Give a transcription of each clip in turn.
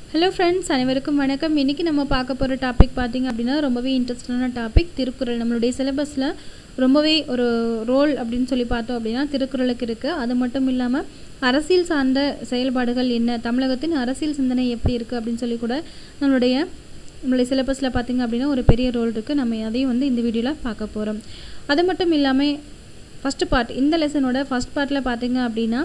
hello friends அனைவருக்கும் வணக்கம் இன்றைக்கி நம்ம பார்க்க போகிற டாபிக் பார்த்திங்க அப்படின்னா ரொம்பவே இன்ட்ரெஸ்டான டாபிக் திருக்குறள் நம்மளுடைய சிலபஸில் ரொம்பவே ஒரு ரோல் அப்படின்னு சொல்லி பார்த்தோம் அப்படின்னா திருக்குறளுக்கு இருக்குது அது மட்டும் இல்லாமல் அரசியல் சார்ந்த செயல்பாடுகள் என்ன தமிழகத்தின் அரசியல் சிந்தனை எப்படி இருக்குது அப்படின்னு சொல்லி கூட நம்மளுடைய நம்மளுடைய சிலபஸில் பார்த்திங்க அப்படின்னா ஒரு பெரிய ரோல் இருக்குது நம்ம அதையும் வந்து இந்த வீடியோவில் பார்க்க போகிறோம் அது மட்டும் இல்லாமல் ஃபஸ்ட்டு பார்ட் இந்த லெசனோட ஃபஸ்ட் பார்ட்டில் பார்த்திங்க அப்படின்னா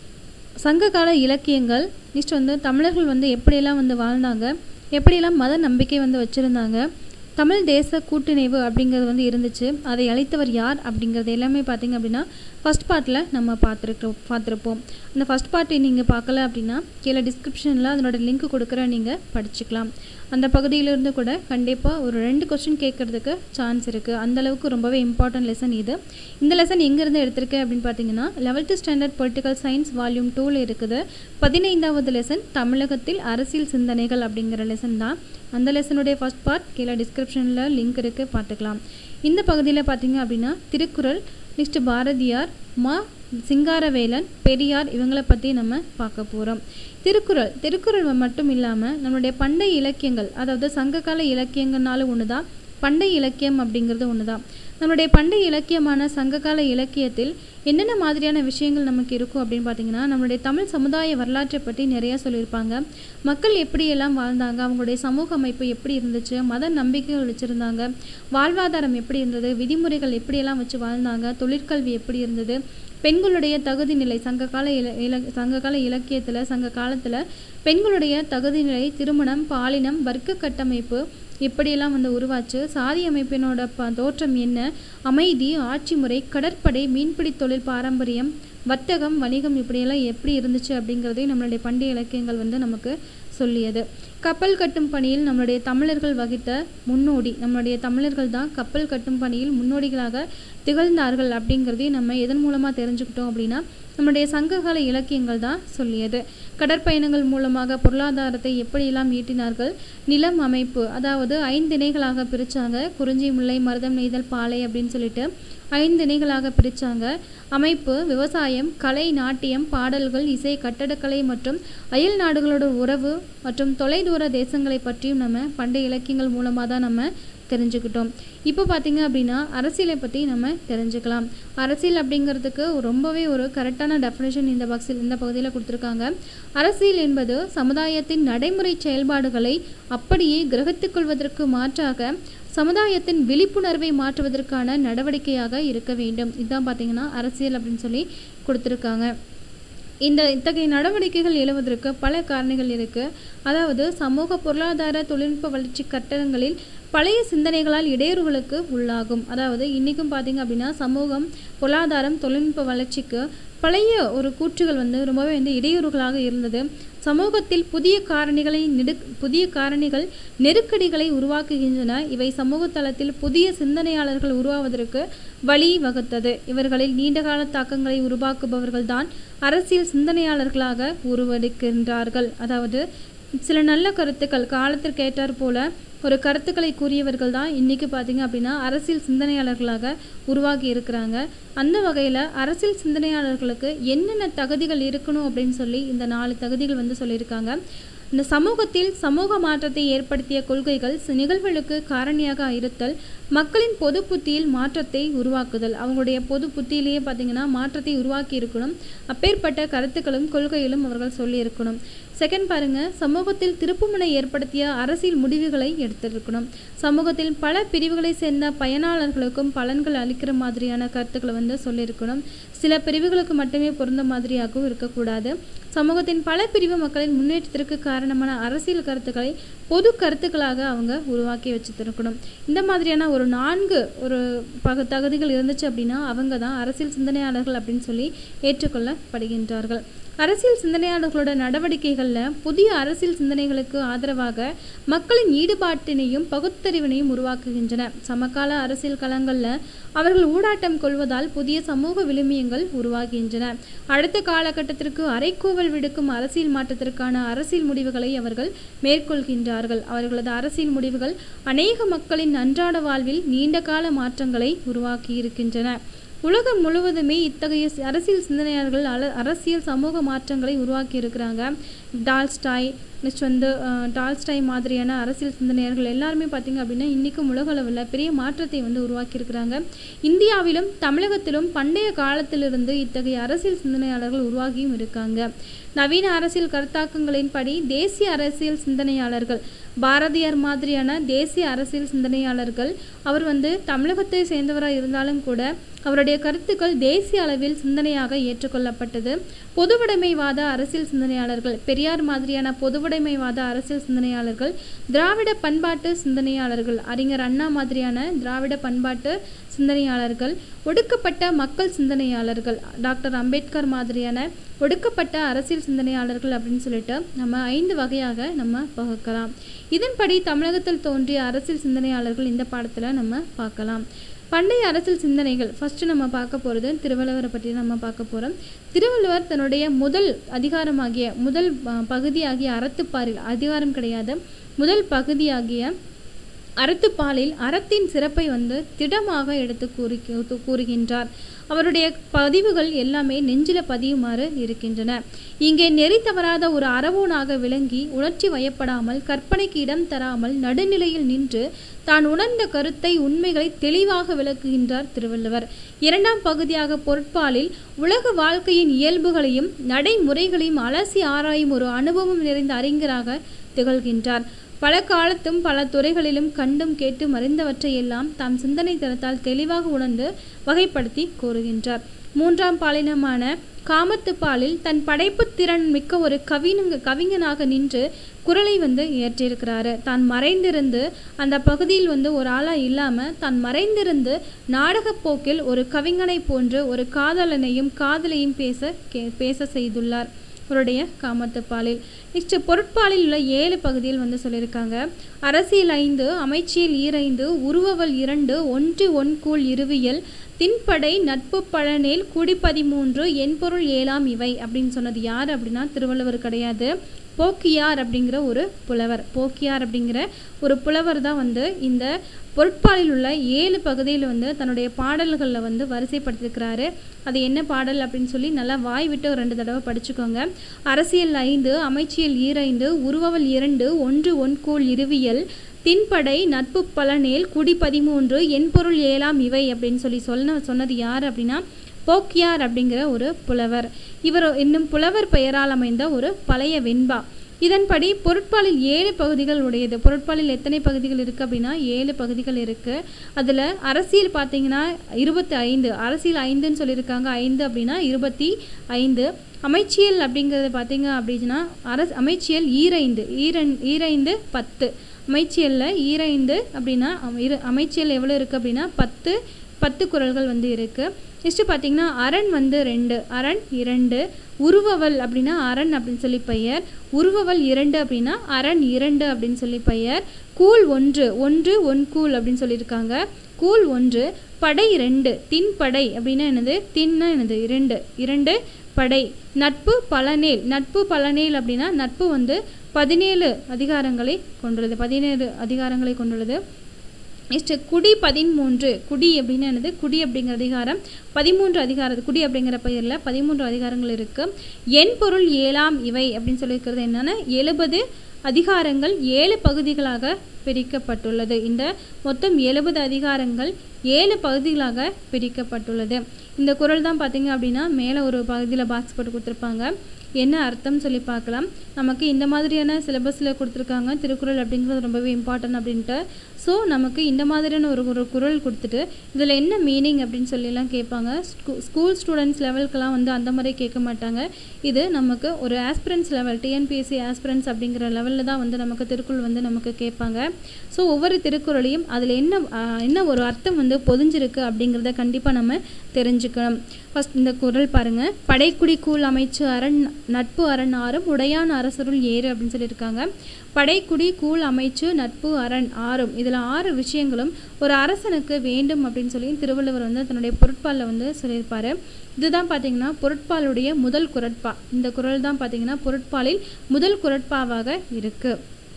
சங்ககால இலக்கியங்கள் நெக்ஸ்ட் வந்து தமிழர்கள் வந்து எப்படியெல்லாம் வந்து வாழ்ந்தாங்க எப்படியெல்லாம் மத நம்பிக்கை வந்து வச்சுருந்தாங்க தமிழ் தேச கூட்டிணைவு அப்படிங்கிறது வந்து இருந்துச்சு அதை அழைத்தவர் யார் அப்படிங்கிறது எல்லாமே பார்த்திங்க அப்படின்னா ஃபஸ்ட் பார்ட்டில் நம்ம பார்த்துருக்கோம் பார்த்துருப்போம் அந்த ஃபஸ்ட் பார்ட்டி நீங்கள் பார்க்கல அப்படின்னா கீழே டிஸ்கிரிப்ஷனில் அதனோட லிங்க் கொடுக்குறேன் நீங்கள் படிச்சுக்கலாம் அந்த பகுதியிலிருந்து கூட கண்டிப்பாக ஒரு ரெண்டு கொஸ்டின் கேட்குறதுக்கு சான்ஸ் இருக்குது அந்தளவுக்கு ரொம்பவே இம்பார்ட்டன்ட் லெசன் இது இந்த லெசன் எங்கேருந்து எடுத்திருக்கேன் அப்படின்னு பார்த்தீங்கன்னா eleventh standard political science volume டூவில் இருக்குது பதினைந்தாவது லெசன் தமிழகத்தில் அரசியல் சிந்தனைகள் அப்படிங்கிற லெசன் தான் அந்த லெசனுடைய ஃபஸ்ட் பார்ட் கீழே டிஸ்கிரிப்ஷனில் லிங்க் இருக்குது பார்த்துக்கலாம் இந்த பகுதியில் பார்த்தீங்க அப்படின்னா திருக்குறள் நெக்ஸ்ட் பாரதியார் மா சிங்காரவேலன் பெரியார் இவங்களை பற்றி நம்ம பார்க்க போகிறோம் திருக்குறள் திருக்குறள் மட்டும் இல்லாமல் நம்மளுடைய பண்டைய இலக்கியங்கள் அதாவது சங்ககால இலக்கியங்கள்னாலும் ஒன்று தான் பண்டைய இலக்கியம் அப்படிங்கிறது ஒன்று தான் நம்மளுடைய பண்டைய இலக்கியமான சங்ககால இலக்கியத்தில் என்னென்ன மாதிரியான விஷயங்கள் நமக்கு இருக்கும் அப்படின்னு பார்த்தீங்கன்னா நம்மளுடைய தமிழ் சமுதாய வரலாற்றை பற்றி நிறையா சொல்லியிருப்பாங்க மக்கள் எப்படியெல்லாம் வாழ்ந்தாங்க அவங்களுடைய சமூக அமைப்பு எப்படி இருந்துச்சு மத நம்பிக்கைகள் வச்சுருந்தாங்க வாழ்வாதாரம் எப்படி இருந்தது விதிமுறைகள் எப்படியெல்லாம் வச்சு வாழ்ந்தாங்க தொழிற்கல்வி எப்படி இருந்தது பெண்களுடைய தகுதி நிலை சங்ககால இல இல சங்ககால இலக்கியத்தில் சங்க காலத்தில் பெண்களுடைய தகுதி நிலை திருமணம் பாலினம் வர்க்க கட்டமைப்பு எப்படியெல்லாம் வந்து உருவாச்சு சாதி அமைப்பினோட ப தோற்றம் என்ன அமைதி ஆட்சி முறை கடற்படை மீன்பிடி தொழில் பாரம்பரியம் வர்த்தகம் வணிகம் இப்படியெல்லாம் எப்படி இருந்துச்சு அப்படிங்கிறதையும் நம்மளுடைய பண்டைய இலக்கியங்கள் வந்து நமக்கு சொல்லியது கப்பல் கட்டும் பணியில் நம்மளுடைய தமிழர்கள் வகித்த முன்னோடி நம்மளுடைய தமிழர்கள் தான் கப்பல் கட்டும் பணியில் முன்னோடிகளாக திகழ்ந்தார்கள் அப்படிங்கிறதையும் நம்ம எதன் மூலமாக தெரிஞ்சுக்கிட்டோம் அப்படின்னா நம்முடைய சங்ககால இலக்கியங்கள் தான் சொல்லியது கடற்பயணங்கள் மூலமாக பொருளாதாரத்தை எப்படியெல்லாம் ஈட்டினார்கள் நிலம் அமைப்பு அதாவது ஐந்து இணைகளாக பிரித்தாங்க குறிஞ்சி முல்லை மருதம் நெய்தல் பாலை அப்படின்னு சொல்லிட்டு ஐந்து இணைகளாக பிரித்தாங்க அமைப்பு விவசாயம் கலை நாட்டியம் பாடல்கள் இசை கட்டடக்கலை மற்றும் அயல் நாடுகளோட உறவு மற்றும் தொலைதூர தேசங்களை பற்றியும் நம்ம பண்டைய இலக்கியங்கள் மூலமாக தான் நம்ம தெரிஞ்சுக்கிட்டோம் இப்போ பார்த்தீங்க அப்படின்னா அரசியலை பற்றி நம்ம தெரிஞ்சுக்கலாம் அரசியல் அப்படிங்கிறதுக்கு ரொம்பவே ஒரு கரெக்டான டெஃபினேஷன் இந்த பாக்ஸில் இந்த பகுதியில் கொடுத்துருக்காங்க அரசியல் என்பது சமுதாயத்தின் நடைமுறை செயல்பாடுகளை அப்படியே கிரகித்துக் கொள்வதற்கு மாற்றாக சமுதாயத்தின் விழிப்புணர்வை மாற்றுவதற்கான நடவடிக்கையாக இருக்க வேண்டும் இதுதான் பார்த்தீங்கன்னா அரசியல் அப்படின்னு சொல்லி கொடுத்துருக்காங்க இந்த இத்தகைய நடவடிக்கைகள் எழுவதற்கு பல காரணிகள் இருக்குது அதாவது சமூக பொருளாதார தொழில்நுட்ப வளர்ச்சி கட்டடங்களில் பழைய சிந்தனைகளால் இடையூறுகளுக்கு உள்ளாகும் அதாவது இன்றைக்கும் பார்த்திங்க அப்படின்னா சமூகம் பொருளாதாரம் தொழில்நுட்ப வளர்ச்சிக்கு பழைய ஒரு கூற்றுகள் வந்து ரொம்பவே வந்து இடையூறுகளாக இருந்தது சமூகத்தில் புதிய காரணிகளை நெடு புதிய காரணிகள் நெருக்கடிகளை உருவாக்குகின்றன இவை சமூக தளத்தில் புதிய சிந்தனையாளர்கள் உருவாவதற்கு வழி வகுத்தது இவர்களில் நீண்டகால தாக்கங்களை உருவாக்குபவர்கள்தான் அரசியல் சிந்தனையாளர்களாக உருவெடுக்கின்றார்கள் அதாவது சில நல்ல கருத்துக்கள் காலத்திற்கேற்றாற் போல ஒரு கருத்துக்களை கூறியவர்கள் தான் இன்றைக்கி பார்த்திங்க அப்படின்னா அரசியல் சிந்தனையாளர்களாக உருவாகி இருக்கிறாங்க அந்த வகையில் அரசியல் சிந்தனையாளர்களுக்கு என்னென்ன தகுதிகள் இருக்கணும் அப்படின்னு சொல்லி இந்த நாலு தகுதிகள் வந்து சொல்லியிருக்காங்க இந்த சமூகத்தில் சமூக மாற்றத்தை ஏற்படுத்திய கொள்கைகள் நிகழ்வுகளுக்கு காரணியாக இருத்தல் மக்களின் பொது புத்தியில் மாற்றத்தை உருவாக்குதல் அவங்களுடைய பொது புத்தியிலேயே பார்த்திங்கன்னா மாற்றத்தை உருவாக்கி இருக்கணும் அப்பேற்பட்ட கருத்துக்களும் கொள்கைகளும் அவர்கள் சொல்லியிருக்கணும் செகண்ட் பாருங்கள் சமூகத்தில் திருப்புமுனை ஏற்படுத்திய அரசியல் முடிவுகளை எடுத்திருக்கணும் சமூகத்தில் பல பிரிவுகளை சேர்ந்த பயனாளர்களுக்கும் பலன்கள் அளிக்கிற மாதிரியான கருத்துக்களை வந்து சொல்லியிருக்கணும் சில பிரிவுகளுக்கு மட்டுமே பொருந்த மாதிரியாகவும் இருக்கக்கூடாது சமூகத்தின் பல பிரிவு மக்களின் முன்னேற்றத்திற்கு காரணமான அரசியல் கருத்துக்களை பொது கருத்துக்களாக அவங்க உருவாக்கி வச்சுருக்கணும் இந்த மாதிரியான ஒரு நான்கு ஒரு பக தகுதிகள் இருந்துச்சு அப்படின்னா அவங்க தான் அரசியல் சிந்தனையாளர்கள் அப்படின்னு சொல்லி ஏற்றுக்கொள்ளப்படுகின்றார்கள் அரசியல் சிந்தனையாளர்களோட நடவடிக்கைகளில் புதிய அரசியல் சிந்தனைகளுக்கு ஆதரவாக மக்களின் ஈடுபாட்டினையும் பகுத்தறிவினையும் உருவாக்குகின்றன சமகால அரசியல் களங்களில் அவர்கள் ஊடாட்டம் கொள்வதால் புதிய சமூக விழுமியங்கள் உருவாகின்றன அடுத்த காலகட்டத்திற்கு அரைக்கூவல் விடுக்கும் அரசியல் மாற்றத்திற்கான அரசியல் முடிவுகளை அவர்கள் மேற்கொள்கின்றார்கள் அவர்களது அரசியல் முடிவுகள் அநேக மக்களின் அன்றாட வாழ்வில் நீண்ட கால மாற்றங்களை உருவாக்கி இருக்கின்றன உலகம் முழுவதுமே இத்தகைய சி- அரசியல் சிந்தனையாளர்கள் அல அரசியல் சமூக மாற்றங்களை உருவாக்கி இருக்கிறாங்க டால்ஸ்டாய் நெக்ஸ்ட் வந்து அஹ், டால்ஸ்டாய் மாதிரியான அரசியல் சிந்தனையாளர்கள் எல்லாருமே பார்த்திங்க அப்படின்னா இன்றைக்கும் உலக அளவில் பெரிய மாற்றத்தை வந்து உருவாக்கியிருக்கிறாங்க இந்தியாவிலும் தமிழகத்திலும் பண்டைய காலத்திலிருந்து இத்தகைய அரசியல் சிந்தனையாளர்கள் உருவாகியும் இருக்காங்க நவீன அரசியல் கருத்தாக்கங்களின்படி தேசிய அரசியல் சிந்தனையாளர்கள் பாரதியார் மாதிரியான தேசிய அரசியல் சிந்தனையாளர்கள் அவர் வந்து தமிழகத்தை சேர்ந்தவராக இருந்தாலும் கூட அவருடைய கருத்துக்கள் தேசிய அளவில் சிந்தனையாக ஏற்றுக்கொள்ளப்பட்டது பொதுவுடைமைவாத அரசியல் சிந்தனையாளர்கள் பெரியார் மாதிரியான பொதுவுடைமைவாத அரசியல் சிந்தனையாளர்கள் திராவிட பண்பாட்டு சிந்தனையாளர்கள் அறிஞர் அண்ணா மாதிரியான திராவிட பண்பாட்டு சிந்தனையாளர்கள் ஒடுக்கப்பட்ட மக்கள் சிந்தனையாளர்கள் டாக்டர் அம்பேத்கர் மாதிரியான ஒடுக்கப்பட்ட அரசியல் சிந்தனையாளர்கள் அப்படின்னு சொல்லிட்டு நம்ம ஐந்து வகையாக நம்ம பகுக்கலாம் இதன்படி தமிழகத்தில் தோன்றிய அரசியல் சிந்தனையாளர்கள் இந்த பாடத்தில் நம்ம பார்க்கலாம் பண்டைய அரசியல் சிந்தனைகள் ஃபர்ஸ்ட் நம்ம பார்க்க போகிறது திருவள்ளுவரை பற்றி நம்ம பார்க்க போகிறோம் திருவள்ளுவர் தன்னுடைய முதல் அதிகாரமாகிய முதல் அஹ், பகுதியாகிய அறத்துப்பாரில் அதிகாரம் கிடையாது முதல் பகுதியாகிய அறத்துப்பாலில் அறத்தின் சிறப்பை வந்து திடமாக எடுத்து கூறி கூறுகின்றார் அவருடைய பதிவுகள் எல்லாமே நெஞ்சில பதியுமாறு இருக்கின்றன இங்கே நெறி தவறாத ஒரு அறவோனாக விளங்கி உணர்ச்சி வயப்படாமல் கற்பனைக்கு இடம் தராமல் நடுநிலையில் நின்று தான் உணர்ந்த கருத்தை உண்மைகளை தெளிவாக விளக்குகின்றார் திருவள்ளுவர் இரண்டாம் பகுதியாக பொருட்பாலில் உலக வாழ்க்கையின் இயல்புகளையும் நடைமுறைகளையும் அலசி ஆராயும் ஒரு அனுபவம் நிறைந்த அறிஞராக திகழ்கின்றார் பல காலத்தும் பல துறைகளிலும் கண்டும் கேட்டு மறைந்தவற்றையெல்லாம் தாம் சிந்தனை தரத்தால் தெளிவாக உணர்ந்து வகைப்படுத்தி கூறுகின்றார் மூன்றாம் பாலினமான காமத்து பாலில் தன் படைப்புத் திறன் மிக்க ஒரு கவிஞங்க கவிஞனாக நின்று குரலை வந்து இயற்றியிருக்கிறாரு தான் மறைந்திருந்து அந்த பகுதியில் வந்து ஒரு ஆளாக இல்லாமல் தான் மறைந்திருந்து நாடகப் போக்கில் ஒரு கவிஞனை போன்று ஒரு காதலனையும் காதலையும் பேச கே பேச செய்துள்ளார் அவருடைய காமத்துப்பாலில் நெக்ஸ்ட் பொருட்பாலில் உள்ள ஏழு பகுதியில் வந்து சொல்லியிருக்காங்க அரசியல் ஐந்து அமைச்சியல் ஈரைந்து உருவவல் இரண்டு ஒன்று ஒன்கூழ் இருவியல் தின்படை நட்பு பழனேல் குடிப்பதிமூன்று என்பொருள் ஏழாம் இவை அப்படின்னு சொன்னது யார் அப்படின்னா திருவள்ளுவர் கிடையாது போக்கியார் அப்படிங்கிற ஒரு புலவர் போக்கியார் அப்படிங்கிற ஒரு புலவர் தான் வந்து இந்த பொருட்பாலில் உள்ள ஏழு பகுதியில் வந்து தன்னுடைய பாடல்களில் வந்து வரிசைப்படுத்தியிருக்கிறாரு அது என்ன பாடல் அப்படின்னு சொல்லி நல்லா வாய் விட்டு ஒரு ரெண்டு தடவை படிச்சுக்கோங்க அரசியல் ஐந்து அமைச்சியல் ஈரைந்து உருவவல் இரண்டு ஒன்று ஒன்கோள் இருவியல் தின்படை நட்பு பலனேல் குடி பதிமூன்று என்பொருள் ஏழாம் இவை அப்படின்னு சொல்லி சொன்ன சொன்னது யார் அப்படின்னா போக்கியார் அப்படிங்கிற ஒரு புலவர் இவர் இன்னும் புலவர் பெயரால் அமைந்த ஒரு பழைய வெண்பா இதன்படி பொருட்பாலில் ஏழு பகுதிகள் உடையது பொருட்பாலில் எத்தனை பகுதிகள் இருக்குது அப்படின்னா ஏழு பகுதிகள் இருக்குது அதில் அரசியல் பார்த்தீங்கன்னா இருபத்தி ஐந்து அரசியல் ஐந்துன்னு சொல்லியிருக்காங்க ஐந்து அப்படின்னா இருபத்தி ஐந்து அமைச்சியல் அப்படிங்கிறது பார்த்தீங்க அப்படின்னா அரசு அமைச்சியல் ஈரைந்து ஈரன் ஈரைந்து பத்து அமைச்சியலில் ஈரைந்து அப்படின்னா அம- இரு அமைச்சியல் எவ்வளோ இருக்குது அப்படின்னா பத்து பத்து குறள்கள் வந்து இருக்குது நெக்ஸ்ட்டு பார்த்தீங்கன்னா அரண் வந்து ரெண்டு அரண் இரண்டு உருவவல் அப்படின்னா அரண் அப்படின்னு சொல்லி பெயர் உருவவல் இரண்டு அப்படின்னா அரண் இரண்டு அப்படின்னு சொல்லி பெயர் கூழ் ஒன்று ஒன்று ஒன் கூழ் அப்படின்னு சொல்லியிருக்காங்க கூழ் ஒன்று படை ரெண்டு தின்படை அப்படின்னா என்னது தின்னா என்னது இரண்டு இரண்டு படை நட்பு பலனேல் நட்பு பலனேல் அப்படின்னா நட்பு வந்து பதினேழு அதிகாரங்களை கொண்டுள்ளது பதினேழு அதிகாரங்களை கொண்டுள்ளது நெக்ஸ்ட் குடி பதிமூன்று குடி அப்படின்னு என்னது குடி அப்படிங்கிற அதிகாரம் பதிமூன்று அதிகாரம் குடி அப்படிங்கிற பெயரில் பதிமூன்று அதிகாரங்கள் இருக்கு என் பொருள் ஏழாம் இவை அப்படின்னு சொல்லியிருக்கிறது என்னன்னா எழுபது அதிகாரங்கள் ஏழு பகுதிகளாக பிரிக்கப்பட்டுள்ளது இந்த மொத்தம் எழுபது அதிகாரங்கள் ஏழு பகுதிகளாக பிரிக்கப்பட்டுள்ளது இந்த குறள் தான் பார்த்தீங்க அப்படின்னா மேலே ஒரு பகுதியில் பாக்ஸ் போட்டு கொடுத்துருப்பாங்க என்ன அர்த்தம் சொல்லி பார்க்கலாம் நமக்கு இந்த மாதிரியான சிலபஸில் கொடுத்துருக்காங்க திருக்குறள் அப்படிங்கிறது ரொம்பவே இம்பார்ட்டன்ட் அப்படின்ட்டு ஸோ நமக்கு இந்த மாதிரியான ஒரு ஒரு குறள் கொடுத்துட்டு இதில் என்ன மீனிங் அப்படின்னு சொல்லிலாம் கேட்பாங்க ஸ்கூ ஸ்கூல் ஸ்டூடெண்ட்ஸ் லெவலுக்கெல்லாம் வந்து அந்த மாதிரி கேட்க மாட்டாங்க இது நமக்கு ஒரு ஆஸ்பிரன்ஸ் லெவல் டிஎன்பிஎஸ்சி ஆஸ்பிரன்ஸ் அப்படிங்கிற லெவலில் தான் வந்து நமக்கு திருக்குறள் வந்து நமக்கு கேட்பாங்க ஸோ ஒவ்வொரு திருக்குறளையும் அதில் என்ன ஆஹ், என்ன ஒரு அர்த்தம் வந்து பொதிஞ்சிருக்கு அப்படிங்கிறத கண்டிப்பாக நம்ம தெரிஞ்சுக்கணும் ஃபர்ஸ்ட் இந்த குறள் பாருங்க படைக்குடி கூழ் அமைச்சு அரண் நட்பு அரண் ஆறும் உடையான் அரசருள் ஏறு அப்படின்னு சொல்லியிருக்காங்க படைக்குடி கூழ் அமைச்சு நட்பு அரண் ஆறும் இதில் ஆறு விஷயங்களும் ஒரு அரசனுக்கு வேண்டும் அப்படின்னு சொல்லி திருவள்ளுவர் வந்து தன்னுடைய பொருட்பாலில் வந்து சொல்லியிருப்பாரு இதுதான் பார்த்தீங்கன்னா பொருட்பாலுடைய முதல் குரட்பா இந்த குறள் தான் பார்த்தீங்கன்னா பொருட்பாலில் முதல் குரட்பாவாக இருக்குது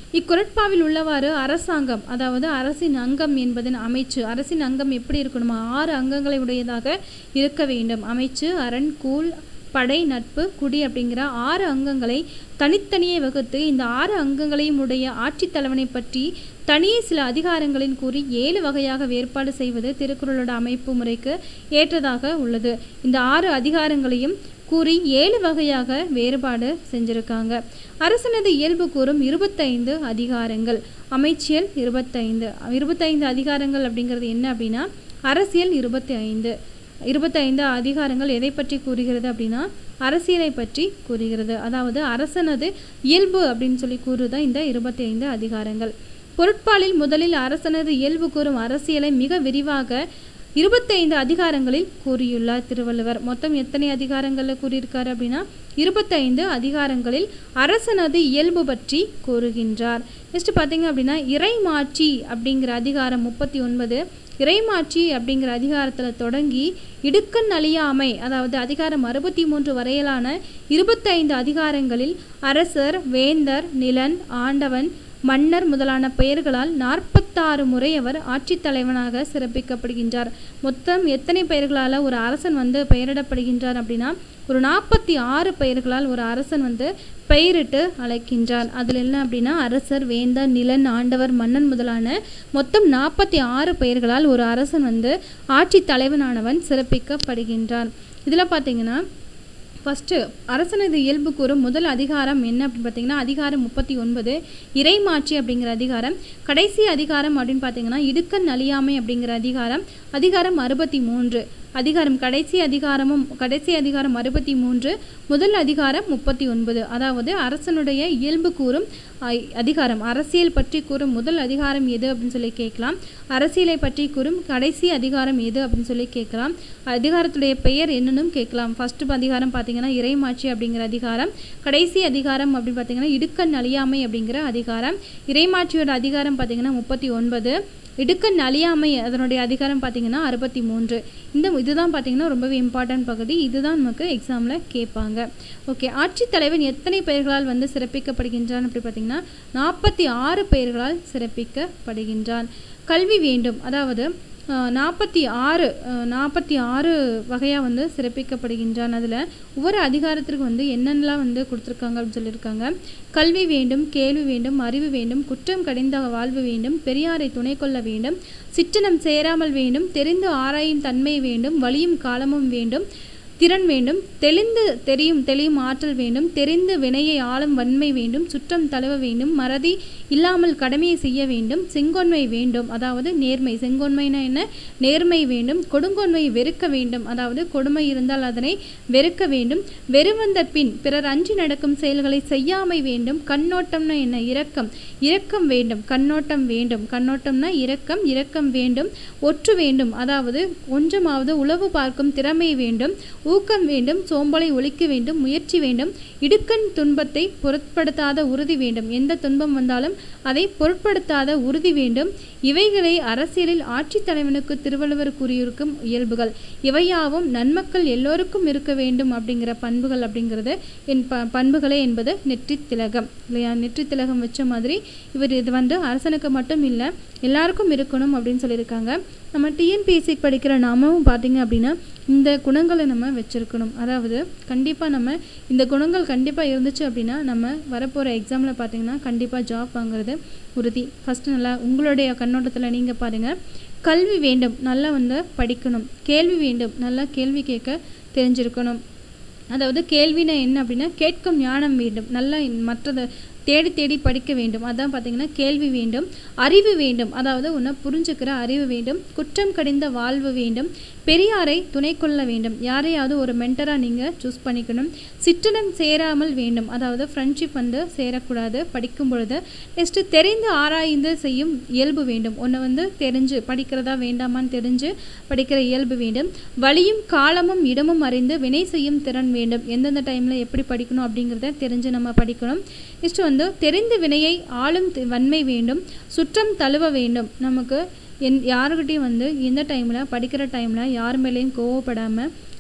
இக்குரட்பாவில் உள்ளவாறு அரசாங்கம் அதாவது அரசின் அங்கம் என்பதன் அமைச்சு அரசின் அங்கம் எப்படி இருக்கணுமா ஆறு அங்கங்களை உடையதாக இருக்க வேண்டும் அமைச்சு அரண் கூல் படை நட்பு குடி அப்படிங்கிற ஆறு அங்கங்களை தனித்தனியே வகுத்து இந்த ஆறு அங்கங்களையும் உடைய ஆட்சித் தலைவனை பற்றி தனியே சில அதிகாரங்களின் கூறி ஏழு வகையாக வேறுபாடு செய்வது திருக்குறளோட அமைப்பு முறைக்கு ஏற்றதாக உள்ளது இந்த ஆறு அதிகாரங்களையும் கூறி ஏழு வகையாக வேறுபாடு செஞ்சுருக்காங்க அரசனது இயல்பு கூறும் இருபத்தைந்து அதிகாரங்கள் அமைச்சியல் இருபத்தைந்து இருபத்தைந்து அதிகாரங்கள் அப்படிங்கிறது என்ன அப்படின்னா அரசியல் இருபத்தி ஐந்து இருபத்தைந்து அதிகாரங்கள் எதை பற்றி கூறுகிறது அப்படின்னா அரசியலை பற்றி கூறுகிறது அதாவது அரசனது இயல்பு அப்படின்னு சொல்லி கூறுதான் இந்த இருபத்தி ஐந்து அதிகாரங்கள் பொருட்பாலில் முதலில் அரசனது இயல்பு கூறும் அரசியலை மிக விரிவாக இருபத்தைந்து அதிகாரங்களில் கூறியுள்ளார் திருவள்ளுவர் மொத்தம் எத்தனை அதிகாரங்களில் கூறியிருக்காரு அப்படின்னா இருபத்தைந்து அதிகாரங்களில் அரசனது இயல்பு பற்றி கூறுகின்றார் நெக்ஸ்ட் பார்த்தீங்க அப்படின்னா இறைமாட்சி அப்படிங்கிற அதிகாரம் முப்பத்தி ஒன்பது இறைமாட்சி அப்படிங்கிற அதிகாரத்தில் தொடங்கி இடுக்கண் அழியாமை அதாவது அதிகாரம் அறுபத்தி மூன்று வரையிலான இருபத்தைந்து அதிகாரங்களில் அரசர் வேந்தர் நிலன் ஆண்டவன் மன்னர் முதலான பெயர்களால் நாற்பத்தாறு முறை அவர் ஆட்சித் தலைவனாக சிறப்பிக்கப்படுகின்றார் மொத்தம் எத்தனை பெயர்களால் ஒரு அரசன் வந்து பெயரிடப்படுகின்றார் அப்படின்னா ஒரு நாற்பத்தி ஆறு பெயர்களால் ஒரு அரசன் வந்து பெயரிட்டு அழைக்கின்றார் அதில் என்ன அப்படின்னா அரசர் வேந்தர் நிலன் ஆண்டவர் மன்னன் முதலான மொத்தம் நாற்பத்தி ஆறு பெயர்களால் ஒரு அரசன் வந்து ஆட்சி தலைவனானவன் சிறப்பிக்கப்படுகின்றான் இதில் பார்த்தீங்கன்னா ஃபஸ்ட்டு அரசனது இயல்பு கூறும் முதல் அதிகாரம் என்ன அப்படின்னு பார்த்தீங்கன்னா அதிகாரம் முப்பத்தி ஒன்பது இறைமாட்சி அப்படிங்கிற அதிகாரம் கடைசி அதிகாரம் அப்படின்னு பார்த்தீங்கன்னா இடுக்கண் அழியாமை அப்படிங்கிற அதிகாரம் அதிகாரம் அறுபத்தி மூன்று அதிகாரம் கடைசி அதிகாரமும் கடைசி அதிகாரம் அறுபத்தி மூன்று முதல் அதிகாரம் முப்பத்தி ஒன்பது அதாவது அரசனுடைய இயல்பு கூறும் அ- அதிகாரம் அரசியல் பற்றி கூறும் முதல் அதிகாரம் எது அப்படின்னு சொல்லி கேட்கலாம் அரசியலை பற்றி கூறும் கடைசி அதிகாரம் எது அப்படின்னு சொல்லி கேட்கலாம் அதிகாரத்துடைய பெயர் என்னன்னும் கேட்கலாம் ஃபர்ஸ்ட் அதிகாரம் பார்த்தீங்கன்னா இறைமாட்சி அப்படிங்கிற அதிகாரம் கடைசி அதிகாரம் அப்படின்னு பார்த்தீங்கன்னா இடுக்கண் அழியாமை அப்படிங்கிற அதிகாரம் இறைமாட்சியோட அதிகாரம் பார்த்தீங்கன்னா முப்பத்தி ஒன்பது இடுக்கண் அழியாமை அதனுடைய அதிகாரம் பார்த்தீங்கன்னா அறுபத்தி மூன்று இந்த இதுதான் பார்த்தீங்கன்னா ரொம்பவே இம்பார்ட்டன்ட் பகுதி இதுதான் நமக்கு எக்ஸாமில் கேட்பாங்க ஓகே ஆட்சித்தலைவன் எத்தனை பெயர்களால் வந்து சிறப்பிக்கப்படுகின்றான் அப்படி பார்த்தீங்கன்னா நாற்பத்தி ஆறு பெயர்களால் சிறப்பிக்கப்படுகின்றான் கல்வி வேண்டும் அதாவது நாற்பத்தி ஆறு நாற்பத்தி ஆறு வகையாக வந்து சிறப்பிக்கப்படுகின்றான் அதில் ஒவ்வொரு அதிகாரத்திற்கு வந்து என்னென்னலாம் வந்து கொடுத்துருக்காங்க அப்படின்னு சொல்லியிருக்காங்க கல்வி வேண்டும் கேள்வி வேண்டும் அறிவு வேண்டும் குற்றம் கடிந்த வாழ்வு வேண்டும் பெரியாரை துணை கொள்ள வேண்டும் சிற்றனம் சேராமல் வேண்டும் தெரிந்து ஆராயும் தன்மை வேண்டும் வலியும் காலமும் வேண்டும் திறன் வேண்டும் தெளிந்து தெரியும் தெளியும் ஆற்றல் வேண்டும் தெரிந்து வினையை ஆளும் வன்மை வேண்டும் சுற்றம் தழுவ வேண்டும் மறதி இல்லாமல் கடமையை செய்ய வேண்டும் செங்கொன்மை வேண்டும் அதாவது நேர்மை செங்கொன்மைனா என்ன நேர்மை வேண்டும் கொடுங்கொன்மை வெறுக்க வேண்டும் அதாவது கொடுமை இருந்தால் அதனை வெறுக்க வேண்டும் வெறுவந்த பின் பிறர் அஞ்சி நடக்கும் செயல்களை செய்யாமை வேண்டும் கண்ணோட்டம்னா என்ன இரக்கம் இரக்கம் வேண்டும் கண்ணோட்டம் வேண்டும் கண்ணோட்டம்னா இரக்கம் இரக்கம் வேண்டும் ஒற்று வேண்டும் அதாவது கொஞ்சமாவது உளவு பார்க்கும் திறமை வேண்டும் ஊக்கம் வேண்டும் சோம்பலை ஒழிக்க வேண்டும் முயற்சி வேண்டும் இடுக்கண் துன்பத்தை பொருட்படுத்தாத உறுதி வேண்டும் எந்த துன்பம் வந்தாலும் அதை பொருட்படுத்தாத உறுதி வேண்டும் இவைகளை அரசியலில் ஆட்சித் தலைவனுக்கு திருவள்ளுவர் கூறியிருக்கும் இயல்புகள் இவையாவும் நன்மக்கள் எல்லோருக்கும் இருக்க வேண்டும் அப்படிங்கிற பண்புகள் அப்படிங்கிறது என் ப பண்புகளே என்பது நெற்றித் திலகம் இல்லையா நெற்றித் திலகம் வச்ச மாதிரி இவர் இது வந்து அரசனுக்கு மட்டும் இல்லை எல்லாருக்கும் இருக்கணும் அப்படின்னு சொல்லியிருக்காங்க நம்ம டிஎன்பிஎஸ்சி படிக்கிற நாமும் பார்த்தீங்க அப்படின்னா இந்த குணங்களை நம்ம வச்சுருக்கணும் அதாவது கண்டிப்பாக நம்ம இந்த குணங்கள் கண்டிப்பாக இருந்துச்சு அப்படின்னா நம்ம வரப்போகிற எக்ஸாமில் பார்த்தீங்கன்னா கண்டிப்பாக ஜாப் வாங்குறது உறுதி ஃபஸ்ட்டு நல்லா உங்களுடைய கண்ணோட்டத்தில் நீங்கள் பாருங்கள் கல்வி வேண்டும் நல்லா வந்து படிக்கணும் கேள்வி வேண்டும் நல்லா கேள்வி கேட்க தெரிஞ்சிருக்கணும் அதாவது கேள்வினா என்ன அப்படின்னா கேட்கும் ஞானம் வேண்டும் நல்லா மற்றதை தேடி தேடி படிக்க வேண்டும் அதான் பார்த்தீங்கன்னா கேள்வி வேண்டும் அறிவு வேண்டும் அதாவது உன்னை புரிஞ்சுக்கிற அறிவு வேண்டும் குற்றம் கடிந்த வாழ்வு வேண்டும் பெரியாரை துணை கொள்ள வேண்டும் யாரையாவது ஒரு மென்டராக நீங்கள் சூஸ் பண்ணிக்கணும் சிற்றினம் சேராமல் வேண்டும் அதாவது ஃப்ரெண்ட்ஷிப் வந்து சேரக்கூடாது படிக்கும் பொழுது நெக்ஸ்ட்டு தெரிந்து ஆராய்ந்து செய்யும் இயல்பு வேண்டும் ஒன்று வந்து தெரிஞ்சு படிக்கிறதா வேண்டாமான்னு தெரிஞ்சு படிக்கிற இயல்பு வேண்டும் வழியும் காலமும் இடமும் அறிந்து வினை செய்யும் திறன் வேண்டும் எந்தெந்த டைமில் எப்படி படிக்கணும் அப்படிங்கிறத தெரிஞ்சு நம்ம படிக்கணும் நெக்ஸ்ட் வந்து தெரிந்து வினையை ஆளும் தி- வன்மை வேண்டும் சுற்றம் தழுவ வேண்டும் நமக்கு என் யாருக்கிட்டையும் வந்து எந்த டைமில் படிக்கிற டைமில் யார் மேலேயும் கோவப்படாமல்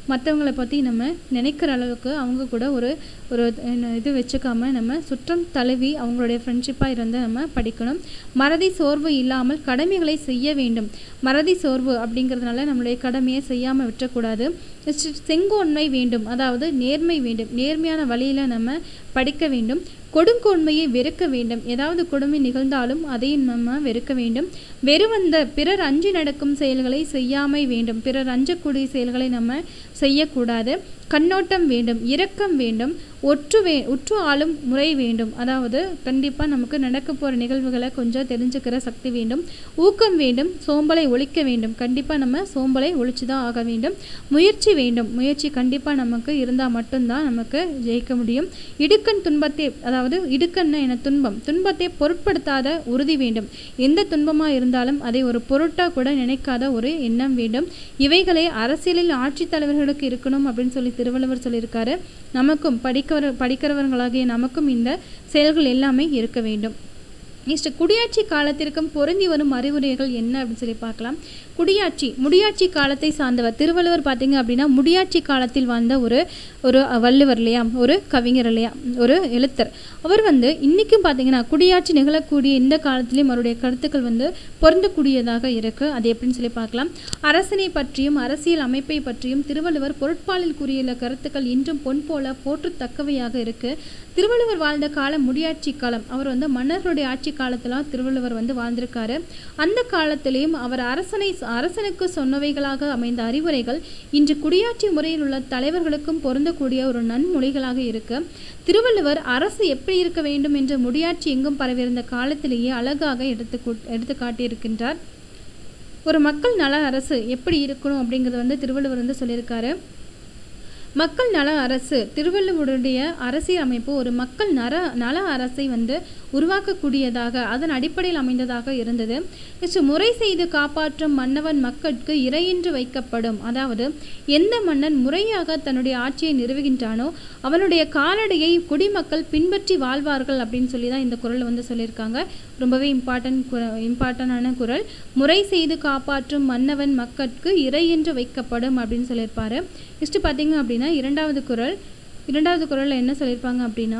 மற்றவங்கள பற்றி நம்ம நினைக்கிற அளவுக்கு அவங்க கூட ஒரு ஒரு என்ன இது வச்சுக்காம நம்ம சுற்றம் தழுவி அவங்களுடைய ஃப்ரெண்ட்ஷிப்பாக இருந்து நம்ம படிக்கணும் மறதி சோர்வு இல்லாமல் கடமைகளை செய்ய வேண்டும் மறதி சோர்வு அப்படிங்கிறதுனால நம்மளுடைய கடமையை செய்யாமல் விட்டுறக்கூடாது நெக்ஸ்ட் செங்கோன்மை வேண்டும் அதாவது நேர்மை வேண்டும் நேர்மையான வழியில் நம்ம படிக்க வேண்டும் கொடுங்கோன்மையை வெறுக்க வேண்டும் ஏதாவது கொடுமை நிகழ்ந்தாலும் அதையும் நம்ம வெறுக்க வேண்டும் வெறுவந்த பிறர் அஞ்சி நடக்கும் செயல்களை செய்யாமை வேண்டும் பிறர் அஞ்சக்கூடிய செயல்களை நம்ம செய்யக்கூடாது கண்ணோட்டம் வேண்டும் இரக்கம் வேண்டும் ஒற்று வே உற்று ஆளும் முறை வேண்டும் அதாவது கண்டிப்பாக நமக்கு நடக்க போகிற நிகழ்வுகளை கொஞ்சம் தெரிஞ்சுக்கிற சக்தி வேண்டும் ஊக்கம் வேண்டும் சோம்பலை ஒழிக்க வேண்டும் கண்டிப்பாக நம்ம சோம்பலை ஒழிச்சு தான் ஆக வேண்டும் முயற்சி வேண்டும் முயற்சி கண்டிப்பாக நமக்கு இருந்தால் மட்டும்தான் நமக்கு ஜெயிக்க முடியும் இடுக்கண் துன்பத்தை அதாவது இடுக்கண்ண என துன்பம் துன்பத்தை பொருட்படுத்தாத உறுதி வேண்டும் எந்த துன்பமாக இருந்தாலும் அதை ஒரு பொருட்டாக கூட நினைக்காத ஒரு எண்ணம் வேண்டும் இவைகளை அரசியலில் ஆட்சித் தலைவர்களுக்கு இருக்கணும் அப்படின்னு சொல்லி திருவள்ளுவர் சொல்லியிருக்காரு நமக்கும் படிக்கிற படிக்கிறவர்களாகிய நமக்கும் இந்த செயல்கள் எல்லாமே இருக்க வேண்டும் நெக்ஸ்ட் குடியாட்சி காலத்திற்கும் பொருந்தி வரும் அறிவுரைகள் என்ன அப்படின்னு சொல்லி பார்க்கலாம் குடியாட்சி முடியாட்சி காலத்தை சார்ந்தவர் திருவள்ளுவர் பார்த்தீங்க அப்படின்னா முடியாட்சி காலத்தில் வாழ்ந்த ஒரு ஒரு வள்ளுவர் இல்லையா ஒரு கவிஞர் இல்லையா ஒரு எழுத்தர் அவர் வந்து இன்றைக்கும் பார்த்தீங்கன்னா குடியாட்சி நிகழக்கூடிய இந்த காலத்திலையும் அவருடைய கருத்துக்கள் வந்து பொருந்தக்கூடியதாக இருக்குது அது எப்படின்னு சொல்லி பார்க்கலாம் அரசனை பற்றியும் அரசியல் அமைப்பை பற்றியும் திருவள்ளுவர் பொருட்பாலில் கூறியுள்ள கருத்துக்கள் இன்றும் பொன் போல போற்றத்தக்கவையாக இருக்குது திருவள்ளுவர் வாழ்ந்த காலம் முடியாட்சி காலம் அவர் வந்து மன்னர்களுடைய ஆட்சி காலத்தில் திருவள்ளுவர் வந்து வாழ்ந்திருக்காரு அந்த காலத்திலேயும் அவர் அரசனை அரசனுக்கு சொன்னவைகளாக அமைந்த அறிவுரைகள் இன்று குடியாட்சி முறையில் உள்ள தலைவர்களுக்கும் பொருந்தக்கூடிய ஒரு நன்மொழிகளாக இருக்கு திருவள்ளுவர் அரசு எப்படி இருக்க வேண்டும் என்ற முடியாட்சி எங்கும் பரவியிருந்த காலத்திலேயே அழகாக எடுத்து எடுத்து காட்டியிருக்கின்றார் ஒரு மக்கள் நல அரசு எப்படி இருக்கணும் அப்படிங்கிறது வந்து திருவள்ளுவர் வந்து சொல்லியிருக்காரு மக்கள் நல அரசு திருவள்ளுவருடைய அரசியல் அமைப்பு ஒரு மக்கள் நர நல அரசை வந்து உருவாக்கக்கூடியதாக அதன் அடிப்படையில் அமைந்ததாக இருந்தது நெக்ஸ்ட் முறை செய்து காப்பாற்றும் மன்னவன் மக்களுக்கு இறையின்றி வைக்கப்படும் அதாவது எந்த மன்னன் முறையாக தன்னுடைய ஆட்சியை நிறுவுகின்றானோ அவனுடைய காலடியை குடிமக்கள் பின்பற்றி வாழ்வார்கள் அப்படின்னு சொல்லி தான் இந்த குரல் வந்து சொல்லியிருக்காங்க ரொம்பவே இம்பார்ட்டன்ட் குர இம்பார்ட்டண்டான குரல் முறை செய்து காப்பாற்றும் மன்னவன் மக்களுக்கு இறையின்றி வைக்கப்படும் அப்படின்னு சொல்லியிருப்பாரு நெக்ஸ்ட் பார்த்தீங்க அப்படின்னா இரண்டாவது குரல் இரண்டாவது குரலில் என்ன சொல்லியிருப்பாங்க அப்படின்னா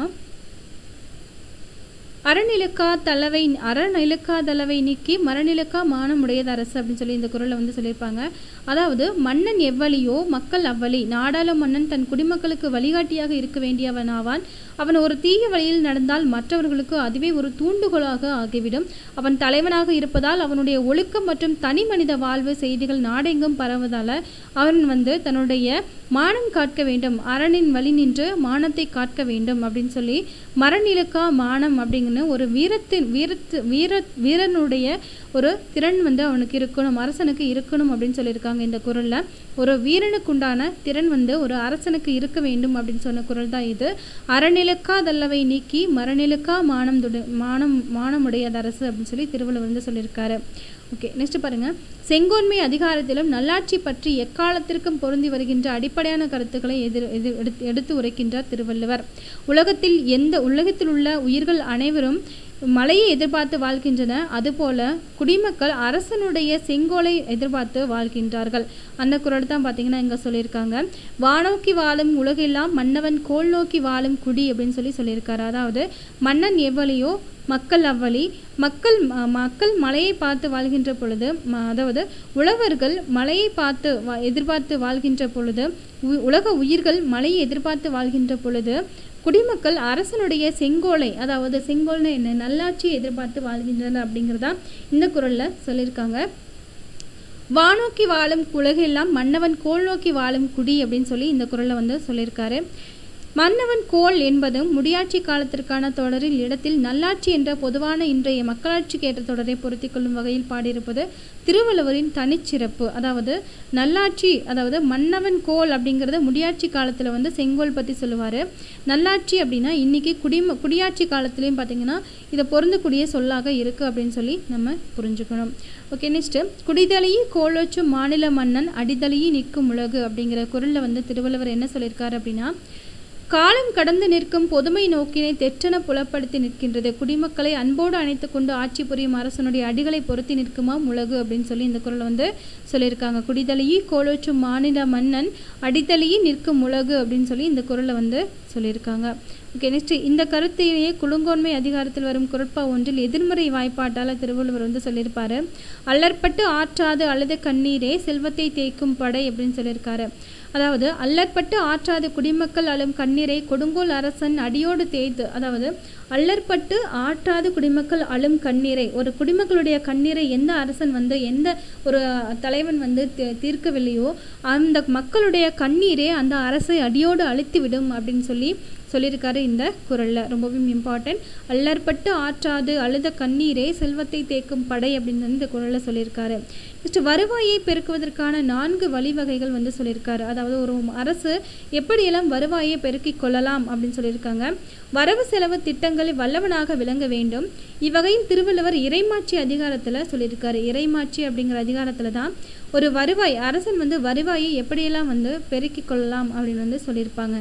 அறநிலக்கா தளவை அறநிலக்கா தளவை நீக்கி மரநிலக்கா மானமுடையது அரசு அப்படின்னு சொல்லி இந்த குரலை வந்து சொல்லியிருப்பாங்க அதாவது மன்னன் எவ்வளியோ மக்கள் அவ்வளி நாடாள மன்னன் தன் குடிமக்களுக்கு வழிகாட்டியாக இருக்க வேண்டியவனாவான் அவன் ஒரு தீய வழியில் நடந்தால் மற்றவர்களுக்கு அதுவே ஒரு தூண்டுகோலாக ஆகிவிடும் அவன் தலைவனாக இருப்பதால் அவனுடைய ஒழுக்கம் மற்றும் தனி மனித வாழ்வு செய்திகள் நாடெங்கும் பரவுவதால் அவன் வந்து தன்னுடைய மானம் காக்க வேண்டும் அறனின் வழி நின்று மானத்தை காக்க வேண்டும் அப்படின்னு சொல்லி மரநிலக்கா மானம் அப்படிங்கன்னு ஒரு வீரத்தின் வீரத்து வீர வீரனுடைய ஒரு திறன் வந்து அவனுக்கு இருக்கணும் அரசனுக்கு இருக்கணும் அப்படின்னு சொல்லியிருக்காங்க இந்த குரலில் ஒரு வீரனுக்குண்டான திறன் வந்து ஒரு அரசனுக்கு இருக்க வேண்டும் அப்படின்னு சொன்ன குரல் தான் இது அறநிலக்கா தல்லவை நீக்கி மரநிலக்கா மானம் துடு மானம் மானமுடையது அரசு அப்படின்னு சொல்லி திருவள்ளுவர் வந்து சொல்லியிருக்காரு ஓகே நெக்ஸ்ட் பாருங்க செங்கோன்மை அதிகாரத்திலும் நல்லாட்சி பற்றி எக்காலத்திற்கும் பொருந்தி வருகின்ற அடிப்படையான கருத்துக்களை எதிர் எதிர் எடுத்து எடுத்து உரைக்கின்றார் திருவள்ளுவர் உலகத்தில் எந்த உலகத்தில் உள்ள உயிர்கள் அனைவரும் மழையை எதிர்பார்த்து வாழ்கின்றன அதுபோல குடிமக்கள் அரசனுடைய செங்கோலை எதிர்பார்த்து வாழ்கின்றார்கள் அந்த குரல் தான் பார்த்தீங்கன்னா இங்கே சொல்லியிருக்காங்க வானோக்கி வாழும் உலகெல்லாம் மன்னவன் கோல் நோக்கி வாழும் குடி அப்படின்னு சொல்லி சொல்லியிருக்காரு அதாவது மன்னன் எவ்வளியோ மக்கள் அவ்வளி மக்கள் மக்கள் மலையை பார்த்து வாழ்கின்ற பொழுது அதாவது உழவர்கள் மலையை பார்த்து எதிர்பார்த்து வாழ்கின்ற பொழுது உலக உயிர்கள் மலையை எதிர்பார்த்து வாழ்கின்ற பொழுது குடிமக்கள் அரசனுடைய செங்கோலை அதாவது செங்கோல்னு என்ன நல்லாட்சியை எதிர்பார்த்து வாழ்கின்றனர் அப்படிங்கிறதா இந்த குரலில் சொல்லியிருக்காங்க வானோக்கி வாழும் உலகெல்லாம் மன்னவன் கோல் நோக்கி வாழும் குடி அப்படின்னு சொல்லி இந்த குரலில் வந்து சொல்லியிருக்காரு மன்னவன் கோல் என்பதும் முடியாட்சி காலத்திற்கான தொடரில் இடத்தில் நல்லாட்சி என்ற பொதுவான இன்றைய மக்களாட்சிக்கு ஏற்ற தொடரை பொருத்தி கொள்ளும் வகையில் பாடியிருப்பது திருவள்ளுவரின் தனிச்சிறப்பு அதாவது நல்லாட்சி அதாவது மன்னவன் கோல் அப்படிங்கிறது முடியாட்சி காலத்தில் வந்து செங்கோல் பற்றி சொல்லுவார் நல்லாட்சி அப்படின்னா இன்னைக்கு குடிம குடியாட்சி காலத்துலேயும் பார்த்தீங்கன்னா இதை பொருந்தக்கூடிய சொல்லாக இருக்குது அப்படின்னு சொல்லி நம்ம புரிஞ்சுக்கணும் ஓகே நெக்ஸ்ட்டு குடிதலையே கோலோச்சும் மாநில மன்னன் அடிதலையே நிற்கும் உலகு அப்படிங்கிற குரலில் வந்து திருவள்ளுவர் என்ன சொல்லியிருக்காரு அப்படின்னா காலம் கடந்து நிற்கும் பொதுமை நோக்கினை தெற்றென புலப்படுத்தி நிற்கின்றது குடிமக்களை அன்போடு அணைத்து கொண்டு ஆட்சி புரியும் அரசனுடைய அடிகளை பொருத்தி நிற்குமா உலகு அப்படின்னு சொல்லி இந்த குரல் வந்து சொல்லியிருக்காங்க குடிதலையி கோலோச்சும் மாநில மன்னன் அடித்தலையே நிற்கும் உலகு அப்படின்னு சொல்லி இந்த குரலை வந்து சொல்லியிருக்காங்க ஓகே நெக்ஸ்ட் இந்த கருத்தையே குழுங்கோன்மை அதிகாரத்தில் வரும் குரட்பா ஒன்றில் எதிர்மறை வாய்ப்பாட்டால் திருவள்ளுவர் வந்து சொல்லியிருப்பாரு அல்லற்பட்டு ஆற்றாது அழுத கண்ணீரே செல்வத்தை தேய்க்கும் படை அப்படின்னு சொல்லியிருக்காரு அதாவது அல்லற்பட்டு ஆற்றாத குடிமக்கள் அழும் கண்ணீரை கொடுங்கோல் அரசன் அடியோடு தேய்த்து அதாவது அல்லற்பட்டு ஆற்றாத குடிமக்கள் அழும் கண்ணீரை ஒரு குடிமக்களுடைய கண்ணீரை எந்த அரசன் வந்து எந்த ஒரு தலைவன் வந்து தீ- தீர்க்கவில்லையோ அந்த மக்களுடைய கண்ணீரே அந்த அரசை அடியோடு அழித்து விடும் அப்படின்னு சொல்லி சொல்லியிருக்காரு இந்த குரலில் ரொம்பவும் இம்பார்ட்டன்ட் அல்லற்பட்டு ஆற்றாது அழுத கண்ணீரே செல்வத்தை தேக்கும் படை அப்படின்னு வந்து இந்த குரலில் சொல்லியிருக்காரு நெக்ஸ்ட் வருவாயை பெருக்குவதற்கான நான்கு வழிவகைகள் வந்து சொல்லியிருக்காரு அதாவது ஒரு அரசு எப்படியெல்லாம் வருவாயை பெருக்கிக் கொள்ளலாம் அப்படின்னு சொல்லியிருக்காங்க வரவு செலவு திட்டங்களில் வல்லவனாக விளங்க வேண்டும் இவ்வகையில் திருவள்ளுவர் இறைமாட்சி அதிகாரத்தில் சொல்லியிருக்காரு இறைமாட்சி அப்படிங்கிற அதிகாரத்தில் தான் ஒரு வருவாய் அரசன் வந்து வருவாயை எப்படியெல்லாம் வந்து பெருக்கிக் கொள்ளலாம் அப்படின்னு வந்து சொல்லியிருப்பாங்க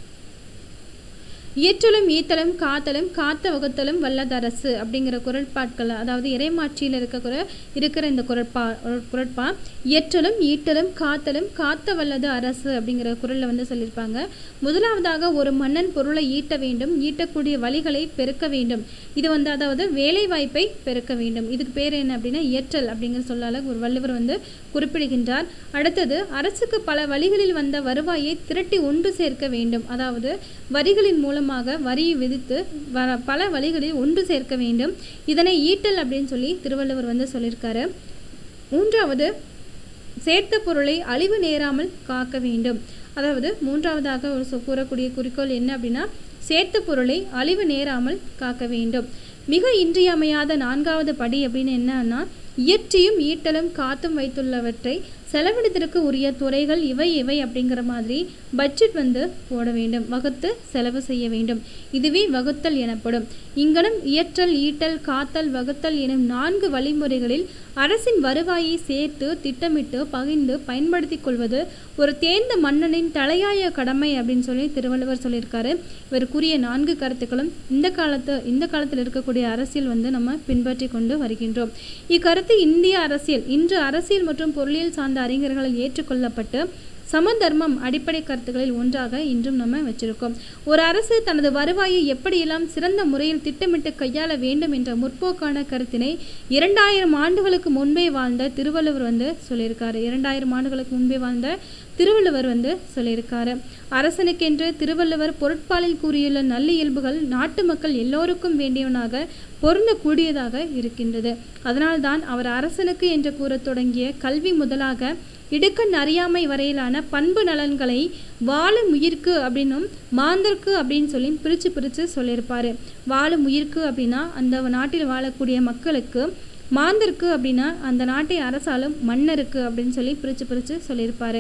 இயற்றலும் ஈத்தலும் காத்தலும் காத்த வகுத்தலும் வல்லதரசு அப்படிங்கிற குரட்பாட்கள் அதாவது இறைமாட்சியில் இருக்கிற இருக்கிற இந்த குரட்பா குரட்பா இயற்றலும் ஈட்டலும் காத்தலும் காத்த வல்லது அரசு அப்படிங்கிற குரலில் வந்து சொல்லியிருப்பாங்க முதலாவதாக ஒரு மன்னன் பொருளை ஈட்ட வேண்டும் ஈட்டக்கூடிய வழிகளை பெருக்க வேண்டும் இது வந்து அதாவது வேலை வாய்ப்பை பெருக்க வேண்டும் இதுக்கு பேர் என்ன அப்படின்னா இயற்றல் அப்படிங்கிற சொல்லால ஒரு வள்ளுவர் வந்து குறிப்பிடுகின்றார் அடுத்தது அரசுக்கு பல வழிகளில் வந்த வருவாயை திரட்டி ஒன்று சேர்க்க வேண்டும் அதாவது வரிகளின் மூலமாக வரியை விதித்து வர பல வழிகளில் ஒன்று சேர்க்க வேண்டும் இதனை ஈட்டல் அப்படின்னு சொல்லி திருவள்ளுவர் வந்து சொல்லியிருக்காரு மூன்றாவது சேர்த்த பொருளை அழிவு நேராமல் காக்க வேண்டும் அதாவது மூன்றாவதாக ஒரு சொ- கூறக்கூடிய குறிக்கோள் என்ன அப்படின்னா சேர்த்த பொருளை அழிவு நேராமல் காக்க வேண்டும் மிக இன்றியமையாத நான்காவது படி அப்படின்னு என்னன்னா இயற்றியும் ஈட்டலும் காத்தும் வைத்துள்ளவற்றை செலவினத்திற்கு உரிய துறைகள் இவை இவை அப்படிங்கிற மாதிரி பட்ஜெட் வந்து போட வேண்டும் வகுத்து செலவு செய்ய வேண்டும் இதுவே வகுத்தல் எனப்படும் இங்கனம் இயற்றல் ஈட்டல் காத்தல் வகுத்தல் எனும் நான்கு வழிமுறைகளில் அரசின் வருவாயை சேர்த்து திட்டமிட்டு பகிர்ந்து பயன்படுத்திக் கொள்வது ஒரு தேர்ந்த மன்னனின் தலையாய கடமை அப்படின்னு சொல்லி திருவள்ளுவர் சொல்லியிருக்காரு இவர் கூறிய நான்கு கருத்துக்களும் இந்த காலத்து இந்த காலத்தில் இருக்கக்கூடிய அரசியல் வந்து நம்ம பின்பற்றி கொண்டு வருகின்றோம் இக்கருத்து இந்திய அரசியல் இன்று அரசியல் மற்றும் பொருளியல் சார்ந்த அறிஞர்களால் ஏற்றுக்கொள்ளப்பட்டு சமதர்மம் அடிப்படை கருத்துக்களில் ஒன்றாக இன்றும் நம்ம வச்சிருக்கோம் ஒரு அரசு தனது வருவாயை எப்படியெல்லாம் சிறந்த முறையில் திட்டமிட்டு கையாள வேண்டும் என்ற முற்போக்கான கருத்தினை இரண்டாயிரம் ஆண்டுகளுக்கு முன்பே வாழ்ந்த திருவள்ளுவர் வந்து சொல்லியிருக்காரு இரண்டாயிரம் ஆண்டுகளுக்கு முன்பே வாழ்ந்த திருவள்ளுவர் வந்து சொல்லியிருக்காரு அரசனுக்கென்று திருவள்ளுவர் பொருட்பாலில் கூறியுள்ள நல்லியல்புகள் நாட்டு மக்கள் எல்லோருக்கும் வேண்டியவனாக பொருந்தக்கூடியதாக இருக்கின்றது அதனால்தான் அவர் அரசனுக்கு என்று கூறத் தொடங்கிய கல்வி முதலாக இடுக்கண் அறியாமை வரையிலான பண்பு நலன்களை வாழும் உயிர்க்கு அப்படின்னும் மாந்தர்க்கு அப்படின்னு சொல்லி பிரித்து பிரித்து சொல்லியிருப்பாரு வாழும் உயிர்க்கு அப்படின்னா அந்த நாட்டில் வாழக்கூடிய மக்களுக்கு மாந்தர்க்கு அப்படின்னா அந்த நாட்டை அரசாலும் மன்னருக்கு அப்படின்னு சொல்லி பிரித்து பிரித்து சொல்லியிருப்பாரு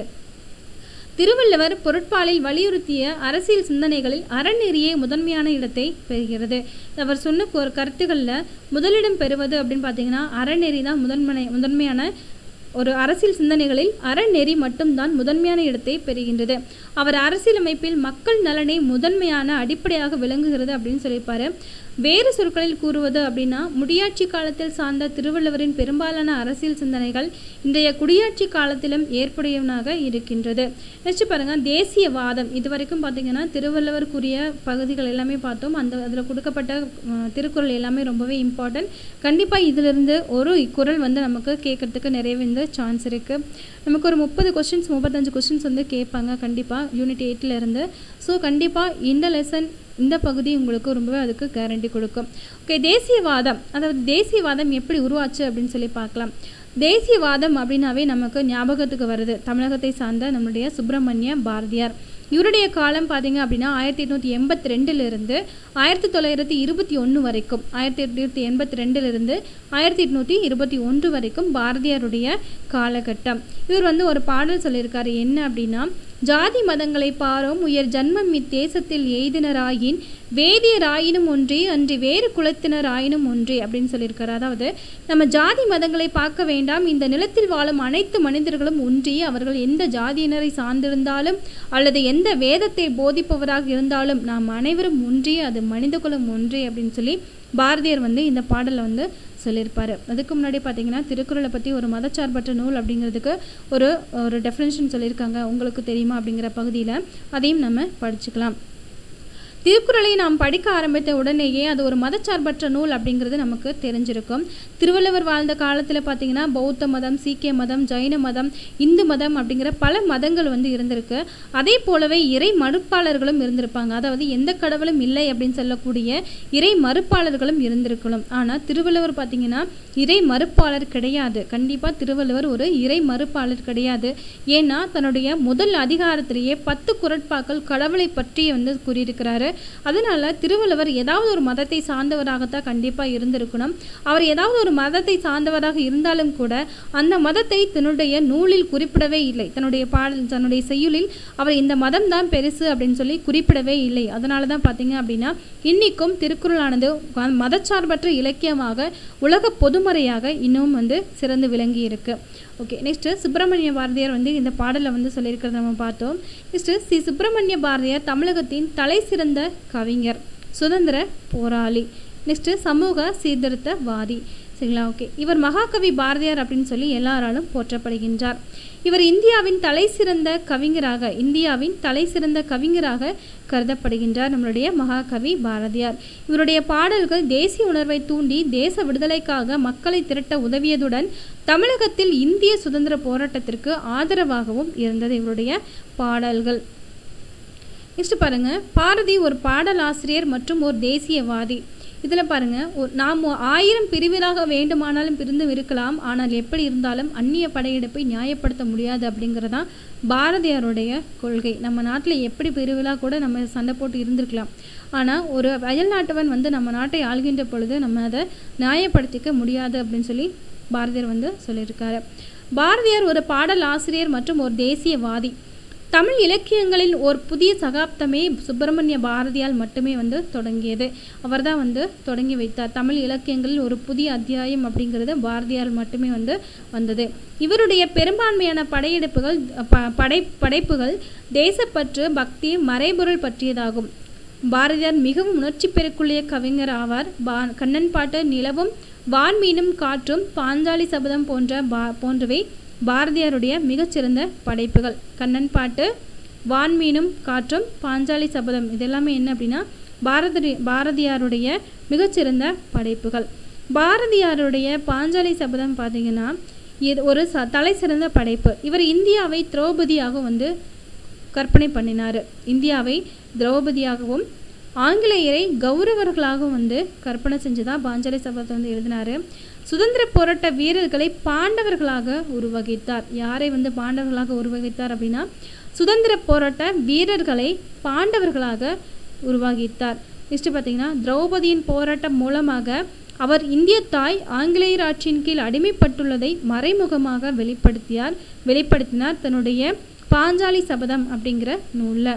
திருவள்ளுவர் பொருட்பாலில் வலியுறுத்திய அரசியல் சிந்தனைகளில் அறநெறியே முதன்மையான இடத்தை பெறுகிறது அவர் சொன்ன ஒரு கருத்துக்களில் முதலிடம் பெறுவது அப்படின்னு பார்த்தீங்கன்னா அறநெறி தான் முதன்மை முதன்மையான ஒரு அரசியல் சிந்தனைகளில் அறநெறி மட்டும்தான் முதன்மையான இடத்தை பெறுகின்றது அவர் அரசியலமைப்பில் மக்கள் நலனை முதன்மையான அடிப்படையாக விளங்குகிறது அப்படின்னு சொல்லியிருப்பாரு வேறு சொற்களில் கூறுவது அப்படின்னா முடியாட்சி காலத்தில் சார்ந்த திருவள்ளுவரின் பெரும்பாலான அரசியல் சிந்தனைகள் இன்றைய குடியாட்சி காலத்திலும் ஏற்புடையவனாக இருக்கின்றது நெக்ஸ்ட் பாருங்க தேசியவாதம் இது வரைக்கும் பார்த்தீங்கன்னா திருவள்ளுவர் கூறிய பகுதிகள் எல்லாமே பார்த்தோம் அந்த அதில் கொடுக்கப்பட்ட அஹ், திருக்குறள் எல்லாமே ரொம்பவே இம்பார்ட்டன்ட் கண்டிப்பாக இதிலிருந்து ஒரு குறள் வந்து நமக்கு கேட்கறதுக்கு நிறைய வந்து சான்ஸ் இருக்குது நமக்கு ஒரு முப்பது கொஸ்டின்ஸ் முப்பத்தஞ்சு கொஸ்டின்ஸ் வந்து கேட்பாங்க கண்டிப்பாக யூனிட் எயிட்டில் இருந்து ஸோ கண்டிப்பாக இந்த லெசன் இந்த பகுதி உங்களுக்கு ரொம்பவே அதுக்கு கேரண்டி கொடுக்கும் ஓகே தேசியவாதம் அதாவது தேசியவாதம் எப்படி உருவாச்சு அப்படின்னு சொல்லி பார்க்கலாம் தேசியவாதம் அப்படின்னாவே நமக்கு ஞாபகத்துக்கு வருது தமிழகத்தை சார்ந்த நம்முடைய சுப்பிரமணிய பாரதியார் இவருடைய காலம் பார்த்தீங்க அப்படின்னா ஆயிரத்தி எட்நூற்றி எண்பத்தி ரெண்டுலேருந்து ஆயிரத்தி தொள்ளாயிரத்தி இருபத்தி ஒன்று வரைக்கும் ஆயிரத்தி எட்நூற்றி எண்பத்தி ரெண்டுலேருந்து ஆயிரத்தி எட்நூற்றி இருபத்தி ஒன்று வரைக்கும் பாரதியாருடைய காலகட்டம் இவர் வந்து ஒரு பாடல் சொல்லியிருக்காரு என்ன அப்படின்னா ஜாதி மதங்களை பாரோம் உயர் ஜன்மம் இத்தேசத்தில் எய்தினராயின் வேதியராயினும் ஒன்றே அன்றி வேறு குலத்தினராயினும் ஒன்றே அப்படின்னு சொல்லியிருக்காரு அதாவது நம்ம ஜாதி மதங்களை பார்க்க வேண்டாம் இந்த நிலத்தில் வாழும் அனைத்து மனிதர்களும் ஒன்றி அவர்கள் எந்த ஜாதியினரை சார்ந்திருந்தாலும் அல்லது எந்த வேதத்தை போதிப்பவராக இருந்தாலும் நாம் அனைவரும் ஒன்றே அது மனிதகுலம் ஒன்றே அப்படின்னு சொல்லி பாரதியார் வந்து இந்த பாடலில் வந்து சொல்லியிருப்பார் அதுக்கு முன்னாடி பார்த்தீங்கன்னா திருக்குறளை பற்றி ஒரு மதச்சார்பற்ற நூல் அப்படிங்கிறதுக்கு ஒரு ஒரு டெஃபினேஷன் சொல்லியிருக்காங்க உங்களுக்கு தெரியுமா அப்படிங்கிற பகுதியில் அதையும் நம்ம படிச்சுக்கலாம் திருக்குறளை நாம் படிக்க ஆரம்பித்த உடனேயே அது ஒரு மதச்சார்பற்ற நூல் அப்படிங்கிறது நமக்கு தெரிஞ்சிருக்கும் திருவள்ளுவர் வாழ்ந்த காலத்தில் பார்த்தீங்கன்னா பௌத்த மதம் சீக்கிய மதம் ஜைன மதம் இந்து மதம் அப்படிங்கிற பல மதங்கள் வந்து இருந்திருக்கு அதே போலவே இறை மறுப்பாளர்களும் இருந்திருப்பாங்க அதாவது எந்த கடவுளும் இல்லை அப்படின்னு சொல்லக்கூடிய இறை மறுப்பாளர்களும் இருந்திருக்கணும் ஆனால் திருவள்ளுவர் பார்த்தீங்கன்னா இறை மறுப்பாளர் கிடையாது கண்டிப்பாக திருவள்ளுவர் ஒரு இறை மறுப்பாளர் கிடையாது ஏன்னா தன்னுடைய முதல் அதிகாரத்திலேயே பத்து குரட்பாக்கள் கடவுளை பற்றி வந்து கூறியிருக்கிறாரு அதனால திருவள்ளுவர் ஏதாவது ஒரு மதத்தை சார்ந்தவராகத்தான் கண்டிப்பாக இருந்திருக்கணும் அவர் ஏதாவது ஒரு மதத்தை சார்ந்தவராக இருந்தாலும் கூட அந்த மதத்தை தன்னுடைய நூலில் குறிப்பிடவே இல்லை தன்னுடைய பாடல் தன்னுடைய செய்யுளில் அவர் இந்த மதம் தான் பெருசு அப்படின்னு சொல்லி குறிப்பிடவே இல்லை அதனால தான் பார்த்தீங்க அப்படின்னா இன்னிக்கும் திருக்குறளானது மதச்சார்பற்ற இலக்கியமாக உலக பொதுமறையாக இன்னும் வந்து சிறந்து விளங்கி இருக்கு ஓகே நெக்ஸ்ட்டு சுப்பிரமணிய பாரதியார் வந்து இந்த பாடலை வந்து சொல்லியிருக்கிறத நம்ம பார்த்தோம் நெக்ஸ்ட்டு ஸ்ரீ சுப்பிரமணிய பாரதியார் தமிழகத்தின் தலை சிறந்த கவிஞர் சுதந்திர போராளி நெக்ஸ்ட்டு சமூக சீர்திருத்தவாதி சரிங்களா ஓகே இவர் மகாகவி பாரதியார் அப்படின்னு சொல்லி எல்லாராலும் போற்றப்படுகின்றார் இவர் இந்தியாவின் தலை சிறந்த கவிஞராக இந்தியாவின் தலை சிறந்த கவிஞராக கருதப்படுகின்றார் நம்மளுடைய மகாகவி பாரதியார் இவருடைய பாடல்கள் தேசிய உணர்வை தூண்டி தேச விடுதலைக்காக மக்களை திரட்ட உதவியதுடன் தமிழகத்தில் இந்திய சுதந்திர போராட்டத்திற்கு ஆதரவாகவும் இருந்தது இவருடைய பாடல்கள் நெக்ஸ்ட் பாருங்க பாரதி ஒரு பாடலாசிரியர் மற்றும் ஒரு தேசியவாதி இதில் பாருங்கள் ஒரு நாம் ஆயிரம் பிரிவிலாக வேண்டுமானாலும் பிரிந்தும் இருக்கலாம் ஆனால் எப்படி இருந்தாலும் அந்நிய படையெடுப்பை நியாயப்படுத்த முடியாது அப்படிங்கிறதான் பாரதியாருடைய கொள்கை நம்ம நாட்டில் எப்படி பிரிவிலா கூட நம்ம சண்டை போட்டு இருந்திருக்கலாம் ஆனால் ஒரு அயல் நாட்டவன் வந்து நம்ம நாட்டை ஆள்கின்ற பொழுது நம்ம அதை நியாயப்படுத்திக்க முடியாது அப்படின்னு சொல்லி பாரதியார் வந்து சொல்லியிருக்காரு பாரதியார் ஒரு பாடல் ஆசிரியர் மற்றும் ஒரு தேசியவாதி தமிழ் இலக்கியங்களில் ஒரு புதிய சகாப்தமே சுப்பிரமணிய பாரதியால் மட்டுமே வந்து தொடங்கியது அவர் தான் வந்து தொடங்கி வைத்தார் தமிழ் இலக்கியங்களில் ஒரு புதிய அத்தியாயம் அப்படிங்கிறது பாரதியால் மட்டுமே வந்து வந்தது இவருடைய பெரும்பான்மையான படையெடுப்புகள் ப படை படைப்புகள் தேசப்பற்று பக்தி மறைபொருள் பற்றியதாகும் பாரதியார் மிகவும் உணர்ச்சி பெருக்குள்ள கவிஞர் ஆவார் பா கண்ணன் பாட்டு நிலவும் வான்மீனும் காற்றும் பாஞ்சாலி சபதம் போன்ற பா போன்றவை பாரதியாருடைய மிகச்சிறந்த படைப்புகள் கண்ணன் பாட்டு வான்மீனும் காற்றும் பாஞ்சாலி சபதம் இதெல்லாமே என்ன அப்படின்னா பாரதி பாரதியாருடைய மிகச்சிறந்த படைப்புகள் பாரதியாருடைய பாஞ்சாலி சபதம் பார்த்தீங்கன்னா இது ஒரு ச தலை சிறந்த படைப்பு இவர் இந்தியாவை திரௌபதியாக வந்து கற்பனை பண்ணினார் இந்தியாவை திரௌபதியாகவும் ஆங்கிலேயரை கௌரவர்களாகவும் வந்து கற்பனை செஞ்சுதான் பாஞ்சாலி சபதத்தை வந்து எழுதினார் சுதந்திர போராட்ட வீரர்களை பாண்டவர்களாக உருவகித்தார் யாரை வந்து பாண்டவர்களாக உருவகித்தார் அப்படின்னா சுதந்திர போராட்ட வீரர்களை பாண்டவர்களாக உருவாகித்தார் நெக்ஸ்ட் பார்த்தீங்கன்னா திரௌபதியின் போராட்டம் மூலமாக அவர் இந்திய தாய் ஆங்கிலேயர் ஆட்சியின் கீழ் அடிமைப்பட்டுள்ளதை மறைமுகமாக வெளிப்படுத்தியார் வெளிப்படுத்தினார் தன்னுடைய பாஞ்சாலி சபதம் அப்படிங்கிற நூலில்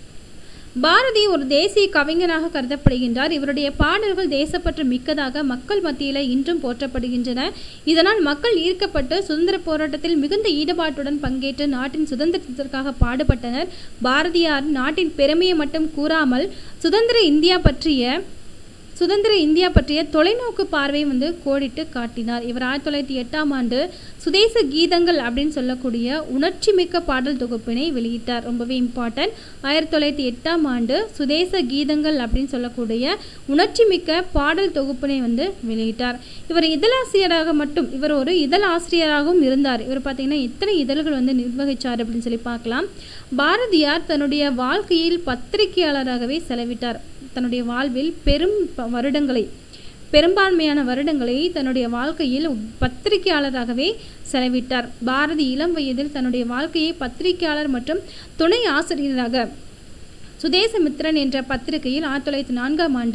பாரதி ஒரு தேசிய கவிஞனாக கருதப்படுகின்றார் இவருடைய பாடல்கள் தேசப்பற்று மிக்கதாக மக்கள் மத்தியில் இன்றும் போற்றப்படுகின்றன இதனால் மக்கள் ஈர்க்கப்பட்டு சுதந்திர போராட்டத்தில் மிகுந்த ஈடுபாட்டுடன் பங்கேற்று நாட்டின் சுதந்திரத்திற்காக பாடுபட்டனர் பாரதியார் நாட்டின் பெருமையை மட்டும் கூறாமல் சுதந்திர இந்தியா பற்றிய சுதந்திர இந்தியா பற்றிய தொலைநோக்கு பார்வை வந்து கோடிட்டு காட்டினார் இவர் ஆயிரத்தி தொள்ளாயிரத்தி எட்டாம் ஆண்டு சுதேச கீதங்கள் அப்படின்னு சொல்லக்கூடிய உணர்ச்சி மிக்க பாடல் தொகுப்பினை வெளியிட்டார் ரொம்பவே இம்பார்ட்டன்ட் ஆயிரத்தி தொள்ளாயிரத்தி எட்டாம் ஆண்டு சுதேச கீதங்கள் அப்படின்னு சொல்லக்கூடிய உணர்ச்சி மிக்க பாடல் தொகுப்பினை வந்து வெளியிட்டார் இவர் இதழாசிரியராக மட்டும் இவர் ஒரு இதழாசிரியராகவும் இருந்தார் இவர் பார்த்தீங்கன்னா எத்தனை இதழ்கள் வந்து நிர்வகித்தார் அப்படின்னு சொல்லி பார்க்கலாம் பாரதியார் தன்னுடைய வாழ்க்கையில் பத்திரிகையாளராகவே செலவிட்டார் தன்னுடைய வாழ்வில் பெரும் வருடங்களை பெரும்பான்மையான வருடங்களை தன்னுடைய வாழ்க்கையில் பத்திரிகையாளராகவே செலவிட்டார் பாரதி இளம் வயதில் தன்னுடைய வாழ்க்கையை பத்திரிகையாளர் மற்றும் துணை ஆசிரியராக சுதேசமித்ரன் என்ற பத்திரிகையில் ஆயிரத்தி தொள்ளாயிரத்தி நான்காம் ஆண்டு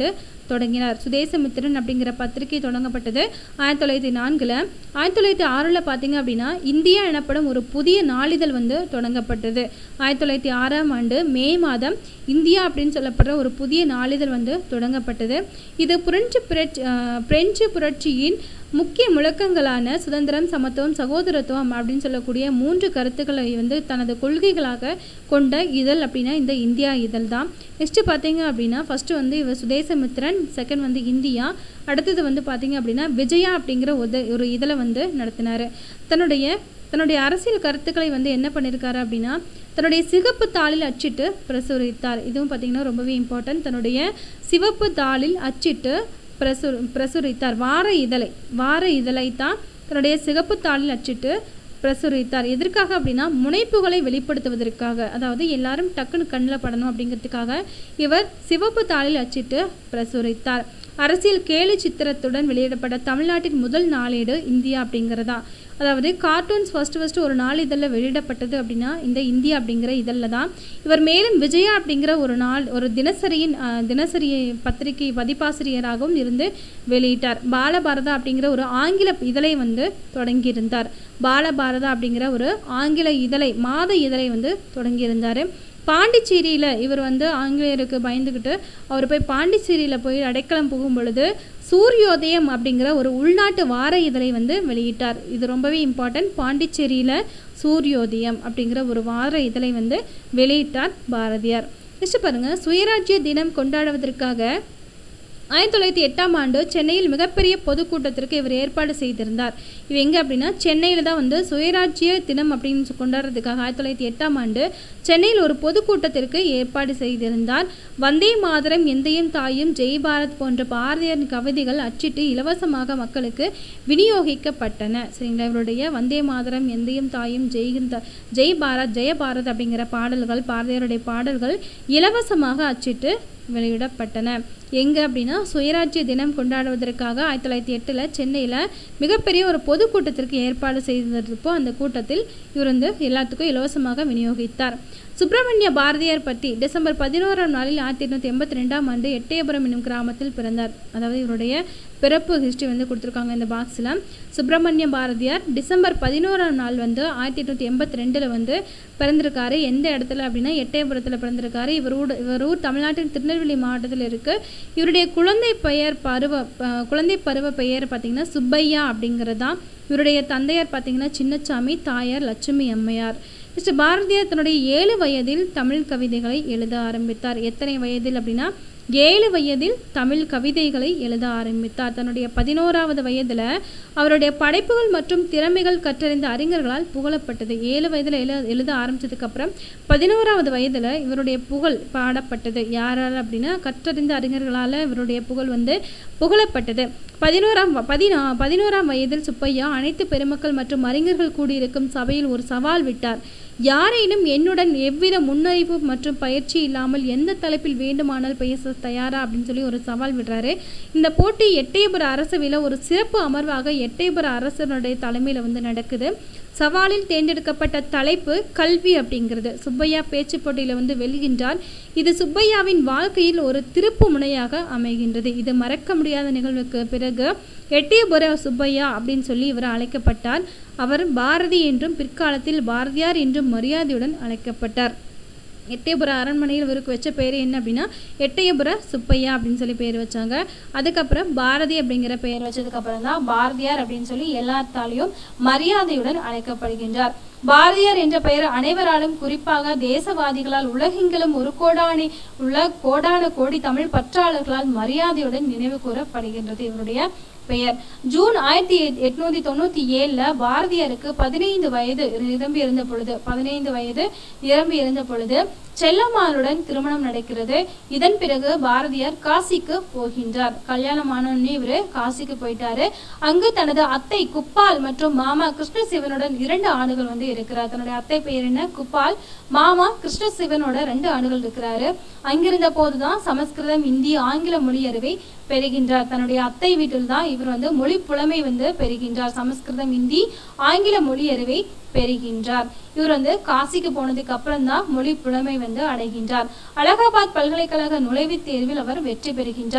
தொடங்கினார் சுதேசமித்திரன் அப்படிங்கிற பத்திரிகை தொடங்கப்பட்டது ஆயிரத்தி தொள்ளாயிரத்தி நான்கில் ஆயிரத்தி தொள்ளாயிரத்தி ஆறில் பார்த்தீங்க அப்படின்னா இந்தியா எனப்படும் ஒரு புதிய நாளிதழ் வந்து தொடங்கப்பட்டது ஆயிரத்தி தொள்ளாயிரத்தி ஆறாம் ஆண்டு மே மாதம் இந்தியா அப்படின்னு சொல்லப்படுற ஒரு புதிய நாளிதழ் வந்து தொடங்கப்பட்டது இது புரட்சி புரட்சி அஹ், பிரெஞ்சு புரட்சியின் முக்கிய முழக்கங்களான சுதந்திரம் சமத்துவம் சகோதரத்துவம் அப்படின்னு சொல்லக்கூடிய மூன்று கருத்துக்களை வந்து தனது கொள்கைகளாக கொண்ட இதழ் அப்படின்னா இந்த இந்தியா இதழ் தான் நெக்ஸ்ட் பார்த்தீங்க அப்படின்னா ஃபர்ஸ்ட் வந்து இவர் சுதேசமித்ரன் செகண்ட் வந்து இந்தியா அடுத்தது வந்து பார்த்தீங்க அப்படின்னா விஜயா அப்படிங்கிற உத ஒரு இதழை வந்து நடத்தினார் தன்னுடைய தன்னுடைய அரசியல் கருத்துக்களை வந்து என்ன பண்ணியிருக்காரு அப்படின்னா தன்னுடைய சிகப்பு தாளில் அச்சிட்டு பிரசுரித்தார் இதுவும் பார்த்தீங்கன்னா ரொம்பவே இம்பார்ட்டன்ட் தன்னுடைய சிவப்பு தாளில் அச்சிட்டு பிரசு பிரசுரித்தார் வார இதழை வார இதழை தான் தன்னுடைய சிகப்பு தாளில் அச்சிட்டு பிரசுரித்தார் எதற்காக அப்படின்னா முனைப்புகளை வெளிப்படுத்துவதற்காக அதாவது எல்லாரும் டக்குன்னு கண்ணில் படணும் அப்படிங்கிறதுக்காக இவர் சிவப்பு தாளில் அச்சிட்டு பிரசுரித்தார் அரசியல் கேலி சித்திரத்துடன் வெளியிடப்பட்ட தமிழ்நாட்டின் முதல் நாளேடு இந்தியா அப்படிங்கிறதா அதாவது கார்ட்டூன்ஸ் ஃபர்ஸ்ட் ஃபர்ஸ்ட் ஒரு நாளிதழில் வெளியிடப்பட்டது அப்படின்னா இந்த இந்தியா அப்படிங்கிற இதழில் தான் இவர் மேலும் விஜயா அப்படிங்கிற ஒரு நாள் ஒரு தினசரியின் அஹ், தினசரி பத்திரிகை பதிப்பாசிரியராகவும் இருந்து வெளியிட்டார் பாலபாரதா அப்படிங்கிற ஒரு ஆங்கில இதழை வந்து தொடங்கியிருந்தார் பாலபாரதா அப்படிங்கிற ஒரு ஆங்கில இதழை மாத இதழை வந்து தொடங்கியிருந்தார் பாண்டிச்சேரியில் இவர் வந்து ஆங்கிலேயருக்கு பயந்துக்கிட்டு அவர் போய் பாண்டிச்சேரியில் போய் அடைக்கலம் புகும் பொழுது சூரியோதயம் அப்படிங்கிற ஒரு உள்நாட்டு வார இதழை வந்து வெளியிட்டார் இது ரொம்பவே இம்பார்ட்டன்ட் பாண்டிச்சேரியில் சூரியோதயம் அப்படிங்கிற ஒரு வார இதழை வந்து வெளியிட்டார் பாரதியார் நெக்ஸ்ட் பாருங்க சுயராஜ்ய தினம் கொண்டாடுவதற்காக ஆயிரத்தி தொள்ளாயிரத்தி எட்டாம் ஆண்டு சென்னையில் மிகப்பெரிய பொதுக்கூட்டத்திற்கு இவர் ஏற்பாடு செய்திருந்தார் இது எங்கே அப்படின்னா சென்னையில் தான் வந்து சுயராஜ்ய தினம் அப்படின்னு சொ- கொண்டாடுறதுக்காக ஆயிரத்தி தொள்ளாயிரத்தி எட்டாம் ஆண்டு சென்னையில் ஒரு பொதுக்கூட்டத்திற்கு ஏற்பாடு செய்திருந்தார் வந்தே மாதரம் எந்தையும் தாயும் ஜெய் பாரத் போன்ற பாரதியாரின் கவிதைகள் அச்சிட்டு இலவசமாக மக்களுக்கு விநியோகிக்கப்பட்டன சரிங்களா இவருடைய வந்தே மாதரம் எந்தையும் தாயும் ஜெய்கிந்த ஜெய் பாரத் ஜெய பாரத் அப்படிங்கிற பாடல்கள் பாரதியாருடைய பாடல்கள் இலவசமாக அச்சிட்டு வெளியிடப்பட்டன எங்கே அப்படின்னா சுயராஜ்ய தினம் கொண்டாடுவதற்காக ஆயிரத்தி தொள்ளாயிரத்தி எட்டில் சென்னையில் மிகப்பெரிய ஒரு பொதுக்கூட்டத்திற்கு ஏற்பாடு செய்திருப்போ அந்த கூட்டத்தில் இவர் வந்து எல்லாத்துக்கும் இலவசமாக விநியோகித்தார் சுப்பிரமணிய பாரதியார் பற்றி டிசம்பர் பதினோராம் நாளில் ஆயிரத்தி எட்நூற்றி எண்பத்தி ரெண்டாம் ஆண்டு எட்டயபுரம் என்னும் கிராமத்தில் பிறந்தார் அதாவது இவருடைய பிறப்பு ஹிஸ்ட்ரி வந்து கொடுத்துருக்காங்க இந்த பாக்ஸில் சுப்பிரமணிய பாரதியார் டிசம்பர் பதினோராம் நாள் வந்து ஆயிரத்தி எட்நூற்றி எண்பத்தி ரெண்டில் வந்து பிறந்திருக்காரு எந்த இடத்துல அப்படின்னா எட்டயபுரத்தில் பிறந்திருக்காரு இவர் ஊர் இவர் ஊர் தமிழ்நாட்டின் திருநெல்வேலி மாவட்டத்தில் இருக்குது இவருடைய குழந்தை பெயர் பருவ ப- குழந்தை பருவ பெயர் பார்த்தீங்கன்னா சுப்பையா அப்படிங்கிறது தான் இவருடைய தந்தையார் பார்த்தீங்கன்னா சின்னச்சாமி தாயார் லட்சுமி அம்மையார் மிஸ்டர் பாரதியார் தன்னுடைய ஏழு வயதில் தமிழ் கவிதைகளை எழுத ஆரம்பித்தார் எத்தனை வயதில் அப்படின்னா ஏழு வயதில் தமிழ் கவிதைகளை எழுத ஆரம்பித்தார் தன்னுடைய பதினோராவது வயதில் அவருடைய படைப்புகள் மற்றும் திறமைகள் கற்றறிந்த அறிஞர்களால் புகழப்பட்டது ஏழு வயதில் எழுத எழுத ஆரம்பிச்சதுக்கப்புறம் பதினோராவது வயதில் இவருடைய புகழ் பாடப்பட்டது யாரால் அப்படின்னா கற்றறிந்த அறிஞர்களால் இவருடைய புகழ் வந்து புகழப்பட்டது பதினோராம் வ- பதினா பதினோராம் வயதில் சுப்பையா அனைத்து பெருமக்கள் மற்றும் அறிஞர்கள் கூடியிருக்கும் சபையில் ஒரு சவால் விட்டார் யாரேனும் என்னுடன் எவ்வித முன்னறிவு மற்றும் பயிற்சி இல்லாமல் எந்த தலைப்பில் வேண்டுமானால் பேச தயாரா அப்படின்னு சொல்லி ஒரு சவால் விடுறாரு இந்த போட்டி எட்டயபுர அரசவையில் ஒரு சிறப்பு அமர்வாக எட்டயபுர அரசனுடைய தலைமையில் வந்து நடக்குது சவாலில் தேர்ந்தெடுக்கப்பட்ட தலைப்பு கல்வி அப்படிங்கிறது சுப்பையா பேச்சு போட்டியில் வந்து வெல்கின்றார் இது சுப்பையாவின் வாழ்க்கையில் ஒரு திருப்பு முனையாக அமைகின்றது இது மறக்க முடியாத நிகழ்வுக்கு பிறகு எட்டயபுர சுப்பையா அப்படின்னு சொல்லி இவர் அழைக்கப்பட்டார் அவர் பாரதி என்றும் பிற்காலத்தில் பாரதியார் என்றும் மரியாதையுடன் அழைக்கப்பட்டார் எட்டயபுர அரண்மனையில் இவருக்கு வச்ச பேர் என்ன அப்படின்னா எட்டயபுர சுப்பையா அப்படின்னு சொல்லி பேர் வச்சாங்க அதுக்கப்புறம் பாரதி அப்படிங்கிற பெயர் வச்சதுக்கப்புறம் தான் பாரதியார் அப்படின்னு சொல்லி எல்லாத்தாலையும் மரியாதையுடன் அழைக்கப்படுகின்றார் பாரதியார் என்ற பெயர் அனைவராலும் குறிப்பாக தேசவாதிகளால் உலகெங்கிலும் ஒரு கோடானி உள்ள கோடான கோடி தமிழ் பற்றாளர்களால் மரியாதையுடன் நினைவு கூறப்படுகின்றது இவருடைய பெயர் ஜூன் ஆயிரத்தி எட்நூத்தி தொண்ணூத்தி ஏழுல பாரதியாருக்கு பதினைந்து வயது நிரம்பி இருந்த பொழுது பதினைந்து வயது நிரம்பி இருந்த பொழுது செல்லம்மாளுடன் திருமணம் நடக்கிறது இதன் பிறகு பாரதியார் காசிக்கு போகின்றார் கல்யாணமானோடனே இவரு காசிக்கு போயிட்டாரு அங்கு தனது அத்தை குப்பால் மற்றும் மாமா கிருஷ்ணசிவனுடன் இரண்டு ஆண்டுகள் வந்து இருக்கிறார் தன்னுடைய அத்தை பெயர் என்ன குப்பால் மாமா கிருஷ்ணசிவனோட ரெண்டு ஆண்டுகள் இருக்கிறாரு அங்கிருந்த போதுதான் சமஸ்கிருதம் இந்தி ஆங்கில மொழி அறிவை பெறுகின்றார் தன்னுடைய அத்தை வீட்டில் தான் இவர் வந்து மொழி புலமை வந்து பெறுகின்றார் சமஸ்கிருதம் இந்தி ஆங்கில மொழி அறிவை பெறுகின்றார் இவர் வந்து காசிக்கு போனதுக்கு அப்புறம் தான் மொழி புலமை வந்து அடைகின்றார் அலகாபாத் பல்கலைக்கழக நுழைவுத் தேர்வில் அவர் வெற்றி பெறுகின்றார்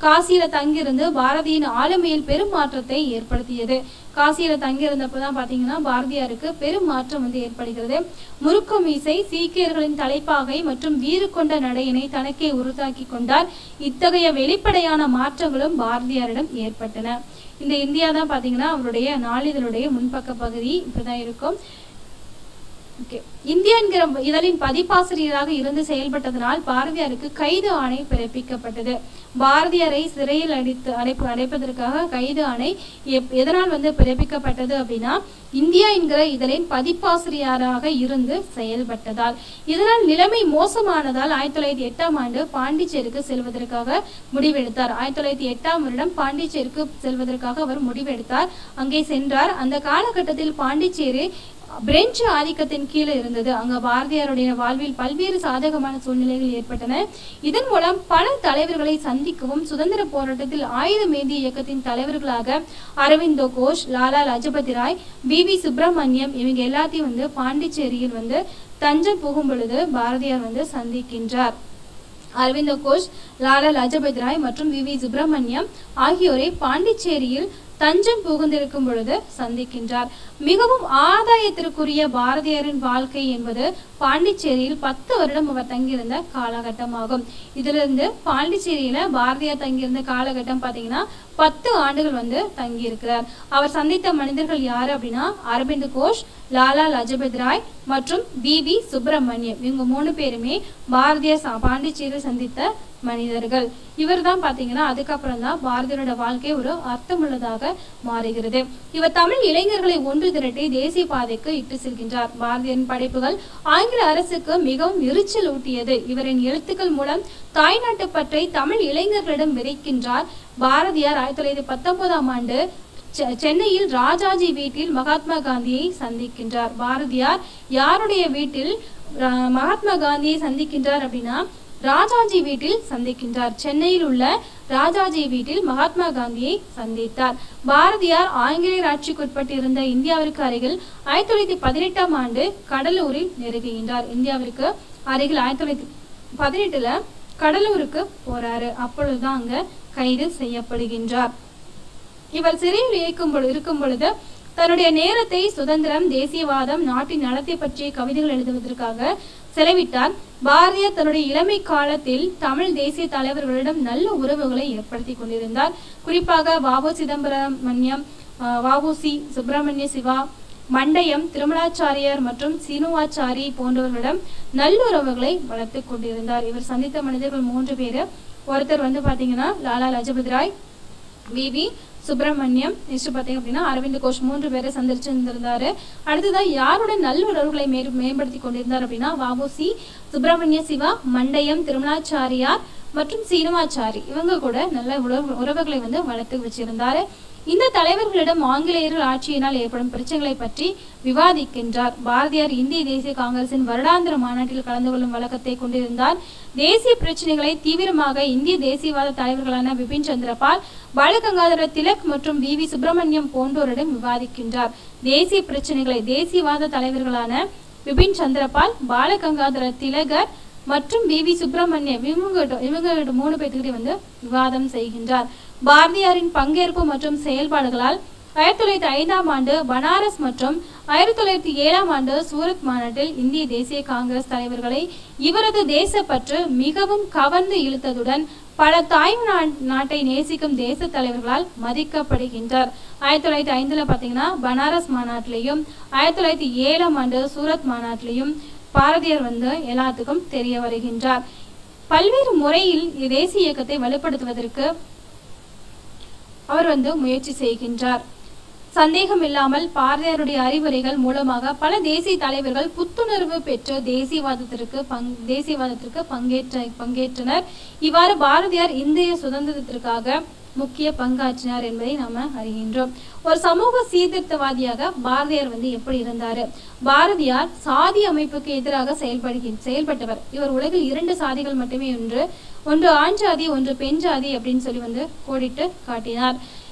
காசியில தங்கியிருந்து பாரதியின் ஆளுமையில் பெரும் மாற்றத்தை ஏற்படுத்தியது காசியில தங்கியிருந்தப்ப தான் பாத்தீங்கன்னா பாரதியாருக்கு பெரும் மாற்றம் வந்து ஏற்படுகிறது முறுக்கு மீசை சீக்கியர்களின் தலைப்பாகை மற்றும் வீறு கொண்ட நடையினை தனக்கே உருத்தாக்கி கொண்டார் இத்தகைய வெளிப்படையான மாற்றங்களும் பாரதியாரிடம் ஏற்பட்டன இந்த இந்தியா தான் பாத்தீங்கன்னா அவருடைய நாளிதழுடைய முன்பக்க பகுதி இப்படிதான் இருக்கும் ஓகே இந்தியா என்கிற இதழின் பதிப்பாசிரியராக இருந்து செயல்பட்டதனால் பாரதியாருக்கு கைது ஆணை பிறப்பிக்கப்பட்டது பாரதியாரை சிறையில் அடைத்து அடைப்பு அடைப்பதற்காக கைது ஆணை எப்- எதனால் வந்து பிறப்பிக்கப்பட்டது அப்படின்னா இந்தியா என்கிற இதழின் பதிப்பாசிரியராக இருந்து செயல்பட்டதால் இதனால் நிலைமை மோசமானதால் ஆயிரத்தி தொள்ளாயிரத்தி எட்டாம் ஆண்டு பாண்டிச்சேரிக்கு செல்வதற்காக முடிவெடுத்தார் ஆயிரத்தி தொள்ளாயிரத்தி எட்டாம் வருடம் பாண்டிச்சேரிக்கு செல்வதற்காக அவர் முடிவெடுத்தார் அங்கே சென்றார் அந்த காலகட்டத்தில் பாண்டிச்சேரி பிரெஞ்சு ஆதிக்கத்தின் கீழே இருந்தது அங்க பாரதியாருடைய வாழ்வில் பல்வேறு சாதகமான சூழ்நிலைகள் ஏற்பட்டன இதன் மூலம் பல தலைவர்களை சந்திக்கவும் சுதந்திர போராட்டத்தில் ஆயுதம் ஏந்திய இயக்கத்தின் தலைவர்களாக அரவிந்தோ கோஷ் லாலா லஜபதி ராய் வி வி சுப்பிரமணியம் இவங்க எல்லாத்தையும் வந்து பாண்டிச்சேரியில் வந்து தஞ்சம் புகும் பொழுது பாரதியார் வந்து சந்திக்கின்றார் அரவிந்த கோஷ் லாலா லஜபதி ராய் மற்றும் வி வி சுப்பிரமணியம் ஆகியோரை பாண்டிச்சேரியில் தஞ்சம் புகுந்திருக்கும் பொழுது சந்திக்கின்றார் மிகவும் ஆதாயத்திற்குரிய பாரதியாரின் வாழ்க்கை என்பது பாண்டிச்சேரியில் பத்து வருடம் அவர் தங்கியிருந்த காலகட்டமாகும் இதிலிருந்து பாண்டிச்சேரியில பாரதியார் தங்கியிருந்த காலகட்டம் பாத்தீங்கன்னா பத்து ஆண்டுகள் வந்து தங்கியிருக்கிறார் அவர் சந்தித்த மனிதர்கள் யாரு அப்படின்னா அரவிந்த் கோஷ் லாலா லஜபதி ராய் மற்றும் வி வி சுப்பிரமணியம் இவங்க மூணு பேருமே பாரதியார் ச- பாண்டிச்சேரியில் சந்தித்த மனிதர்கள் இவர் தான் பாத்தீங்கன்னா அதுக்கப்புறம் தான் பாரதியாரோட வாழ்க்கை ஒரு அர்த்தமுள்ளதாக மாறுகிறது இவர் தமிழ் இளைஞர்களை ஒன்று திரட்டி தேசிய பாதைக்கு இட்டு செல்கின்றார் பாரதியாரின் படைப்புகள் ஆங்கில அரசுக்கு மிகவும் எரிச்சல் ஊட்டியது இவரின் எழுத்துக்கள் மூலம் தாய்நாட்டு பற்றை தமிழ் இளைஞர்களிடம் விதைக்கின்றார் பாரதியார் ஆயிரத்தி தொள்ளாயிரத்தி பத்தொன்பதாம் ஆண்டு செ- சென்னையில் ராஜாஜி வீட்டில் மகாத்மா காந்தியை சந்திக்கின்றார் பாரதியார் யாருடைய வீட்டில் ரா- மகாத்மா காந்தியை சந்திக்கின்றார் அப்படின்னா ராஜாஜி வீட்டில் சந்திக்கின்றார் சென்னையில் உள்ள ராஜாஜி வீட்டில் மகாத்மா காந்தியை சந்தித்தார் பாரதியார் ஆங்கிலேயர் ஆட்சிக்குட்பட்டு இருந்த இந்தியாவிற்கு அருகில் ஆயிரத்தி தொள்ளாயிரத்தி பதினெட்டாம் ஆண்டு கடலூரில் நெருங்குகின்றார் இந்தியாவிற்கு அருகில் ஆயிரத்தி தொள்ளாயிரத்தி பதினெட்டுல கடலூருக்கு போறாரு அப்பொழுதுதான் அங்க கைது செய்யப்படுகின்றார் இவர் சிறையில் இருக்கும் பொழுது இருக்கும் பொழுது தன்னுடைய நேரத்தை சுதந்திரம் தேசியவாதம் நாட்டின் நலத்தை பற்றிய கவிதைகள் எழுதுவதற்காக செலவிட்டார் பாரதியார் தன்னுடைய இளமை காலத்தில் தமிழ் தேசிய தலைவர்களிடம் நல்ல உறவுகளை ஏற்படுத்தி கொண்டிருந்தார் குறிப்பாக வாவு சிதம்பரமணியம் வஉசி சுப்பிரமணிய சிவா மண்டயம் திருமலாச்சாரியார் மற்றும் சீனுவாச்சாரி போன்றவர்களிடம் நல்லுறவுகளை வளர்த்து கொண்டிருந்தார் இவர் சந்தித்த மனிதர்கள் மூன்று பேரு ஒருத்தர் வந்து பாத்தீங்கன்னா Lala Lajpat Rai V V Subramaniam next பார்த்தீங்க அப்படின்னா அரவிந்த் கோஷ் மூன்று பேரை சந்திச்சிருந்திருந்தாரு அடுத்ததான் யாருடன் நல்லுறவுகளை மே மேம்படுத்தி கொண்டிருந்தார் அப்படின்னா வஉசி சுப்பிரமணிய சிவா மண்டயம் திருமலாச்சாரியார் மற்றும் சீனுவாச்சாரி இவங்க கூட நல்ல உறவு உறவுகளை வந்து வளர்த்து வச்சிருந்தாரு இந்த தலைவர்களிடம் ஆங்கிலேயர்கள் ஆட்சியினால் ஏற்படும் பிரச்சனைகளை பற்றி விவாதிக்கின்றார் பாரதியார் இந்திய தேசிய காங்கிரசின் வருடாந்திர மாநாட்டில் கலந்து கொள்ளும் வழக்கத்தை கொண்டிருந்தார் தேசிய பிரச்சனைகளை தீவிரமாக இந்திய தேசியவாத தலைவர்களான பிபின் சந்திரபால் பாலகங்காதர திலக் மற்றும் வி வி சுப்பிரமணியம் போன்றோரிடம் விவாதிக்கின்றார் தேசிய பிரச்சனைகளை தேசியவாத தலைவர்களான பிபின் சந்திரபால் பாலகங்காதர திலகர் மற்றும் வி வி சுப்பிரமணியம் இவங்க இவங்க மூணு பேர்த்துக்கிட்டே வந்து விவாதம் செய்கின்றார் பாரதியாரின் பங்கேற்பு மற்றும் செயல்பாடுகளால் ஆயிரத்தி தொள்ளாயிரத்தி ஐந்தாம் ஆண்டு பனாரஸ் மற்றும் ஆயிரத்தி தொள்ளாயிரத்தி ஏழாம் ஆண்டு சூரத் மாநாட்டில் இந்திய தேசிய காங்கிரஸ் தலைவர்களை இவரது தேசப்பற்று மிகவும் கவர்ந்து இழுத்ததுடன் பல தாய் நா- நாட்டை நேசிக்கும் தேச தலைவர்களால் மதிக்கப்படுகின்றார் ஆயிரத்தி தொள்ளாயிரத்தி ஐந்துல பாத்தீங்கன்னா பனாரஸ் மாநாட்டிலையும் ஆயிரத்தி தொள்ளாயிரத்தி ஏழாம் ஆண்டு சூரத் மாநாட்டிலையும் பாரதியார் வந்து எல்லாத்துக்கும் தெரிய வருகின்றார் பல்வேறு முறையில் தேசிய இயக்கத்தை வலுப்படுத்துவதற்கு அவர் வந்து முயற்சி செய்கின்றார் சந்தேகம் இல்லாமல் பாரதியாருடைய அறிவுரைகள் மூலமாக பல தேசிய தலைவர்கள் புத்துணர்வு பெற்று தேசியவாதத்திற்கு பங் தேசியவாதத்திற்கு பங்கேற்ற பங்கேற்றனர் இவ்வாறு பாரதியார் இந்திய சுதந்திரத்திற்காக முக்கிய பங்காற்றினார் என்பதை நாம அறிகின்றோம் ஒரு சமூக சீர்திருத்தவாதியாக பாரதியார் வந்து எப்படி இருந்தாரு பாரதியார் சாதி அமைப்புக்கு எதிராக செயல்படுகி செயல்பட்டவர் இவர் உலகில் இரண்டு சாதிகள் மட்டுமே ஒன்று ஒன்று ஆண் ஜாதி ஒன்று பெண் ஜாதி அப்படின்னு சொல்லி வந்து கோடிட்டு காட்டினார்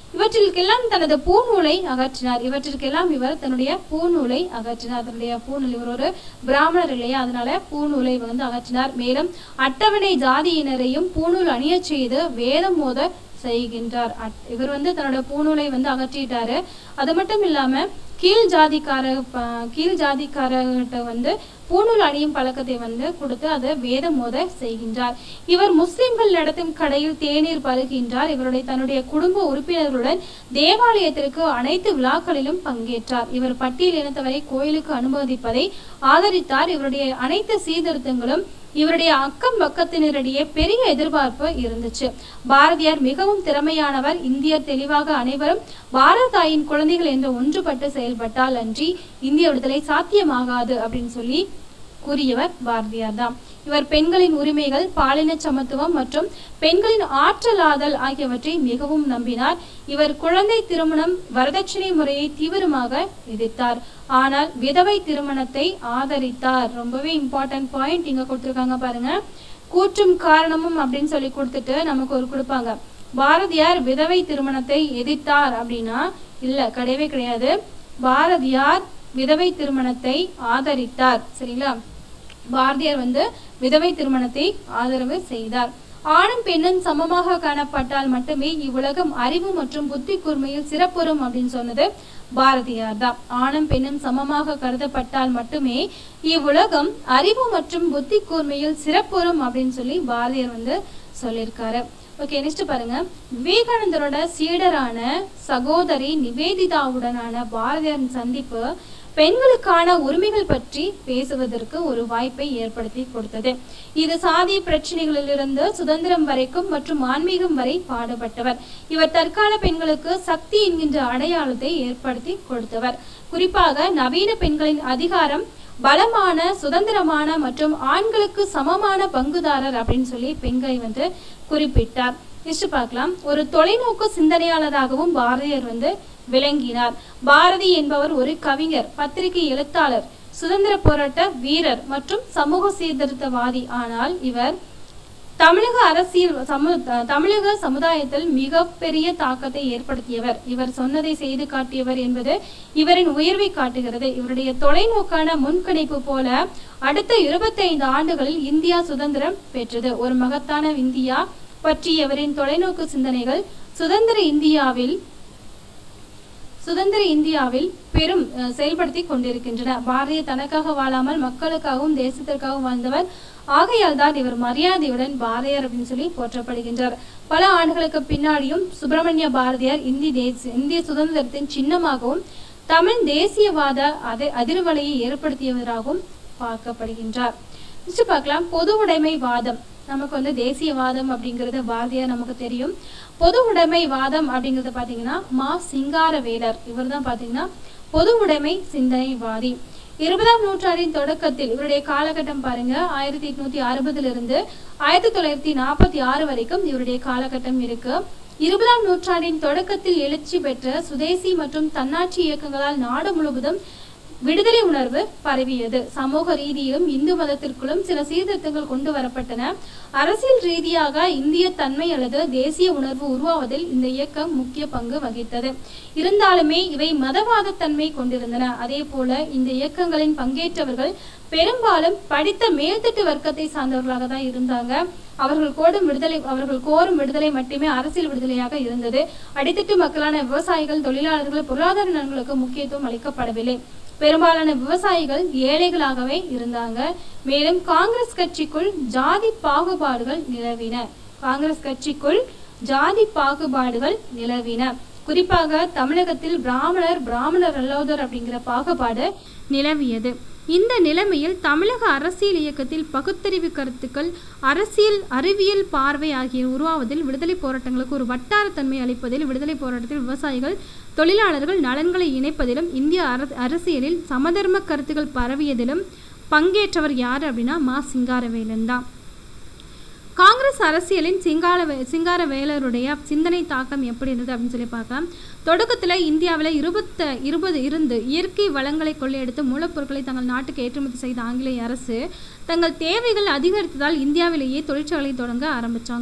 இவற்றிற்கெல்லாம் தனது பூநூலை அகற்றினார் இவற்றிற்கெல்லாம் இவர் தன்னுடைய பூநூலை அகற்றினார் தன்னுடைய பூநூல் இவர் ஒரு பிராமணர் இல்லையா அதனால பூநூலை வந்து அகற்றினார் மேலும் அட்டவணை ஜாதியினரையும் பூநூல் அணியச் செய்து வேதம் மோத செய்கின்றார் அட்- இவர் வந்து தன்னோட பூநூலை வந்து அகற்றிட்டாரு அது மட்டும் இல்லாம கீழ் ஜாதிக்கார ப- கீழ் ஜாதிக்காரர்கிட்ட வந்து பூநூல் அணியும் பழக்கத்தை வந்து கொடுத்து அதை வேதம் மோத செய்கின்றார் இவர் முஸ்லிம்கள் நடத்தும் கடையில் தேநீர் பருகின்றார் இவருடைய தன்னுடைய குடும்ப உறுப்பினர்களுடன் தேவாலயத்திற்கு அனைத்து விழாக்களிலும் பங்கேற்றார் இவர் பட்டியல் இனத்தவரை கோயிலுக்கு அனுமதிப்பதை ஆதரித்தார் இவருடைய அனைத்து சீர்திருத்தங்களும் இவருடைய அக்கம் பக்கத்தினரிடையே பெரிய எதிர்பார்ப்பு இருந்துச்சு பாரதியார் மிகவும் திறமையானவர் இந்தியர் தெளிவாக அனைவரும் பாரத தாயின் குழந்தைகள் என்று ஒன்றுபட்டு செயல்பட்டால் அன்றி இந்திய விடுதலை சாத்தியமாகாது அப்படின்னு சொல்லி கூறியவர் பாரதியார் தான் இவர் பெண்களின் உரிமைகள் பாலின சமத்துவம் மற்றும் பெண்களின் ஆற்றலாதல் ஆகியவற்றை மிகவும் நம்பினார் இவர் குழந்தை திருமணம் வரதட்சணை முறையை தீவிரமாக எதிர்த்தார் ஆனால் விதவை திருமணத்தை ஆதரித்தார் ரொம்பவே இம்பார்ட்டன்ட் பாயிண்ட் இங்க கொடுத்திருக்காங்க பாருங்க கூற்றும் காரணமும் அப்படின்னு சொல்லி கொடுத்துட்டு நமக்கு ஒரு கொடுப்பாங்க பாரதியார் விதவை திருமணத்தை எதிர்த்தார் அப்படின்னா இல்ல கிடையவே கிடையாது பாரதியார் விதவை திருமணத்தை ஆதரித்தார் சரிங்களா பாரதியார் வந்து விதவை திருமணத்தை ஆதரவு செய்தார் ஆணும் பெண்ணும் சமமாக காணப்பட்டால் மட்டுமே இவ்வுலகம் அறிவு மற்றும் புத்தி கூர்மையில் சிறப்புறும் அப்படின்னு சொன்னது பாரதியார் தான் ஆணும் பெண்ணும் சமமாக கருதப்பட்டால் மட்டுமே இவ்வுலகம் அறிவு மற்றும் புத்தி கூர்மையில் சிறப்புறும் அப்படின்னு சொல்லி பாரதியார் வந்து சொல்லியிருக்காரு ஓகே நெக்ஸ்ட் பாருங்க விவேகானந்தரோட சீடரான சகோதரி நிவேதிதாவுடனான பாரதியாரின் சந்திப்பு பெண்களுக்கான உரிமைகள் பற்றி பேசுவதற்கு ஒரு வாய்ப்பை ஏற்படுத்தி கொடுத்தது இது சாதி பிரச்சனைகளிலிருந்து சுதந்திரம் வரைக்கும் மற்றும் ஆன்மீகம் வரை பாடுபட்டவர் இவர் தற்கால பெண்களுக்கு சக்தி என்கின்ற அடையாளத்தை ஏற்படுத்தி கொடுத்தவர் குறிப்பாக நவீன பெண்களின் அதிகாரம் பலமான சுதந்திரமான மற்றும் ஆண்களுக்கு சமமான பங்குதாரர் அப்படின்னு சொல்லி பெண்களை வந்து குறிப்பிட்டார் நெக்ஸ்ட் பார்க்கலாம் ஒரு தொலைநோக்கு சிந்தனையாளராகவும் பாரதியார் வந்து விளங்கினார் பாரதி என்பவர் ஒரு கவிஞர் பத்திரிகை எழுத்தாளர் சுதந்திர போராட்ட வீரர் மற்றும் சமூக சீர்திருத்தவாதி ஆனால் இவர் தமிழக அரசியல் சமு த- தமிழக சமுதாயத்தில் மிகப்பெரிய தாக்கத்தை ஏற்படுத்தியவர் இவர் சொன்னதை செய்து காட்டியவர் என்பது இவரின் உயர்வை காட்டுகிறது இவருடைய தொலைநோக்கான முன்கணிப்பு போல அடுத்த 25 ஆண்டுகளில் இந்தியா சுதந்திரம் பெற்றது ஒரு மகத்தான இந்தியா பற்றிய இவரின் தொலைநோக்கு சிந்தனைகள் சுதந்திர இந்தியாவில் சுதந்திர இந்தியாவில் பெரும் அஹ், செயல்படுத்தி கொண்டிருக்கின்றன பாரதிய தனக்காக வாழாமல் மக்களுக்காகவும் தேசத்திற்காகவும் வாழ்ந்தவர் ஆகையால் தான் இவர் மரியாதையுடன் பாரதியார் அப்படின்னு சொல்லி போற்றப்படுகின்றார் பல ஆண்டுகளுக்கு பின்னாடியும் சுப்பிரமணிய பாரதியார் இந்தி தேச இந்திய சுதந்திரத்தின் சின்னமாகவும் தமிழ் தேசியவாத அதி அதிர்வலையை ஏற்படுத்தியவராகவும் பார்க்கப்படுகின்றார் நெக்ஸ்ட் பார்க்கலாம் பொது உடைமை வாதம் நமக்கு வந்து தேசியவாதம் அப்படிங்கிறது பாரதியார் நமக்கு தெரியும் பொது உடைமை வாதம் அப்படிங்கிறது பார்த்தீங்கன்னா மா சிங்காரவேலர் இவர் தான் பார்த்தீங்கன்னா பொது உடைமை சிந்தனைவாதி இருபதாம் நூற்றாண்டின் தொடக்கத்தில் இவருடைய காலகட்டம் பாருங்க ஆயிரத்தி எட்நூத்தி அறுபதுல இருந்து ஆயிரத்தி தொள்ளாயிரத்தி நாற்பத்தி ஆறு வரைக்கும் இவருடைய காலகட்டம் இருக்கு இருபதாம் நூற்றாண்டின் தொடக்கத்தில் எழுச்சி பெற்ற சுதேசி மற்றும் தன்னாட்சி இயக்கங்களால் நாடு முழுவதும் விடுதலை உணர்வு பரவியது சமூக ரீதியிலும் இந்து மதத்திற்குள்ளும் சில சீர்திருத்தங்கள் கொண்டு வரப்பட்டன அரசியல் ரீதியாக இந்திய தன்மை அல்லது தேசிய உணர்வு உருவாவதில் இந்த இயக்கம் முக்கிய பங்கு வகித்தது இருந்தாலுமே இவை மதவாத தன்மை கொண்டிருந்தன அதே போல இந்த இயக்கங்களின் பங்கேற்றவர்கள் பெரும்பாலும் படித்த மேல்தட்டு வர்க்கத்தை சார்ந்தவர்களாக தான் இருந்தாங்க அவர்கள் கோடும் விடுதலை அவர்கள் கோரும் விடுதலை மட்டுமே அரசியல் விடுதலையாக இருந்தது அடித்தட்டு மக்களான விவசாயிகள் தொழிலாளர்கள் பொருளாதார நலன்களுக்கு முக்கியத்துவம் அளிக்கப்படவில்லை பெரும்பாலான விவசாயிகள் ஏழைகளாகவே இருந்தாங்க மேலும் காங்கிரஸ் கட்சிக்குள் ஜாதி பாகுபாடுகள் நிலவின காங்கிரஸ் கட்சிக்குள் ஜாதி பாகுபாடுகள் நிலவின குறிப்பாக தமிழகத்தில் பிராமணர் பிராமணர் அல்லாதோர் அப்படிங்கிற பாகுபாடு நிலவியது இந்த நிலைமையில் தமிழக அரசியல் இயக்கத்தில் பகுத்தறிவு கருத்துக்கள் அரசியல் அறிவியல் பார்வை ஆகிய உருவாவதில் விடுதலை போராட்டங்களுக்கு ஒரு வட்டாரத்தன்மை அளிப்பதில் விடுதலை போராட்டத்தில் விவசாயிகள் தொழிலாளர்கள் நலன்களை இணைப்பதிலும் இந்திய அர- அரசியலில் சமதர்ம கருத்துக்கள் பரவியதிலும் பங்கேற்றவர் யார் அப்படின்னா மா சிங்காரவேலன் தான் காங்கிரஸ் அரசியலின் சிங்கார சிங்காரவேலருடைய சிந்தனை தாக்கம் எப்படி இருந்தது அப்படின்னு சொல்லி பார்க்கலாம் தொடக்கத்தில் இந்தியாவில் இருபத்த இருபது இருந்து இயற்கை வளங்களை கொள்ளையடித்து மூலப்பொருட்களை தங்கள் நாட்டுக்கு ஏற்றுமதி செய்த ஆங்கிலேய அரசு தங்கள் தேவைகள் அதிகரித்ததால் இந்தியாவிலேயே தொழிற்சாலை தொடங்க ஆரம்பிச்சாங்க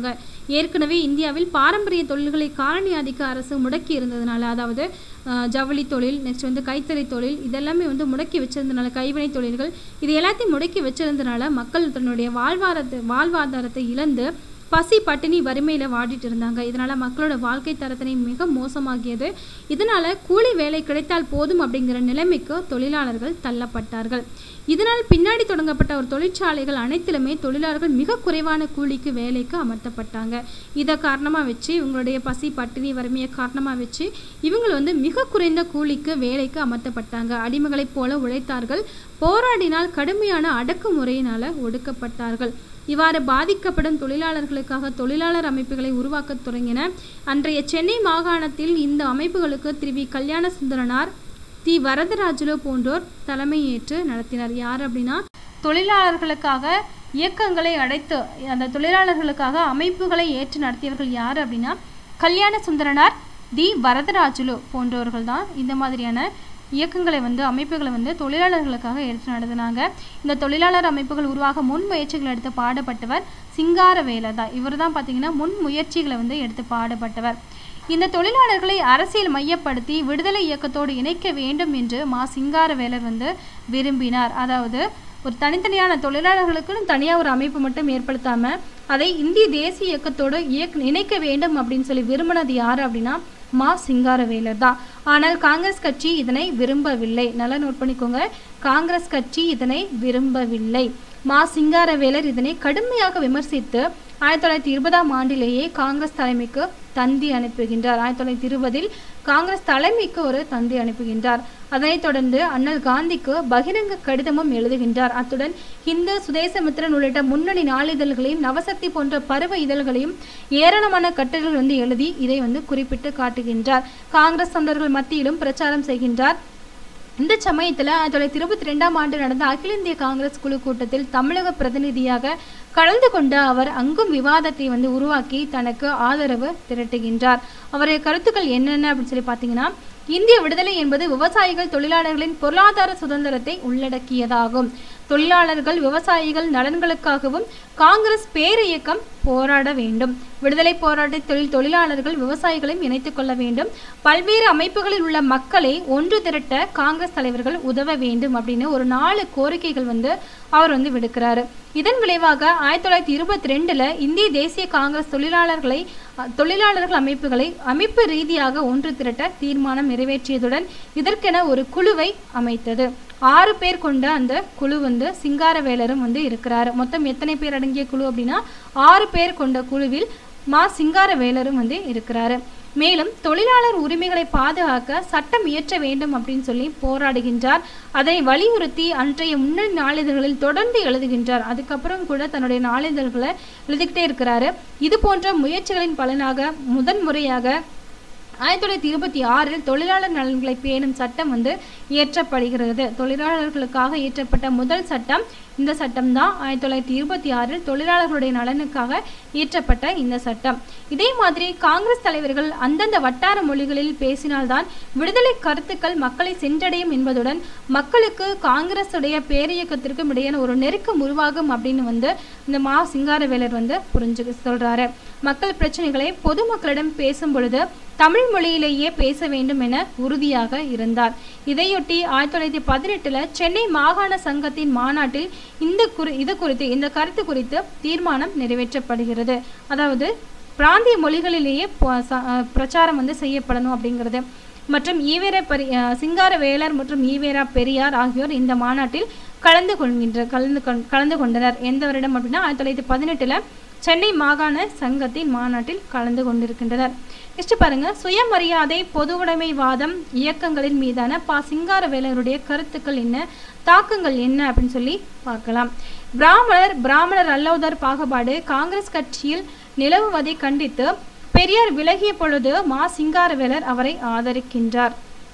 ஏற்கனவே இந்தியாவில் பாரம்பரிய தொழில்களை காலனி ஆதிக்க அரசு முடக்கி இருந்ததுனால அதாவது அஹ், ஜவுளி தொழில் நெக்ஸ்ட் வந்து கைத்தறி தொழில் இதெல்லாமே வந்து முடக்கி வச்சிருந்தனால கைவினை தொழில்கள் இது எல்லாத்தையும் முடக்கி வச்சிருந்தனால மக்கள் தன்னுடைய வாழ்வாரத்தை வாழ்வாதாரத்தை இழந்து பசி பட்டினி வறுமையில் வாடிட்டு இருந்தாங்க இதனால் மக்களோட வாழ்க்கை தரத்தினை மிக மோசமாகியது இதனால் கூலி வேலை கிடைத்தால் போதும் அப்படிங்கிற நிலைமைக்கு தொழிலாளர்கள் தள்ளப்பட்டார்கள் இதனால் பின்னாடி தொடங்கப்பட்ட ஒரு தொழிற்சாலைகள் அனைத்திலுமே தொழிலாளர்கள் மிக குறைவான கூலிக்கு வேலைக்கு அமர்த்தப்பட்டாங்க இதை காரணமாக வச்சு இவங்களுடைய பசி பட்டினி வறுமையை காரணமாக வச்சு இவங்க வந்து மிக குறைந்த கூலிக்கு வேலைக்கு அமர்த்தப்பட்டாங்க அடிமைகளைப் போல உழைத்தார்கள் போராடினால் கடுமையான அடக்குமுறையினால் ஒடுக்கப்பட்டார்கள் இவ்வாறு பாதிக்கப்படும் தொழிலாளர்களுக்காக தொழிலாளர் அமைப்புகளை உருவாக்கத் தொடங்கின அன்றைய சென்னை மாகாணத்தில் இந்த அமைப்புகளுக்கு திரு வி கல்யாண சுந்தரனார் தி வரதராஜுலு போன்றோர் தலைமையேற்று நடத்தினர் யார் அப்படின்னா தொழிலாளர்களுக்காக இயக்கங்களை அடைத்து அந்த தொழிலாளர்களுக்காக அமைப்புகளை ஏற்று நடத்தியவர்கள் யார் அப்படின்னா கல்யாண சுந்தரனார் தி வரதராஜுலு போன்றவர்கள் தான் இந்த மாதிரியான இயக்கங்களை வந்து அமைப்புகளை வந்து தொழிலாளர்களுக்காக எடுத்து நடத்தினாங்க இந்த தொழிலாளர் அமைப்புகள் உருவாக முன் முயற்சிகள் எடுத்து பாடுபட்டவர் சிங்காரவேலர் தான் இவர் தான் பார்த்தீங்கன்னா முன் முயற்சிகளை வந்து எடுத்து பாடுபட்டவர் இந்த தொழிலாளர்களை அரசியல் மையப்படுத்தி விடுதலை இயக்கத்தோடு இணைக்க வேண்டும் என்று மா சிங்காரவேலர் வந்து விரும்பினார் அதாவது ஒரு தனித்தனியான தொழிலாளர்களுக்குன்னு தனியாக ஒரு அமைப்பு மட்டும் ஏற்படுத்தாம அதை இந்திய தேசிய இயக்கத்தோடு இயக் இணைக்க வேண்டும் அப்படின்னு சொல்லி விரும்பினது யார் அப்படின்னா மா சிங்காரவேலர் தான் ஆனால் காங்கிரஸ் கட்சி இதனை விரும்பவில்லை நல்லா நோட் பண்ணிக்கோங்க காங்கிரஸ் கட்சி இதனை விரும்பவில்லை மா சிங்காரவேலர் இதனை கடுமையாக விமர்சித்து ஆயிரத்தி தொள்ளாயிரத்தி இருபதாம் ஆண்டிலேயே காங்கிரஸ் தலைமைக்கு தந்தி அனுப்புகின்றார் ஆயிரத்தி தொள்ளாயிரத்தி இருபதில் காங்கிரஸ் தலைமைக்கு ஒரு தந்தி அனுப்புகின்றார் அதனைத் தொடர்ந்து அண்ணல் காந்திக்கு பகிரங்க கடிதமும் எழுதுகின்றார் அத்துடன் ஹிந்து சுதேசமித்திரன் உள்ளிட்ட முன்னணி நாளிதழ்களையும் நவசக்தி போன்ற பருவ இதழ்களையும் ஏராளமான கட்டுரைகள் வந்து எழுதி இதை வந்து குறிப்பிட்டு காட்டுகின்றார் காங்கிரஸ் தொண்டர்கள் மத்தியிலும் பிரச்சாரம் செய்கின்றார் இந்த சமயத்தில் ஆயிரத்தி தொள்ளாயிரத்தி இருபத்தி ரெண்டாம் ஆண்டு நடந்த அகில இந்திய காங்கிரஸ் குழு கூட்டத்தில் தமிழக பிரதிநிதியாக கலந்து கொண்ட அவர் அங்கும் விவாதத்தை வந்து உருவாக்கி தனக்கு ஆதரவு திரட்டுகின்றார் அவருடைய கருத்துக்கள் என்னென்ன அப்படின்னு சொல்லி பார்த்தீங்கன்னா இந்திய விடுதலை என்பது விவசாயிகள் தொழிலாளர்களின் பொருளாதார சுதந்திரத்தை உள்ளடக்கியதாகும் தொழிலாளர்கள் விவசாயிகள் நலன்களுக்காகவும் காங்கிரஸ் பேரியக்கம் போராட வேண்டும் விடுதலை போராட்ட தொழில் தொழிலாளர்கள் விவசாயிகளையும் இணைத்துக் கொள்ள வேண்டும் பல்வேறு அமைப்புகளில் உள்ள மக்களை ஒன்று திரட்ட காங்கிரஸ் தலைவர்கள் உதவ வேண்டும் அப்படின்னு ஒரு நாலு கோரிக்கைகள் வந்து அவர் வந்து விடுக்கிறாரு இதன் விளைவாக ஆயிரத்தி தொள்ளாயிரத்தி இருபத்தி ரெண்டுல இந்திய தேசிய காங்கிரஸ் தொழிலாளர்களை அஹ், தொழிலாளர்கள் அமைப்புகளை அமைப்பு ரீதியாக ஒன்று திரட்ட தீர்மானம் நிறைவேற்றியதுடன் இதற்கென ஒரு குழுவை அமைத்தது ஆறு பேர் கொண்ட அந்த குழு வந்து சிங்காரவேலரும் வந்து இருக்கிறாரு மொத்தம் எத்தனை பேர் அடங்கிய குழு அப்படின்னா ஆறு பேர் கொண்ட குழுவில் மா சிங்காரவேலரும் வந்து இருக்கிறாரு மேலும் தொழிலாளர் உரிமைகளை பாதுகாக்க சட்டம் இயற்ற வேண்டும் அப்படின்னு சொல்லி போராடுகின்றார் அதனை வலியுறுத்தி அன்றைய முன்னணி நாளிதழ்களில் தொடர்ந்து எழுதுகின்றார் அதுக்கப்புறம் கூட தன்னுடைய நாளிதழ்களை எழுதிக்கிட்டே இருக்கிறாரு இது போன்ற முயற்சிகளின் பலனாக முதன் முறையாக ஆயிரத்தி தொள்ளாயிரத்தி இருபத்தி ஆறில் தொழிலாளர் நலன்களை பேணும் சட்டம் வந்து இயற்றப்படுகிறது தொழிலாளர்களுக்காக இயற்றப்பட்ட முதல் சட்டம் இந்த சட்டம் தான் ஆயிரத்தி தொள்ளாயிரத்தி இருபத்தி ஆறில் தொழிலாளர்களுடைய நலனுக்காக இயற்றப்பட்ட இந்த சட்டம் இதே மாதிரி காங்கிரஸ் தலைவர்கள் அந்தந்த வட்டார மொழிகளில் பேசினால்தான் விடுதலை கருத்துக்கள் மக்களை சென்றடையும் என்பதுடன் மக்களுக்கு காங்கிரஸுடைய பேரியக்கத்திற்கும் இடையான ஒரு நெருக்கம் உருவாகும் அப்படின்னு வந்து இந்த மா சிங்காரவேலர் வந்து புரிஞ்சு சொல்றாரு மக்கள் பிரச்சனைகளை பொதுமக்களிடம் பேசும் பொழுது தமிழ் மொழியிலேயே பேச வேண்டும் என உறுதியாக இருந்தார் இதையொட்டி ஆயிரத்தி தொள்ளாயிரத்தி பதினெட்டுல சென்னை மாகாண சங்கத்தின் மாநாட்டில் இந்த குறி இது குறித்து இந்த கருத்து குறித்து தீர்மானம் நிறைவேற்றப்படுகிறது அதாவது பிராந்திய மொழிகளிலேயே ப- ச- அஹ் பிரச்சாரம் வந்து செய்யப்படணும் அப்படிங்கிறது மற்றும் ஈவேர பெரி அஹ் சிங்காரவேலர் மற்றும் ஈவேரா பெரியார் ஆகியோர் இந்த மாநாட்டில் கலந்து கொள்கின்ற கலந்து கொண் கலந்து கொண்டனர் எந்த வருடம் அப்படின்னா ஆயிரத்தி தொள்ளாயிரத்தி பதினெட்டில் சென்னை மாகாண சங்கத்தின் மாநாட்டில் கலந்து கொண்டிருக்கின்றனர் நெக்ஸ்ட் பாருங்க சுயமரியாதை பொதுவுடைமைவாதம் இயக்கங்களின் மீதான பா சிங்காரவேலருடைய கருத்துக்கள் என்ன தாக்கங்கள் என்ன அப்படின்னு சொல்லி பார்க்கலாம் பிராமணர் பிராமணர் அல்லோதர் பாகுபாடு காங்கிரஸ் கட்சியில் நிலவுவதை கண்டித்து பெரியார் விலகிய பொழுது மா சிங்காரவேலர் அவரை ஆதரிக்கின்றார்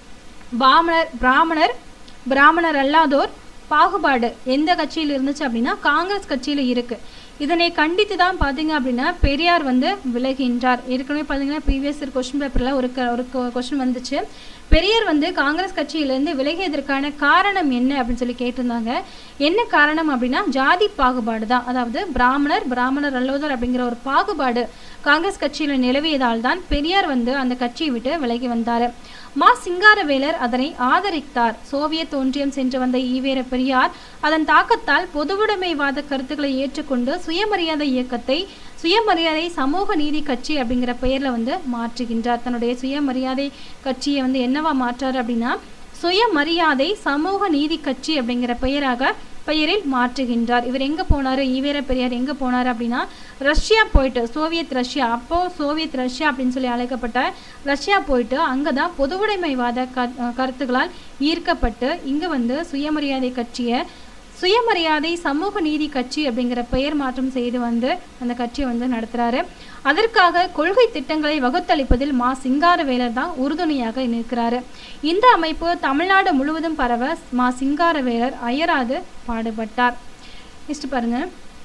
பிராமணர் பிராமணர் பிராமணர் அல்லாதோர் பாகுபாடு எந்த கட்சியில் இருந்துச்சு அப்படின்னா காங்கிரஸ் கட்சியில் இருக்கு இதனை கண்டித்து தான் பார்த்தீங்க அப்படின்னா பெரியார் வந்து விலகின்றார் ஏற்கனவே பார்த்தீங்கன்னா ப்ரீவியஸ் கொஸ்டின் பேப்பரில் ஒரு க ஒரு கொஸ்டின் வந்துச்சு பெரியார் வந்து காங்கிரஸ் கட்சியிலேருந்து விலகியதற்கான காரணம் என்ன அப்படின்னு சொல்லி கேட்டிருந்தாங்க என்ன காரணம் அப்படின்னா ஜாதி பாகுபாடு தான் அதாவது பிராமணர் பிராமணர் அல்லோதர் அப்படிங்கிற ஒரு பாகுபாடு காங்கிரஸ் கட்சியில் நிலவியதால் தான் பெரியார் வந்து அந்த கட்சியை விட்டு விலகி வந்தார் மா சிங்காரவேலர் அதனை ஆதரித்தார் சோவியத் ஒன்றியம் சென்று வந்த ஈவேர பெரியார் அதன் தாக்கத்தால் பொதுவுடைமைவாத கருத்துக்களை ஏற்றுக்கொண்டு சுயமரியாதை இயக்கத்தை சுயமரியாதை சமூக நீதி கட்சி அப்படிங்கிற பெயரில் வந்து மாற்றுகின்றார் தன்னுடைய சுயமரியாதை கட்சியை வந்து என்னவா மாற்றார் அப்படின்னா சுயமரியாதை சமூக நீதி கட்சி அப்படிங்கிற பெயராக பெயரில் மாற்றுகின்றார் இவர் எங்கே போனார் ஈவேர பெரியார் எங்கே போனார் அப்படின்னா ரஷ்யா போயிட்டு சோவியத் ரஷ்யா அப்போ சோவியத் ரஷ்யா அப்படின்னு சொல்லி அழைக்கப்பட்ட ரஷ்யா போயிட்டு அங்கே தான் பொதுவுடைமைவாத க கருத்துக்களால் ஈர்க்கப்பட்டு இங்கே வந்து சுயமரியாதை கட்சியை சுயமரியாதை சமூக நீதி கட்சி அப்படிங்கிற பெயர் மாற்றம் செய்து வந்து அந்த கட்சியை வந்து நடத்துகிறாரு அதற்காக கொள்கை திட்டங்களை வகுத்தளிப்பதில் மா சிங்காரவேலர் தான் உறுதுணையாக நிற்கிறாரு இந்த அமைப்பு தமிழ்நாடு முழுவதும் பரவ மா சிங்காரவேலர் அயராது பாடுபட்டார் நெக்ஸ்ட் பாருங்க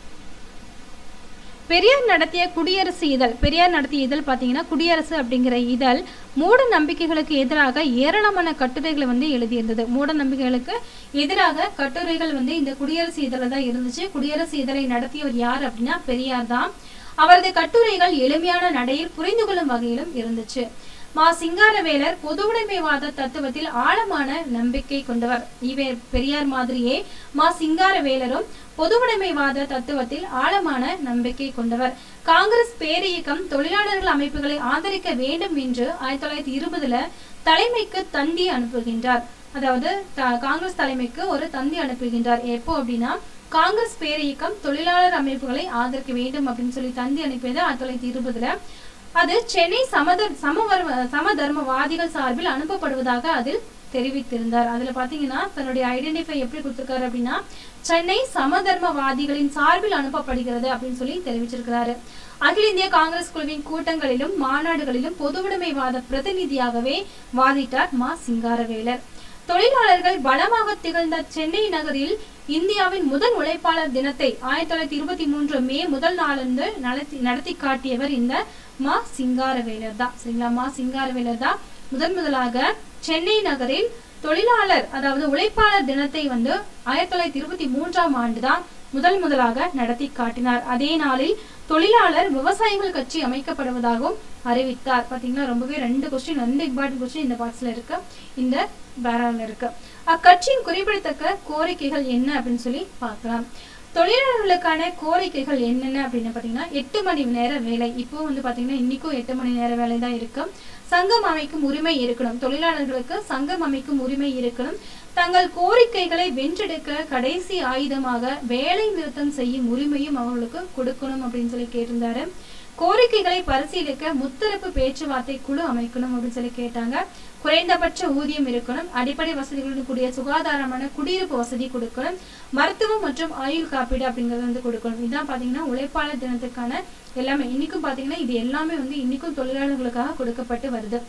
பெரியார் நடத்திய குடியரசு இதழ் பெரியார் நடத்திய இதழ் பார்த்தீங்கன்னா குடியரசு அப்படிங்கிற இதழ் மூட நம்பிக்கைகளுக்கு எதிராக ஏராளமான கட்டுரைகளை வந்து எழுதியிருந்தது மூட நம்பிக்கைகளுக்கு எதிராக கட்டுரைகள் வந்து இந்த குடியரசு இதழில் தான் இருந்துச்சு குடியரசு இதழை நடத்தியவர் யார் அப்படின்னா பெரியார் தான் அவரது கட்டுரைகள் எளிமையான நடையில் புரிந்து கொள்ளும் வகையிலும் இருந்துச்சு மா சிங்காரவேலர் பொதுவுடைமைவாத தத்துவத்தில் ஆழமான நம்பிக்கை கொண்டவர் இவே பெரியார் மாதிரியே மா சிங்காரவேலரும் பொதுவுடைமைவாத தத்துவத்தில் ஆழமான நம்பிக்கை கொண்டவர் காங்கிரஸ் பேரியக்கம் தொழிலாளர்கள் அமைப்புகளை ஆதரிக்க வேண்டும் என்று ஆயிரத்தி தொள்ளாயிரத்தி இருபதுல தலைமைக்கு தந்தி அனுப்புகின்றார் அதாவது காங்கிரஸ் தலைமைக்கு ஒரு தந்தி அனுப்புகின்றார் எப்போ அப்படின்னா காங்கிரஸ் பேரியக்கம் தொழிலாளர் அமைப்புகளை ஆதரிக்க வேண்டும் அப்படின்னு சொல்லி தந்தி அனுப்பியது ஆயிரத்தி தொள்ளாயிரத்தி இருபதுல அது சென்னை சமதர் சமவர்ம சமதர்மவாதிகள் சார்பில் அனுப்பப்படுவதாக அதில் தெரிவித்திருந்தார் அதுல பாத்தீங்கன்னா தன்னுடைய ஐடென்டிஃபை எப்படி கொடுத்திருக்காரு அப்படின்னா சென்னை சமதர்மவாதிகளின் சார்பில் அனுப்பப்படுகிறது அப்படின்னு சொல்லி தெரிவிச்சிருக்கிறாரு அகில இந்திய காங்கிரஸ் குழுவின் கூட்டங்களிலும் மாநாடுகளிலும் பொதுவுடைமைவாத பிரதிநிதியாகவே வாதிட்டார் மா சிங்காரவேலர் தொழிலாளர்கள் பலமாக திகழ்ந்த சென்னை நகரில் இந்தியாவின் முதல் உழைப்பாளர் தினத்தை ஆயிரத்தி தொள்ளாயிரத்தி இருபத்தி மூன்று மே முதல் நாளன்று நடத்தி நடத்தி காட்டியவர் இந்த மா சிங்காரவேலர் தான் சரிங்களா மா சிங்காரவேலர் தான் முதன் முதலாக சென்னை நகரில் தொழிலாளர் அதாவது உழைப்பாளர் தினத்தை வந்து ஆயிரத்தி தொள்ளாயிரத்தி இருபத்தி மூன்றாம் ஆண்டு தான் முதல் முதலாக நடத்தி காட்டினார் அதே நாளில் தொழிலாளர் விவசாயிகள் கட்சி அமைக்கப்படுவதாகவும் அறிவித்தார் பாத்தீங்கன்னா ரொம்பவே ரெண்டு கொஸ்டின் ரெண்டு இம்பார்ட்டன்ட் கொஸ்டின் இந்த பாக்ஸ்ல இருக்கு இந்த பேரால இருக்கு அக்கட்சியின் குறிப்பிடத்தக்க கோரிக்கைகள் என்ன அப்படின்னு சொல்லி பார்க்கலாம் தொழிலாளர்களுக்கான கோரிக்கைகள் என்னென்ன அப்படின்னு பார்த்தீங்கன்னா எட்டு மணி நேர வேலை இப்போ வந்து பார்த்தீங்கன்னா இன்னைக்கும் எட்டு மணி நேர வேலை தான் இருக்கு சங்கம் அமைக்கும் உரிமை இருக்கணும் தொழிலாளர்களுக்கு சங்கம் அமைக்கும் உரிமை இருக்கணும் தங்கள் கோரிக்கைகளை வென்றெடுக்க கடைசி ஆயுதமாக வேலை நிறுத்தம் செய்யும் உரிமையும் அவர்களுக்கு கொடுக்கணும் அப்படின்னு சொல்லி கேட்டிருந்தாரு கோரிக்கைகளை பரிசீலிக்க முத்தரப்பு பேச்சுவார்த்தை குழு அமைக்கணும் அப்படின்னு சொல்லி கேட்டாங்க குறைந்தபட்ச ஊதியம் இருக்கணும் அடிப்படை வசதிகளுடன் கூடிய சுகாதாரமான குடியிருப்பு வசதி கொடுக்கணும் மருத்துவம் மற்றும் ஆயுள் காப்பீடு அப்படிங்கறது வந்து கொடுக்கணும் இதான் பாத்தீங்கன்னா உழைப்பாளர் தினத்துக்கான எல்லாமே இன்னைக்கும் பாத்தீங்கன்னா இது எல்லாமே வந்து இன்னைக்கும் தொழிலாளர்களுக்காக கொடுக்கப்பட்டு வருது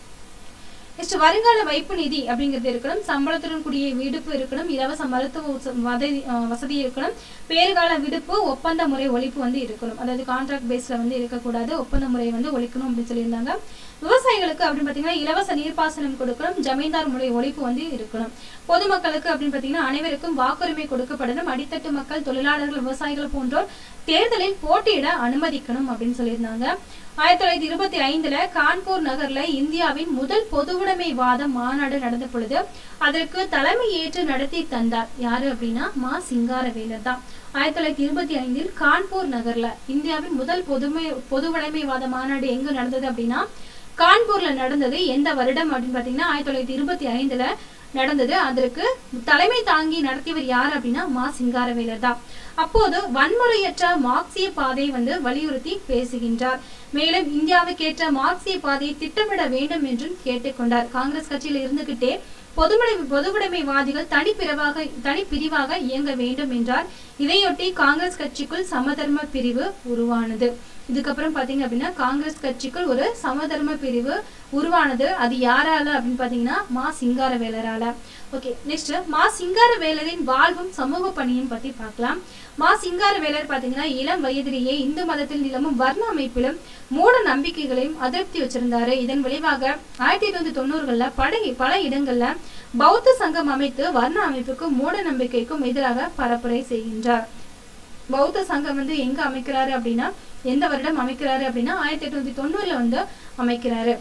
நெக்ஸ்ட் வருங்கால வைப்பு நிதி அப்படிங்கிறது இருக்கணும் சம்பளத்துடன் கூடிய விடுப்பு இருக்கணும் இலவச மருத்துவ வசதி வசதி இருக்கணும் பேறுகால விடுப்பு ஒப்பந்த முறை ஒழிப்பு வந்து இருக்கணும் அதாவது கான்ட்ராக்ட் பேஸ்ல வந்து இருக்கக்கூடாது ஒப்பந்த முறை வந்து ஒழிக்கணும் அப்படின்னு சொல்லியிருந்தாங்க விவசாயிகளுக்கு அப்படின்னு பார்த்தீங்கன்னா இலவச நீர்ப்பாசனம் கொடுக்கணும் ஜமீன்தார் முறை ஒழிப்பு வந்து இருக்கணும் பொதுமக்களுக்கு அப்படின்னு பார்த்தீங்கன்னா அனைவருக்கும் வாக்குரிமை கொடுக்கப்படணும் அடித்தட்டு மக்கள் தொழிலாளர்கள் விவசாயிகள் போன்றோர் தேர்தலில் போட்டியிட அனுமதிக்கணும் அப்படின்னு சொல்லியிருந்தாங்க ஆயிரத்தி தொள்ளாயிரத்தி இருபத்தி ஐந்துல கான்பூர் நகர்ல இந்தியாவின் முதல் பொதுவுடைமைவாத மாநாடு நடந்த பொழுது அதற்கு தலைமை ஏற்று நடத்தி தந்தார் யாரு அப்படின்னா மா சிங்காரவேலர் தான் ஆயிரத்தி தொள்ளாயிரத்தி இருபத்தி ஐந்தில் கான்பூர் நகர்ல இந்தியாவின் முதல் பொதுமை பொதுவுடைமைவாத மாநாடு எங்க நடந்தது அப்படின்னா கான்பூர்ல நடந்தது எந்த வருடம் அப்படின்னு பாத்தீங்கன்னா ஆயிரத்தி தொள்ளாயிரத்தி இருபத்தி ஐந்துல நடந்தது அதற்கு தலைமை தாங்கி நடத்தியவர் யார் அப்படின்னா மா சிங்காரவேலர் தான் அப்போது வன்முறையற்ற மார்க்சிய பாதை வந்து வலியுறுத்தி பேசுகின்றார் மேலும் இந்தியாவுக்கேற்ற மார்க்சிய பாதையை திட்டமிட வேண்டும் என்றும் கேட்டுக்கொண்டார் காங்கிரஸ் கட்சியில் இருந்துகிட்டே பொதுமுறை பொதுவுடைமைவாதிகள் தனிப்பிரிவாக தனிப்பிரிவாக இயங்க வேண்டும் என்றார் இதையொட்டி காங்கிரஸ் கட்சிக்குள் சமதர்ம பிரிவு உருவானது இதுக்கப்புறம் பாத்தீங்க அப்படின்னா காங்கிரஸ் கட்சிக்குள் ஒரு சமதர்ம பிரிவு உருவானது அது யாரால அப்படின்னு பாத்தீங்கன்னா மா சிங்காரவேலரால ஓகே நெக்ஸ்ட் மா சிங்காரவேலரின் வாழ்வும் சமூக பணியும் பத்தி பார்க்கலாம் மா சிங்காரவேலர் பாத்தீங்கன்னா இளம் வயதிலேயே இந்து மதத்தில் நிலவும் வர்ண அமைப்பிலும் மூட நம்பிக்கைகளையும் அதிருப்தி வச்சிருந்தாரு இதன் விளைவாக ஆயிரத்தி தொள்ளாயிரத்தி தொண்ணூறுகள்ல பல பல இடங்கள்ல பௌத்த சங்கம் அமைத்து வர்ண அமைப்புக்கும் மூட நம்பிக்கைக்கும் எதிராக பரப்புரை செய்கின்றார் பௌத்த சங்கம் வந்து எங்க அமைக்கிறாரு அப்படின்னா எந்த வருடம் அமைக்கிறாரு அப்படின்னா ஆயிரத்தி எட்நூத்தி தொண்ணூறுல வந்து அமைக்கிறாரு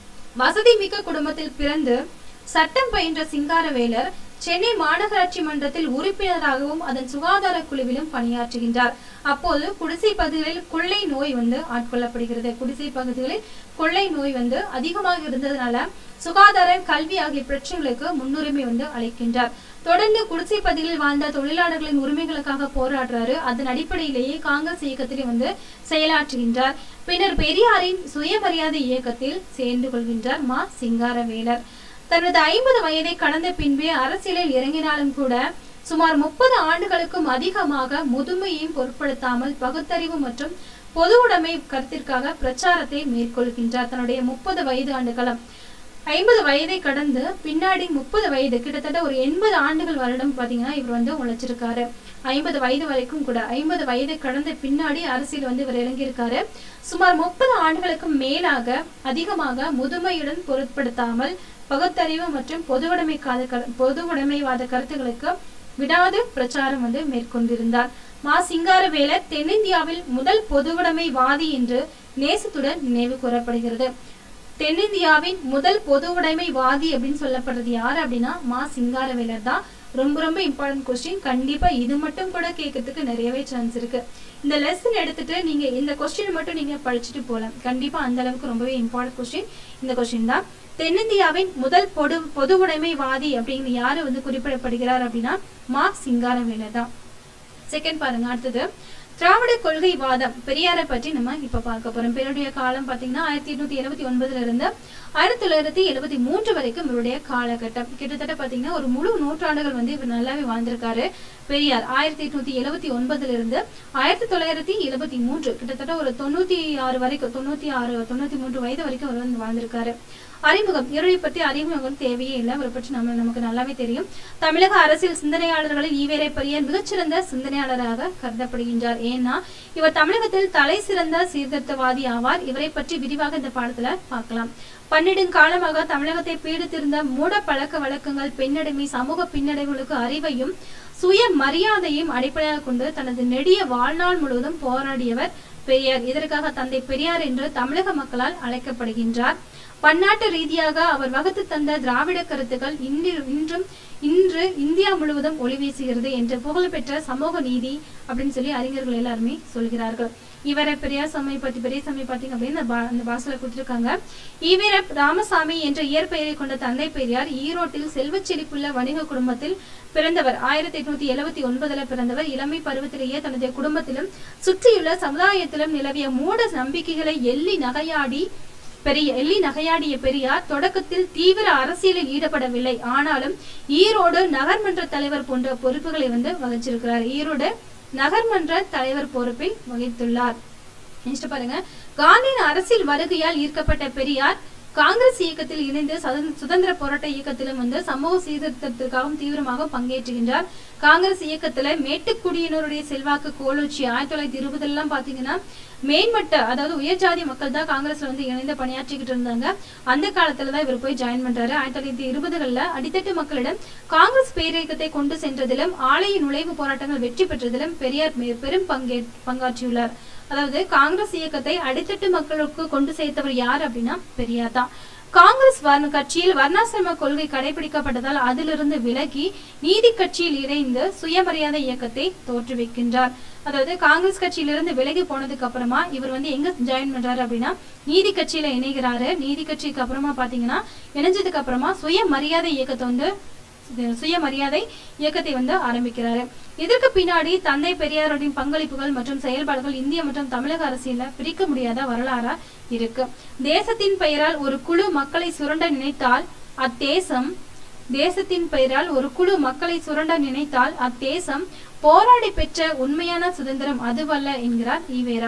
வசதி மிக்க குடும்பத்தில் பிறந்து சட்டம் பயின்ற சிங்காரவேலர் சென்னை மாநகராட்சி மன்றத்தில் உறுப்பினராகவும் அதன் சுகாதார குழுவிலும் பணியாற்றுகின்றார் அப்போது குடிசை பகுதிகளில் கொள்ளை நோய் வந்து ஆட்கொள்ளப்படுகிறது குடிசை பகுதிகளில் கொள்ளை நோய் வந்து அதிகமாக இருந்ததுனால சுகாதாரம் கல்வி ஆகிய பிரச்சனைகளுக்கு முன்னுரிமை வந்து அளிக்கின்றார் தொடர்ந்து குடிசை பகுதியில் வாழ்ந்த தொழிலாளர்களின் உரிமைகளுக்காக போராடுறாரு அதன் அடிப்படையிலேயே காங்கிரஸ் இயக்கத்திலே வந்து செயலாற்றுகின்றார் பின்னர் பெரியாரின் சுயமரியாதை இயக்கத்தில் சேர்ந்து கொள்கின்றார் மா சிங்காரவேலர் தனது ஐம்பது வயதை கடந்த பின்பே அரசியலில் இறங்கினாலும் கூட சுமார் முப்பது ஆண்டுகளுக்கும் அதிகமாக முதுமையையும் பொருட்படுத்தாமல் பகுத்தறிவு மற்றும் பொது உடைமை கருத்திற்காக பிரச்சாரத்தை மேற்கொள்கின்றார் தன்னுடைய முப்பது வயது ஆண்டு காலம் ஐம்பது வயதை கடந்து பின்னாடி முப்பது வயது கிட்டத்தட்ட ஒரு எண்பது ஆண்டுகள் வருடம் பாத்தீங்கன்னா இவர் வந்து உழைச்சிருக்காரு ஐம்பது வயது வரைக்கும் கூட ஐம்பது வயதை கடந்த பின்னாடி அரசியல் வந்து இவர் இறங்கியிருக்காரு சுமார் முப்பது ஆண்டுகளுக்கும் மேலாக அதிகமாக முதுமையுடன் பொருட்படுத்தாமல் பகுத்தறிவு மற்றும் பொதுவுடைமை பொது உடைமைவாத கருத்துக்களுக்கு விடாது பிரச்சாரம் வந்து மேற்கொண்டிருந்தார் மா சிங்காரவேலர் தென்னிந்தியாவில் முதல் பொதுவுடைமைவாதி என்று நேசத்துடன் நினைவு கூறப்படுகிறது தென்னிந்தியாவின் முதல் பொது உடைமைவாதி அப்படின்னு சொல்லப்படுறது யார் அப்படின்னா மா சிங்காரவேலர் தான் ரொம்ப ரொம்ப இம்பார்ட்டன்ட் கொஸ்டின் கண்டிப்பா இது மட்டும் கூட கேட்கறதுக்கு நிறையவே சான்ஸ் இருக்கு இந்த லெசன் எடுத்துட்டு நீங்க இந்த கொஸ்டின் மட்டும் நீங்க படிச்சுட்டு போகலாம் கண்டிப்பா அந்த அளவுக்கு ரொம்பவே இம்பார்ட்டன்ட் கொஸ்டின் இந்த கொஸ்டின் தான் தென்னிந்தியாவின் முதல் பொது பொது உடைமைவாதி அப்படின்னு யாரு வந்து குறிப்பிடப்படுகிறார் அப்படின்னா மா சிங்காரவேலர் தான் செகண்ட் பாருங்க அடுத்தது திராவிட கொள்கை வாதம் பெரியாரை பற்றி நம்ம இப்ப பார்க்க போறோம் பெருடைய காலம் பாத்தீங்கன்னா ஆயிரத்தி எட்நூத்தி எழுபத்தி ஒன்பதுல இருந்து ஆயிரத்தி தொள்ளாயிரத்தி எழுபத்தி மூன்று வரைக்கும் இவருடைய காலகட்டம் கிட்டத்தட்ட பாத்தீங்கன்னா ஒரு முழு நூற்றாண்டுகள் வந்து இவர் நல்லாவே வாழ்ந்திருக்காரு பெரியார் ஆயிரத்தி எட்நூத்தி எழுபத்தி ஒன்பதுல இருந்து ஆயிரத்தி தொள்ளாயிரத்தி எழுபத்தி மூன்று கிட்டத்தட்ட ஒரு தொண்ணூத்தி ஆறு வரைக்கும் தொண்ணூத்தி ஆறு தொண்ணூத்தி மூன்று வயது வரைக்கும் அவர் வந்து வாழ்ந்திருக்காரு அறிமுகம் இவரை பற்றி அறிமுகம் தேவையே இல்லை அவரை பற்றி நம்ம நமக்கு நல்லாவே தெரியும் தமிழக அரசியல் சிந்தனையாளர்களில் ஈவேரை பெரியார் மிகச்சிறந்த சிந்தனையாளராக கருதப்படுகின்றார் ஏன்னா இவர் தமிழகத்தில் தலை சிறந்த சீர்திருத்தவாதி ஆவார் இவரை பற்றி விரிவாக இந்த பாடத்துல பார்க்கலாம் பன்னெடுங்காலமாக தமிழகத்தை பீடித்திருந்த மூட பழக்க வழக்கங்கள் பெண்ணடிமை சமூக பின்னடைவுகளுக்கு அறிவையும் சுய மரியாதையும் அடிப்படையாக கொண்டு தனது நெடிய வாழ்நாள் முழுவதும் போராடியவர் பெரியார் இதற்காக தந்தை பெரியார் என்று தமிழக மக்களால் அழைக்கப்படுகின்றார் பன்னாட்டு ரீதியாக அவர் வகுத்து தந்த திராவிட கருத்துக்கள் இன்று இன்றும் இன்று இந்தியா முழுவதும் ஒளி வீசுகிறது என்ற புகழ்பெற்ற சமூக நீதி அப்படின்னு சொல்லி அறிஞர்கள் எல்லாருமே சொல்கிறார்கள் இவரை பெரியார் சாமி பத்தி பெரிய சாமி பார்த்தீங்க அப்படின்னு அந்த பாசல கொடுத்திருக்காங்க ஈவேர ராமசாமி என்ற இயற்பெயரை கொண்ட தந்தை பெரியார் ஈரோட்டில் செல்வச் செழிப்புள்ள வணிக குடும்பத்தில் பிறந்தவர் ஆயிரத்தி எட்நூத்தி எழுபத்தி ஒன்பதுல பிறந்தவர் இளமை பருவத்திலேயே தனது குடும்பத்திலும் சுற்றியுள்ள சமுதாயத்திலும் நிலவிய மூட நம்பிக்கைகளை எள்ளி நகையாடி பெரிய எள்ளி நகையாடிய பெரியார் தொடக்கத்தில் தீவிர அரசியலில் ஈடுபடவில்லை ஆனாலும் ஈரோடு நகர்மன்ற தலைவர் போன்ற பொறுப்புகளை வந்து வகிச்சிருக்கிறார் ஈரோடு நகர்மன்ற தலைவர் பொறுப்பை வகித்துள்ளார் நெக்ஸ்ட் பாருங்க காந்தியின் அரசியல் வருகையால் ஈர்க்கப்பட்ட பெரியார் காங்கிரஸ் இயக்கத்தில் இணைந்து சுதந்திர போராட்ட இயக்கத்திலும் வந்து சமூக சீர்திருத்தத்திற்காகவும் தீவிரமாக பங்கேற்றுகின்றார் காங்கிரஸ் இயக்கத்துல மேட்டுக்குடியினருடைய செல்வாக்கு கோலோச்சி ஆயிரத்தி தொள்ளாயிரத்தி இருபதுல எல்லாம் பாத்தீங்கன்னா மேன்மட்ட அதாவது உயர்ஜாதி மக்கள் தான் காங்கிரஸ்ல வந்து இணைந்து பணியாற்றிக்கிட்டு இருந்தாங்க அந்த காலத்துல தான் இவர் போய் ஜாயின் பண்றாரு ஆயிரத்தி தொள்ளாயிரத்தி இருபதுகள்ல அடித்தட்டு மக்களிடம் காங்கிரஸ் பேரியக்கத்தை கொண்டு சென்றதிலும் ஆலய நுழைவு போராட்டங்கள் வெற்றி பெற்றதிலும் பெரியார் பெரும் பங்கே பங்காற்றியுள்ளார் அதாவது காங்கிரஸ் இயக்கத்தை அடித்தட்டு மக்களுக்கு கொண்டு சேர்த்தவர் யார் அப்படின்னா பெரியார் தான் காங்கிரஸ் வர்ண கட்சியில் வர்ணாசிரம கொள்கை கடைபிடிக்கப்பட்டதால் அதிலிருந்து விலகி நீதி கட்சியில் இணைந்து சுயமரியாதை இயக்கத்தை தோற்றுவிக்கின்றார் அதாவது காங்கிரஸ் கட்சியிலிருந்து விலகி போனதுக்கு அப்புறமா இவர் வந்து எங்க ஜாயின் பண்றாரு அப்படின்னா நீதி கட்சியில இணைகிறாரு நீதி கட்சிக்கு அப்புறமா பாத்தீங்கன்னா இணைஞ்சதுக்கு அப்புறமா சுயமரியாதை இயக்கத்தை வந்து சுயமரியாதை இயக்கத்தை வந்து ஆரம்பிக்கிறாரு இதற்கு பின்னாடி தந்தை பெரியாருடைய பங்களிப்புகள் மற்றும் செயல்பாடுகள் இந்திய மற்றும் தமிழக அரசியல பிரிக்க முடியாத வரலாறா இருக்கு தேசத்தின் பெயரால் ஒரு குழு மக்களை சுரண்ட நினைத்தால் அத்தேசம் தேசத்தின் பெயரால் ஒரு குழு மக்களை சுரண்ட நினைத்தால் அத்தேசம் போராடி பெற்ற உண்மையான சுதந்திரம் அதுவல்ல என்கிறார் ஈவேரா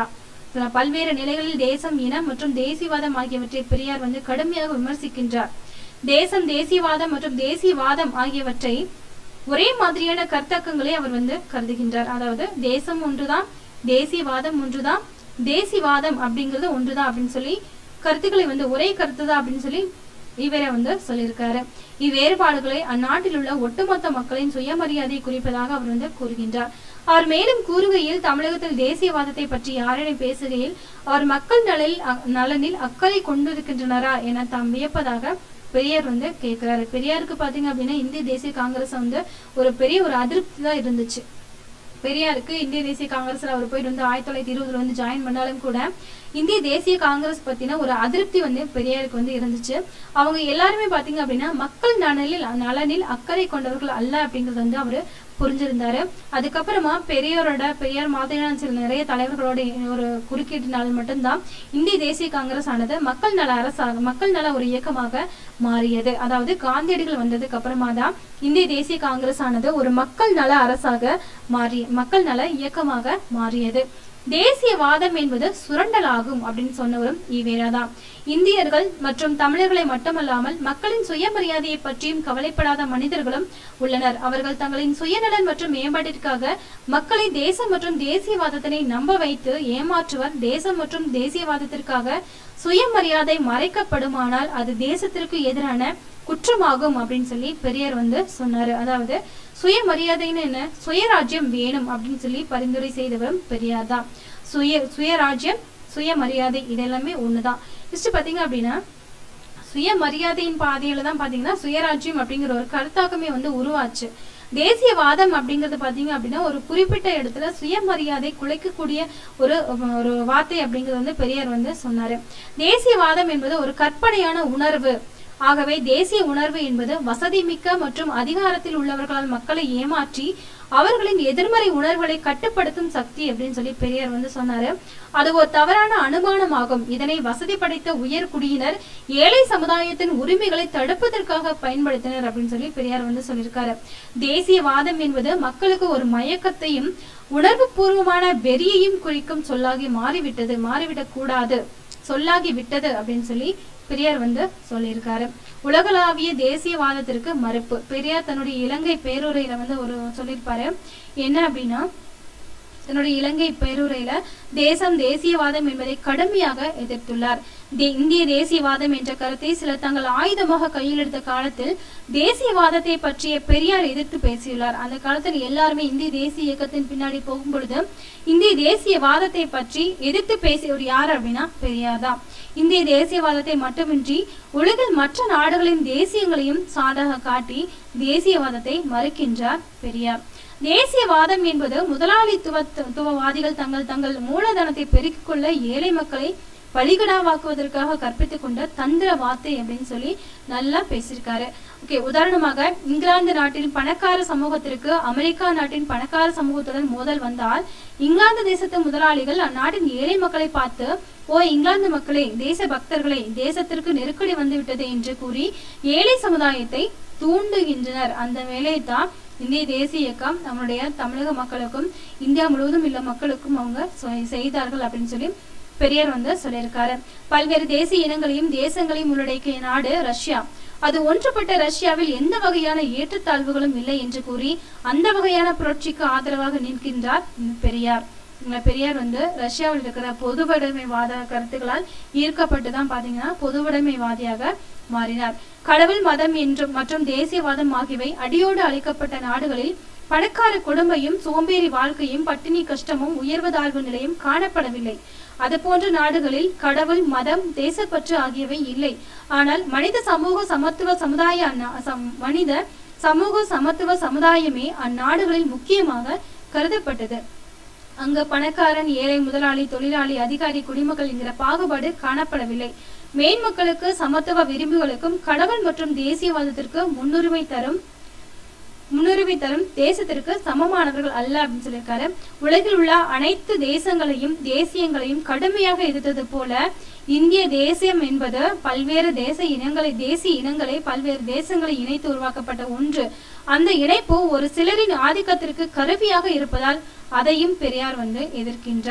சில பல்வேறு நிலைகளில் தேசம் இனம் மற்றும் தேசியவாதம் ஆகியவற்றை பெரியார் வந்து கடுமையாக விமர்சிக்கின்றார் தேசம் தேசியவாதம் மற்றும் தேசியவாதம் ஆகியவற்றை ஒரே மாதிரியான கருத்தாக்கங்களை அவர் வந்து கருதுகின்றார் அதாவது தேசம் ஒன்றுதான் தேசியவாதம் ஒன்றுதான் தேசியவாதம் அப்படிங்கிறது ஒன்றுதான் அப்படின்னு சொல்லி கருத்துக்களை வந்து ஒரே கருத்து தான் அப்படின்னு சொல்லி இவரை வந்து சொல்லியிருக்காரு இவ்வேறுபாடுகளை அந்நாட்டில் உள்ள ஒட்டுமொத்த மக்களின் சுயமரியாதை குறிப்பதாக அவர் வந்து கூறுகின்றார் அவர் மேலும் கூறுகையில் தமிழகத்தில் தேசியவாதத்தை பற்றி யாரிடம் பேசுகையில் அவர் மக்கள் நலில் நலனில் அக்கறை கொண்டிருக்கின்றனரா என தாம் வியப்பதாக பெரியார் வந்து கேட்கிறாரு பெரியாருக்கு பாத்தீங்க அப்படின்னா இந்திய தேசிய காங்கிரஸ் வந்து ஒரு பெரிய ஒரு அதிருப்தி தான் இருந்துச்சு பெரியாருக்கு இந்திய தேசிய காங்கிரஸ்ல அவர் போயிட்டு வந்து ஆயிரத்தி தொள்ளாயிரத்தி இருபதுல வந்து ஜாயின் பண்ணாலும் கூட இந்திய தேசிய காங்கிரஸ் பத்தின ஒரு அதிருப்தி வந்து பெரியாருக்கு வந்து இருந்துச்சு அவங்க எல்லாருமே பாத்தீங்க அப்படின்னா மக்கள் நலனில் நலனில் அக்கறை கொண்டவர்கள் அல்ல அப்படிங்கறது வந்து அவரு புரிஞ்சிருந்தாரு அதுக்கப்புறமா பெரியாரோட பெரியார் மாதிரியான சில நிறைய தலைவர்களோட ஒரு குறுக்கீட்டினால் மட்டும்தான் இந்திய தேசிய காங்கிரஸ் ஆனது மக்கள் நல அரசாக மக்கள் நல ஒரு இயக்கமாக மாறியது அதாவது காந்தியடிகள் வந்ததுக்கு அப்புறமா தான் இந்திய தேசிய காங்கிரஸ் ஆனது ஒரு மக்கள் நல அரசாக மாறி மக்கள் நல இயக்கமாக மாறியது தேசியவாதம் என்பது சுரண்டலாகும் அப்படின்னு சொன்னவரும் ஈவேராதான் இந்தியர்கள் மற்றும் தமிழர்களை மட்டுமல்லாமல் மக்களின் சுயமரியாதையை பற்றியும் கவலைப்படாத மனிதர்களும் உள்ளனர் அவர்கள் தங்களின் சுயநலன் மற்றும் மேம்பாட்டிற்காக மக்களை தேசம் மற்றும் தேசியவாதத்தினை நம்ப வைத்து ஏமாற்றுவர் தேசம் மற்றும் தேசியவாதத்திற்காக சுயமரியாதை மறைக்கப்படுமானால் அது தேசத்திற்கு எதிரான குற்றமாகும் அப்படின்னு சொல்லி பெரியார் வந்து சொன்னாரு அதாவது சுயமரியாதைன்னு என்ன சுயராஜ்யம் வேணும் அப்படின்னு சொல்லி பரிந்துரை செய்தவரும் பெரியார் தான் சுய சுயராஜ்யம் சுயமரியாதை இதெல்லாமே ஒண்ணுதான் ஃபர்ஸ்ட் பாத்தீங்க அப்படின்னா சுயமரியாதையின் பாதையில தான் பாத்தீங்கன்னா சுயராஜ்யம் அப்படிங்கிற ஒரு கருத்தாக்கமே வந்து உருவாச்சு தேசியவாதம் அப்படிங்கிறது பாத்தீங்க அப்படின்னா ஒரு குறிப்பிட்ட இடத்துல சுயமரியாதை குலைக்கக்கூடிய ஒரு ஒரு வார்த்தை அப்படிங்கிறது வந்து பெரியார் வந்து சொன்னாரு தேசியவாதம் என்பது ஒரு கற்பனையான உணர்வு ஆகவே தேசிய உணர்வு என்பது வசதிமிக்க மற்றும் அதிகாரத்தில் உள்ளவர்களால் மக்களை ஏமாற்றி அவர்களின் எதிர்மறை உணர்வுகளை கட்டுப்படுத்தும் சக்தி அப்படின்னு சொல்லி பெரியார் வந்து சொன்னாரு அது ஒரு தவறான அனுமானமாகும் இதனை வசதி படைத்த உயர் குடியினர் ஏழை சமுதாயத்தின் உரிமைகளை தடுப்பதற்காக பயன்படுத்தினர் அப்படின்னு சொல்லி பெரியார் வந்து சொல்லியிருக்காரு தேசியவாதம் என்பது மக்களுக்கு ஒரு மயக்கத்தையும் உணர்வு பூர்வமான வெறியையும் குறிக்கும் சொல்லாகி மாறிவிட்டது மாறிவிடக் கூடாது சொல்லாகி விட்டது அப்படின்னு சொல்லி பெரியார் வந்து சொல்லியிருக்காரு உலகளாவிய தேசியவாதத்திற்கு மறுப்பு பெரியார் தன்னுடைய இலங்கை பேருரையில வந்து ஒரு சொல்லியிருப்பாரு என்ன அப்படின்னா தன்னுடைய இலங்கை பேருரையில தேசம் தேசியவாதம் என்பதை கடுமையாக எதிர்த்துள்ளார் தே- இந்திய தேசியவாதம் என்ற கருத்தை சிலர் தங்கள் ஆயுதமாக கையில் எடுத்த காலத்தில் தேசியவாதத்தை பற்றிய பெரியார் எதிர்த்து பேசியுள்ளார் அந்த காலத்தில் எல்லாருமே இந்திய தேசிய இயக்கத்தின் பின்னாடி போகும் பொழுது இந்திய தேசியவாதத்தை பற்றி எதிர்த்து பேசியவர் யார் அப்படின்னா பெரியார் தான் இந்திய தேசியவாதத்தை மட்டுமின்றி உலகில் மற்ற நாடுகளின் தேசியங்களையும் சாதாக காட்டி தேசியவாதத்தை மறுக்கின்றார் பெரியார் தேசியவாதம் என்பது முதலாளித்துவத்துவவாதிகள் தங்கள் தங்கள் மூலதனத்தை பெருக்கிக் கொள்ள ஏழை மக்களை பலிகடாவாக்குவதற்காக கற்பித்துக் கொண்ட தந்திர வார்த்தை அப்படின்னு சொல்லி நல்லா பேசியிருக்காரு ஓகே உதாரணமாக இங்கிலாந்து நாட்டின் பணக்கார சமூகத்திற்கு அமெரிக்கா நாட்டின் பணக்கார சமூகத்துடன் மோதல் வந்தால் இங்கிலாந்து தேசத்து முதலாளிகள் அந்நாட்டின் ஏழை மக்களை பார்த்து ஓ இங்கிலாந்து மக்களே தேச பக்தர்களே தேசத்திற்கு நெருக்கடி வந்துவிட்டது என்று கூறி ஏழை சமுதாயத்தை தூண்டுகின்றனர் அந்த வேலையை தான் இந்திய தேசிய இயக்கம் நம்மளுடைய தமிழக மக்களுக்கும் இந்தியா முழுவதும் உள்ள மக்களுக்கும் அவங்க செ- செய்தார்கள் அப்படின்னு சொல்லி பெரியார் வந்து சொல்லியிருக்காரு பல்வேறு தேசிய இனங்களையும் தேசங்களையும் உள்ளடக்கிய நாடு ரஷ்யா அது ஒன்றுபட்ட ரஷ்யாவில் எந்த வகையான ஏற்றத்தாழ்வுகளும் இல்லை என்று கூறி அந்த வகையான புரட்சிக்கு ஆதரவாக நிற்கின்றார் பெரியார் இந்த பெரியார் வந்து ரஷ்யாவில் இருக்கிற பொதுவுடைமைவாத கருத்துக்களால் ஈர்க்கப்பட்டு தான் பாத்தீங்கன்னா பொதுவுடைமைவாதியாக மாறினார் கடவுள் மதம் என்றும் மற்றும் தேசியவாதம் ஆகியவை அடியோடு அழிக்கப்பட்ட நாடுகளில் பணக்கார கொடுமையும் சோம்பேறி வாழ்க்கையும் பட்டினி கஷ்டமும் உயர்வதாழ்வு நிலையும் காணப்படவில்லை அதுபோன்ற நாடுகளில் கடவுள் மதம் தேசப்பற்று ஆகியவை இல்லை ஆனால் மனித சமூக சமத்துவ சமுதாய அந்நா- சம்- மனித சமூக சமத்துவ சமுதாயமே அந்நாடுகளில் முக்கியமாக கருதப்பட்டது அங்க பணக்காரன் ஏழை முதலாளி தொழிலாளி அதிகாரி குடிமக்கள் என்கிற பாகுபாடு காணப்படவில்லை மேன்மக்களுக்கு சமத்துவ விரும்புகளுக்கும் கடவுள் மற்றும் தேசியவாதத்திற்கு முன்னுரிமை தரும் முன்னுரிமை தரும் தேசத்திற்கு சமமானவர்கள் அல்ல அப்படின்னு சொல்லியிருக்காரு உலகில் உள்ள அனைத்து தேசங்களையும் தேசியங்களையும் கடுமையாக எதிர்த்தது போல இந்திய தேசியம் என்பது பல்வேறு தேச இனங்களை தேசிய இனங்களை பல்வேறு தேசங்களை இணைத்து உருவாக்கப்பட்ட ஒன்று அந்த இணைப்பு ஒரு சிலரின் ஆதிக்கத்திற்கு கருவியாக இருப்பதால் அதையும் பெரியார் வந்து எதிர்க்கின்றார்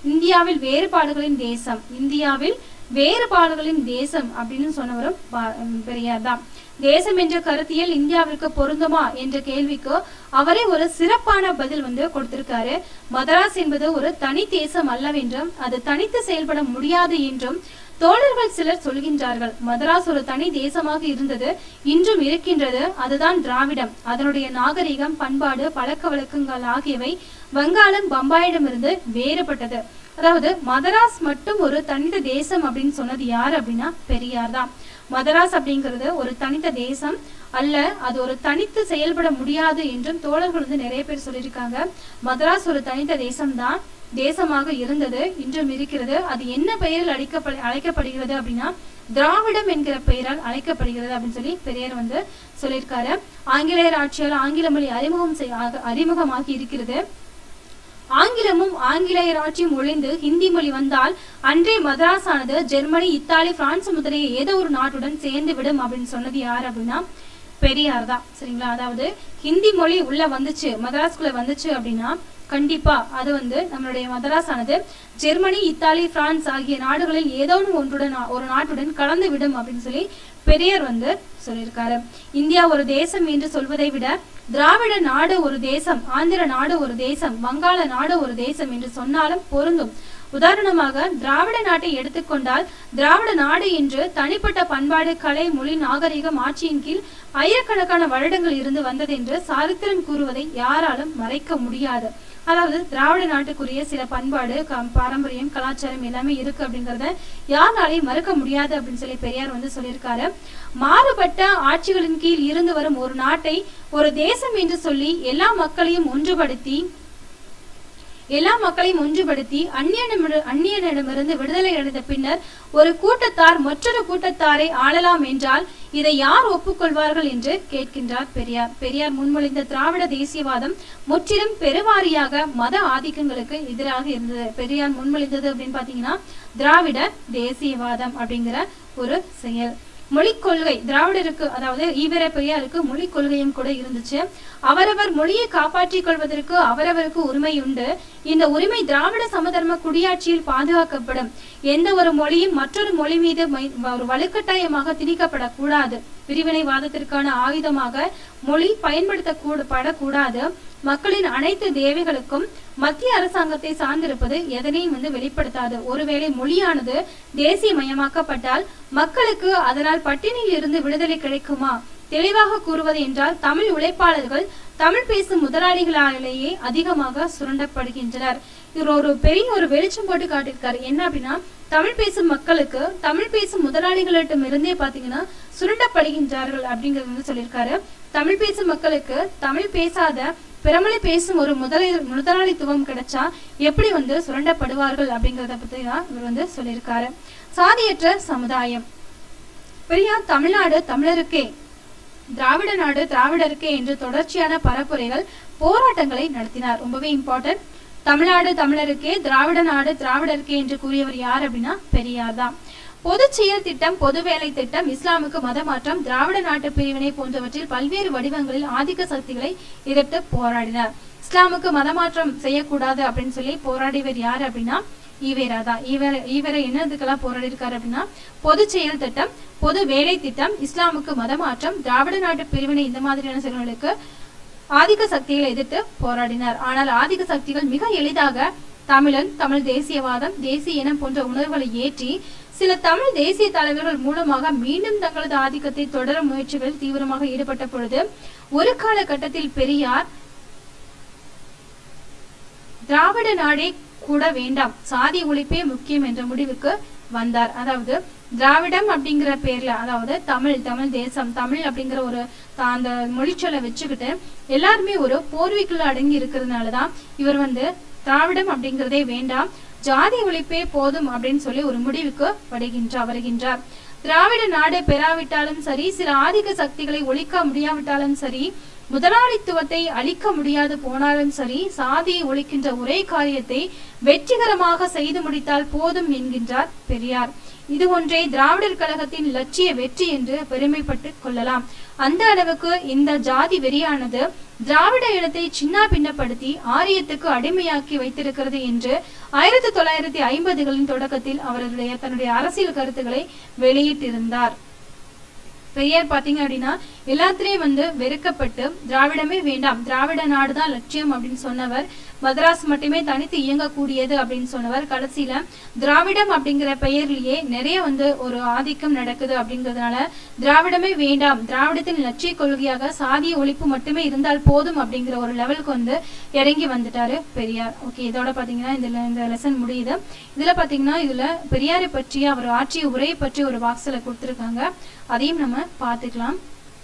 இந்தியாவில் வேறுபாடுகளின் தேசம் இந்தியாவில் வேறுபாடுகளின் தேசம் அப்படின்னு சொன்னவரும் பா- பெரியார் தான் தேசம் என்ற கருத்தியல் இந்தியாவிற்கு பொருந்துமா என்ற கேள்விக்கு அவரே ஒரு சிறப்பான பதில் வந்து கொடுத்திருக்காரு மதராஸ் என்பது ஒரு தனி தேசம் அல்லவென்றும் அது தனித்து செயல்பட முடியாது என்றும் தோழர்கள் சிலர் சொல்கின்றார்கள் மதராஸ் ஒரு தனி தேசமாக இருந்தது இன்றும் இருக்கின்றது அதுதான் திராவிடம் அதனுடைய நாகரிகம் பண்பாடு பழக்க வழக்கங்கள் ஆகியவை வங்காளம் பம்பாயிடமிருந்து வேறுபட்டது அதாவது மதராஸ் மட்டும் ஒரு தனித்த தேசம் அப்படின்னு சொன்னது யார் அப்படின்னா பெரியார் தான் மதராஸ் அப்படிங்கிறது ஒரு தனித்த தேசம் அல்ல அது ஒரு தனித்து செயல்பட முடியாது என்றும் தோழர்கள் வந்து நிறைய பேர் சொல்லியிருக்காங்க மதராஸ் ஒரு தனித்த தேசம்தான் தேசமாக இருந்தது இன்றும் இருக்கிறது அது என்ன பெயரில் அழைக்கப்ப அழைக்கப்படுகிறது அப்படின்னா திராவிடம் என்கிற பெயரால் அழைக்கப்படுகிறது அப்படின்னு சொல்லி பெரியார் வந்து சொல்லியிருக்காரு ஆங்கிலேயர் ஆட்சியால் ஆங்கில மொழி அறிமுகம் செய் ஆக- அறிமுகமாகி இருக்கிறது ஆங்கிலமும் ஆங்கிலேயர் ஆட்சியும் ஒழிந்து ஹிந்தி மொழி வந்தால் அன்றே மதராஸ் ஆனது ஜெர்மனி இத்தாலி பிரான்ஸ் முதலிய ஏதோ ஒரு நாட்டுடன் சேர்ந்து விடும் அப்படின்னு சொன்னது யார் அப்படின்னா பெரியார் தான் சரிங்களா அதாவது ஹிந்தி மொழி உள்ள வந்துச்சு மதராஸ்குள்ள வந்துச்சு அப்படின்னா கண்டிப்பா அது வந்து நம்மளுடைய மதராஸ் ஆனது ஜெர்மனி இத்தாலி பிரான்ஸ் ஆகிய நாடுகளில் ஏதோ ஒன்றுடன் ஒரு நாட்டுடன் கலந்து விடும் அப்படின்னு சொல்லி பெரியார் வந்து சொல்லியிருக்காரு இந்தியா ஒரு தேசம் என்று சொல்வதை விட திராவிட நாடு ஒரு தேசம் ஆந்திர நாடு ஒரு தேசம் வங்காள நாடு ஒரு தேசம் என்று சொன்னாலும் பொருந்தும் உதாரணமாக திராவிட நாட்டை எடுத்துக்கொண்டால் திராவிட நாடு என்று தனிப்பட்ட பண்பாடு கலை மொழி நாகரிகம் ஆட்சியின் கீழ் ஆயிரக்கணக்கான வருடங்கள் இருந்து வந்தது என்று சரித்திரம் கூறுவதை யாராலும் மறைக்க முடியாது அதாவது திராவிட நாட்டுக்குரிய சில பண்பாடு க- பாரம்பரியம் கலாச்சாரம் எல்லாமே இருக்கு அப்படிங்கறத யாருனாலையும் மறுக்க முடியாது அப்படின்னு சொல்லி பெரியார் வந்து சொல்லியிருக்காரு மாறுபட்ட ஆட்சிகளின் கீழ் இருந்து வரும் ஒரு நாட்டை ஒரு தேசம் என்று சொல்லி எல்லா மக்களையும் ஒன்றுபடுத்தி எல்லா மக்களையும் ஒன்றுபடுத்தி அந்நியனிட அந்நியனிடமிருந்து விடுதலை அடைந்த பின்னர் ஒரு கூட்டத்தார் மற்றொரு கூட்டத்தாரை ஆளலாம் என்றால் இதை யார் ஒப்புக்கொள்வார்கள் என்று கேட்கின்றார் பெரியார் பெரியார் முன்மொழிந்த திராவிட தேசியவாதம் முற்றிலும் பெருவாரியாக மத ஆதிக்கங்களுக்கு எதிராக இருந்தது பெரியார் முன்மொழிந்தது அப்படின்னு பாத்தீங்கன்னா திராவிட தேசியவாதம் அப்படிங்கிற ஒரு செயல் மொழிக் கொள்கை திராவிடருக்கு அதாவது ஈவர பெரியாருக்கு மொழிக் கொள்கையும் கூட இருந்துச்சு அவரவர் மொழியை காப்பாற்றிக் கொள்வதற்கு அவரவருக்கு உரிமை உண்டு இந்த உரிமை திராவிட சமதர்ம குடியாட்சியில் பாதுகாக்கப்படும் எந்த ஒரு மொழியும் மற்றொரு மொழி மீது மை- ஒரு வலுக்கட்டாயமாக திணிக்கப்படக்கூடாது பிரிவினைவாதத்திற்கான ஆயுதமாக மொழி பயன்படுத்த படக்கூடாது மக்களின் அனைத்து தேவைகளுக்கும் மத்திய அரசாங்கத்தை சார்ந்திருப்பது எதனையும் வந்து வெளிப்படுத்தாது ஒருவேளை மொழியானது தேசியமயமாக்கப்பட்டால் மக்களுக்கு அதனால் பட்டினியில் இருந்து விடுதலை கிடைக்குமா தெளிவாக கூறுவது என்றால் தமிழ் உழைப்பாளர்கள் தமிழ் பேசும் முதலாளிகளாலேயே அதிகமாக சுரண்டப்படுகின்றனர் இவர் ஒரு பெரிய ஒரு வெளிச்சம் போட்டு காட்டியிருக்காரு என்ன அப்படின்னா தமிழ் பேசும் மக்களுக்கு தமிழ் பேசும் முதலாளிகளிடம் இருந்தே பாத்தீங்கன்னா சுரண்டப்படுகின்றார்கள் அப்படிங்கறது வந்து சொல்லியிருக்காரு தமிழ் பேசும் மக்களுக்கு தமிழ் பேசாத பிறமொழி பேசும் ஒரு முதலி முதலாளித்துவம் கிடைச்சா எப்படி வந்து சுரண்டப்படுவார்கள் அப்படிங்கறத பத்தி தான் இவர் வந்து சொல்லியிருக்காரு சாதியற்ற சமுதாயம் பெரியார் தமிழ்நாடு தமிழருக்கே திராவிட நாடு திராவிடருக்கே என்று தொடர்ச்சியான பரப்புரைகள் போராட்டங்களை நடத்தினார் ரொம்பவே இம்பார்ட்டன்ட் தமிழ்நாடு தமிழருக்கே திராவிட நாடு திராவிடருக்கே என்று கூறியவர் யார் அப்படின்னா பெரியார் தான் பொது செயல் திட்டம் பொது வேலை திட்டம் இஸ்லாமுக்கு மதமாற்றம் திராவிட நாட்டு பிரிவினை போன்றவற்றில் பல்வேறு வடிவங்களில் ஆதிக்க சக்திகளை எதிர்த்து போராடினார் இஸ்லாமுக்கு மதமாற்றம் செய்யக்கூடாது அப்படின்னு சொல்லி போராடியவர் யார் அப்படின்னா ஈவேரா தான் ஈவேர ஈவேரா என்னதுக்கெல்லாம் போராடி இருக்காரு அப்படின்னா பொது செயல் திட்டம் பொது வேலை திட்டம் இஸ்லாமுக்கு மதமாற்றம் திராவிட நாட்டு பிரிவினை இந்த மாதிரியான செயல்களுக்கு ஆதிக்க சக்திகளை எதிர்த்து போராடினார் ஆனால் ஆதிக்க சக்திகள் மிக எளிதாக தமிழன் தமிழ் தேசியவாதம் தேசிய இனம் போன்ற உணர்வுகளை ஏற்றி சில தமிழ் தேசிய தலைவர்கள் மூலமாக மீண்டும் தங்களது ஆதிக்கத்தை தொடரும் முயற்சிகளில் தீவிரமாக ஈடுபட்ட பொழுது ஒரு காலகட்டத்தில் பெரியார் திராவிட நாடே கூட வேண்டாம் சாதி ஒழிப்பே முக்கியம் என்ற முடிவுக்கு வந்தார் அதாவது திராவிடம் அப்படிங்கிற பேர்ல அதாவது தமிழ் தமிழ் தேசம் தமிழ் அப்படிங்கிற ஒரு த- அந்த மொழிச்சொல்லை வச்சுக்கிட்டு எல்லாருமே ஒரு போர்வைக்குள்ள அடங்கி இருக்கிறதுனாலதான் இவர் வந்து திராவிடம் அப்படிங்கிறதே வேண்டாம் ஜாதி ஒழிப்பே போதும் அப்படின்னு சொல்லி ஒரு முடிவுக்கு வருகின்றார் வருகின்றார் திராவிட நாடு பெறாவிட்டாலும் சரி சில ஆதிக்க சக்திகளை ஒழிக்க முடியாவிட்டாலும் சரி முதலாளித்துவத்தை அழிக்க முடியாது போனாலும் சரி சாதியை ஒழிக்கின்ற ஒரே காரியத்தை வெற்றிகரமாக செய்து முடித்தால் போதும் என்கின்றார் பெரியார் இது ஒன்றே திராவிடர் கழகத்தின் லட்சிய வெற்றி என்று பெருமைப்பட்டு கொள்ளலாம் அந்த அளவுக்கு இந்த ஜாதி வெறியானது திராவிட இனத்தை சின்ன பின்னப்படுத்தி ஆரியத்துக்கு அடிமையாக்கி வைத்திருக்கிறது என்று ஆயிரத்தி தொள்ளாயிரத்தி ஐம்பதுகளின் தொடக்கத்தில் அவர்களுடைய தன்னுடைய அரசியல் கருத்துக்களை வெளியிட்டிருந்தார் பெரியார் பாத்தீங்க அப்படின்னா எல்லாத்திலயும் வந்து வெறுக்கப்பட்டு திராவிடமே வேண்டாம் திராவிட நாடுதான் லட்சியம் அப்படின்னு சொன்னவர் மதராஸ் மட்டுமே தனித்து இயங்கக்கூடியது அப்படின்னு சொன்னவர் கடைசியில திராவிடம் அப்படிங்கிற பெயர்லயே நிறைய வந்து ஒரு ஆதிக்கம் நடக்குது அப்படிங்கிறதுனால திராவிடமே வேண்டாம் திராவிடத்தின் லட்சிய கொள்கையாக சாதிய ஒழிப்பு மட்டுமே இருந்தால் போதும் அப்படிங்கிற ஒரு லெவலுக்கு வந்து இறங்கி வந்துட்டாரு பெரியார் ஓகே இதோட பாத்தீங்கன்னா இதுல இந்த லெசன் முடியுது இதுல பாத்தீங்கன்னா இதுல பெரியாரை பற்றிய அவர் ஆற்றிய உரையை பற்றி ஒரு பாக்ஸ்ல கொடுத்திருக்காங்க அதையும் நம்ம பார்த்துக்கலாம்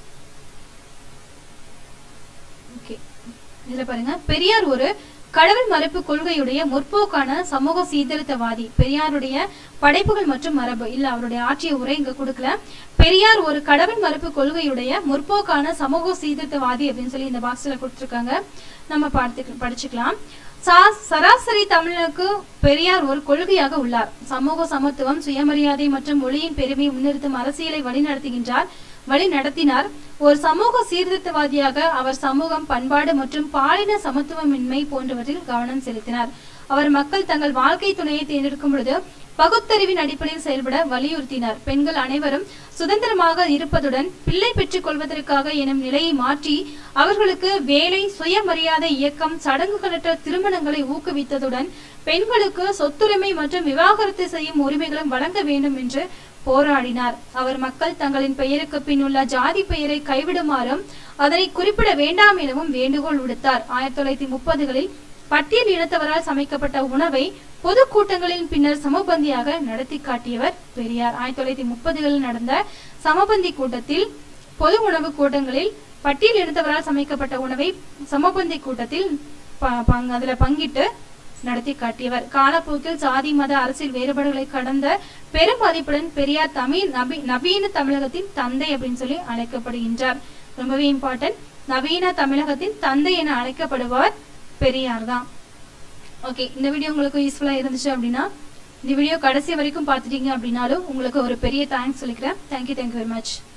ஓகே இதுல பாருங்க பெரியார் ஒரு கடவுள் மறுப்பு கொள்கையுடைய முற்போக்கான சமூக சீர்திருத்தவாதி பெரியாருடைய படைப்புகள் மற்றும் மரபு இல்ல அவருடைய ஆற்றிய உரை இங்க கொடுக்கல பெரியார் ஒரு கடவுள் மறுப்பு கொள்கையுடைய முற்போக்கான சமூக சீர்திருத்தவாதி அப்படின்னு சொல்லி இந்த பாக்ஸ்ல கொடுத்திருக்காங்க நம்ம பார்த்து படிச்சுக்கலாம் சா- சராசரி தமிழனுக்கு பெரியார் ஒரு கொள்கையாக உள்ளார் சமூக சமத்துவம் சுயமரியாதை மற்றும் மொழியின் பெருமையை முன்னிறுத்தும் அரசியலை வழிநடத்துகின்றார் வழி நடத்தினார் ஒரு சமூக சீர்திருத்தவாதியாக அவர் சமூகம் பண்பாடு மற்றும் பாலின சமத்துவமின்மை போன்றவற்றில் கவனம் செலுத்தினார் அவர் மக்கள் தங்கள் வாழ்க்கை துணையை தேர்ந்தெடுக்கும் பொழுது பகுத்தறிவின் அடிப்படையில் செயல்பட வலியுறுத்தினார் பெண்கள் அனைவரும் சுதந்திரமாக இருப்பதுடன் பிள்ளை பெற்றுக் கொள்வதற்காக எனும் நிலையை மாற்றி அவர்களுக்கு வேலை சுயமரியாதை இயக்கம் சடங்குகளற்ற திருமணங்களை ஊக்குவித்ததுடன் பெண்களுக்கு சொத்துரிமை மற்றும் விவாகரத்து செய்யும் உரிமைகளும் வழங்க வேண்டும் என்று போராடினார் அவர் மக்கள் தங்களின் பெயருக்கு பின் உள்ள ஜாதி பெயரை கைவிடுமாறும் அதனை குறிப்பிட வேண்டாம் எனவும் வேண்டுகோள் விடுத்தார் ஆயிரத்தி தொள்ளாயிரத்தி முப்பதுகளில் பட்டியல் இனத்தவரால் சமைக்கப்பட்ட உணவை பொது கூட்டங்களின் பின்னர் சமபந்தியாக நடத்தி காட்டியவர் பெரியார் ஆயிரத்தி தொள்ளாயிரத்தி முப்பதுகளில் நடந்த சமபந்தி கூட்டத்தில் பொது உணவு கூட்டங்களில் பட்டியல் இனத்தவரால் சமைக்கப்பட்ட உணவை சமபந்தி கூட்டத்தில் ப- பங்கு- அதுல பங்கிட்டு நடத்தி காட்டியவர் காலப்போக்கில் சாதி மத அரசியல் வேறுபாடுகளை கடந்த பெரும் மதிப்புடன் பெரியார் தமிழ் நபி நவீன தமிழகத்தின் தந்தை அப்படின்னு சொல்லி அழைக்கப்படுகின்றார் ரொம்பவே இம்பார்ட்டன்ட் நவீன தமிழகத்தின் தந்தை என அழைக்கப்படுபவர் பெரியார் தான் ஓகே இந்த வீடியோ உங்களுக்கு யூஸ்ஃபுல்லா இருந்துச்சு அப்படின்னா இந்த வீடியோ கடைசி வரைக்கும் பார்த்துட்டீங்க அப்படின்னாலும் உங்களுக்கு ஒரு பெரிய தேங்க்ஸ் சொல்லிக்கிறேன் தேங்க்யூ தேங்க்யூ வெரி மச்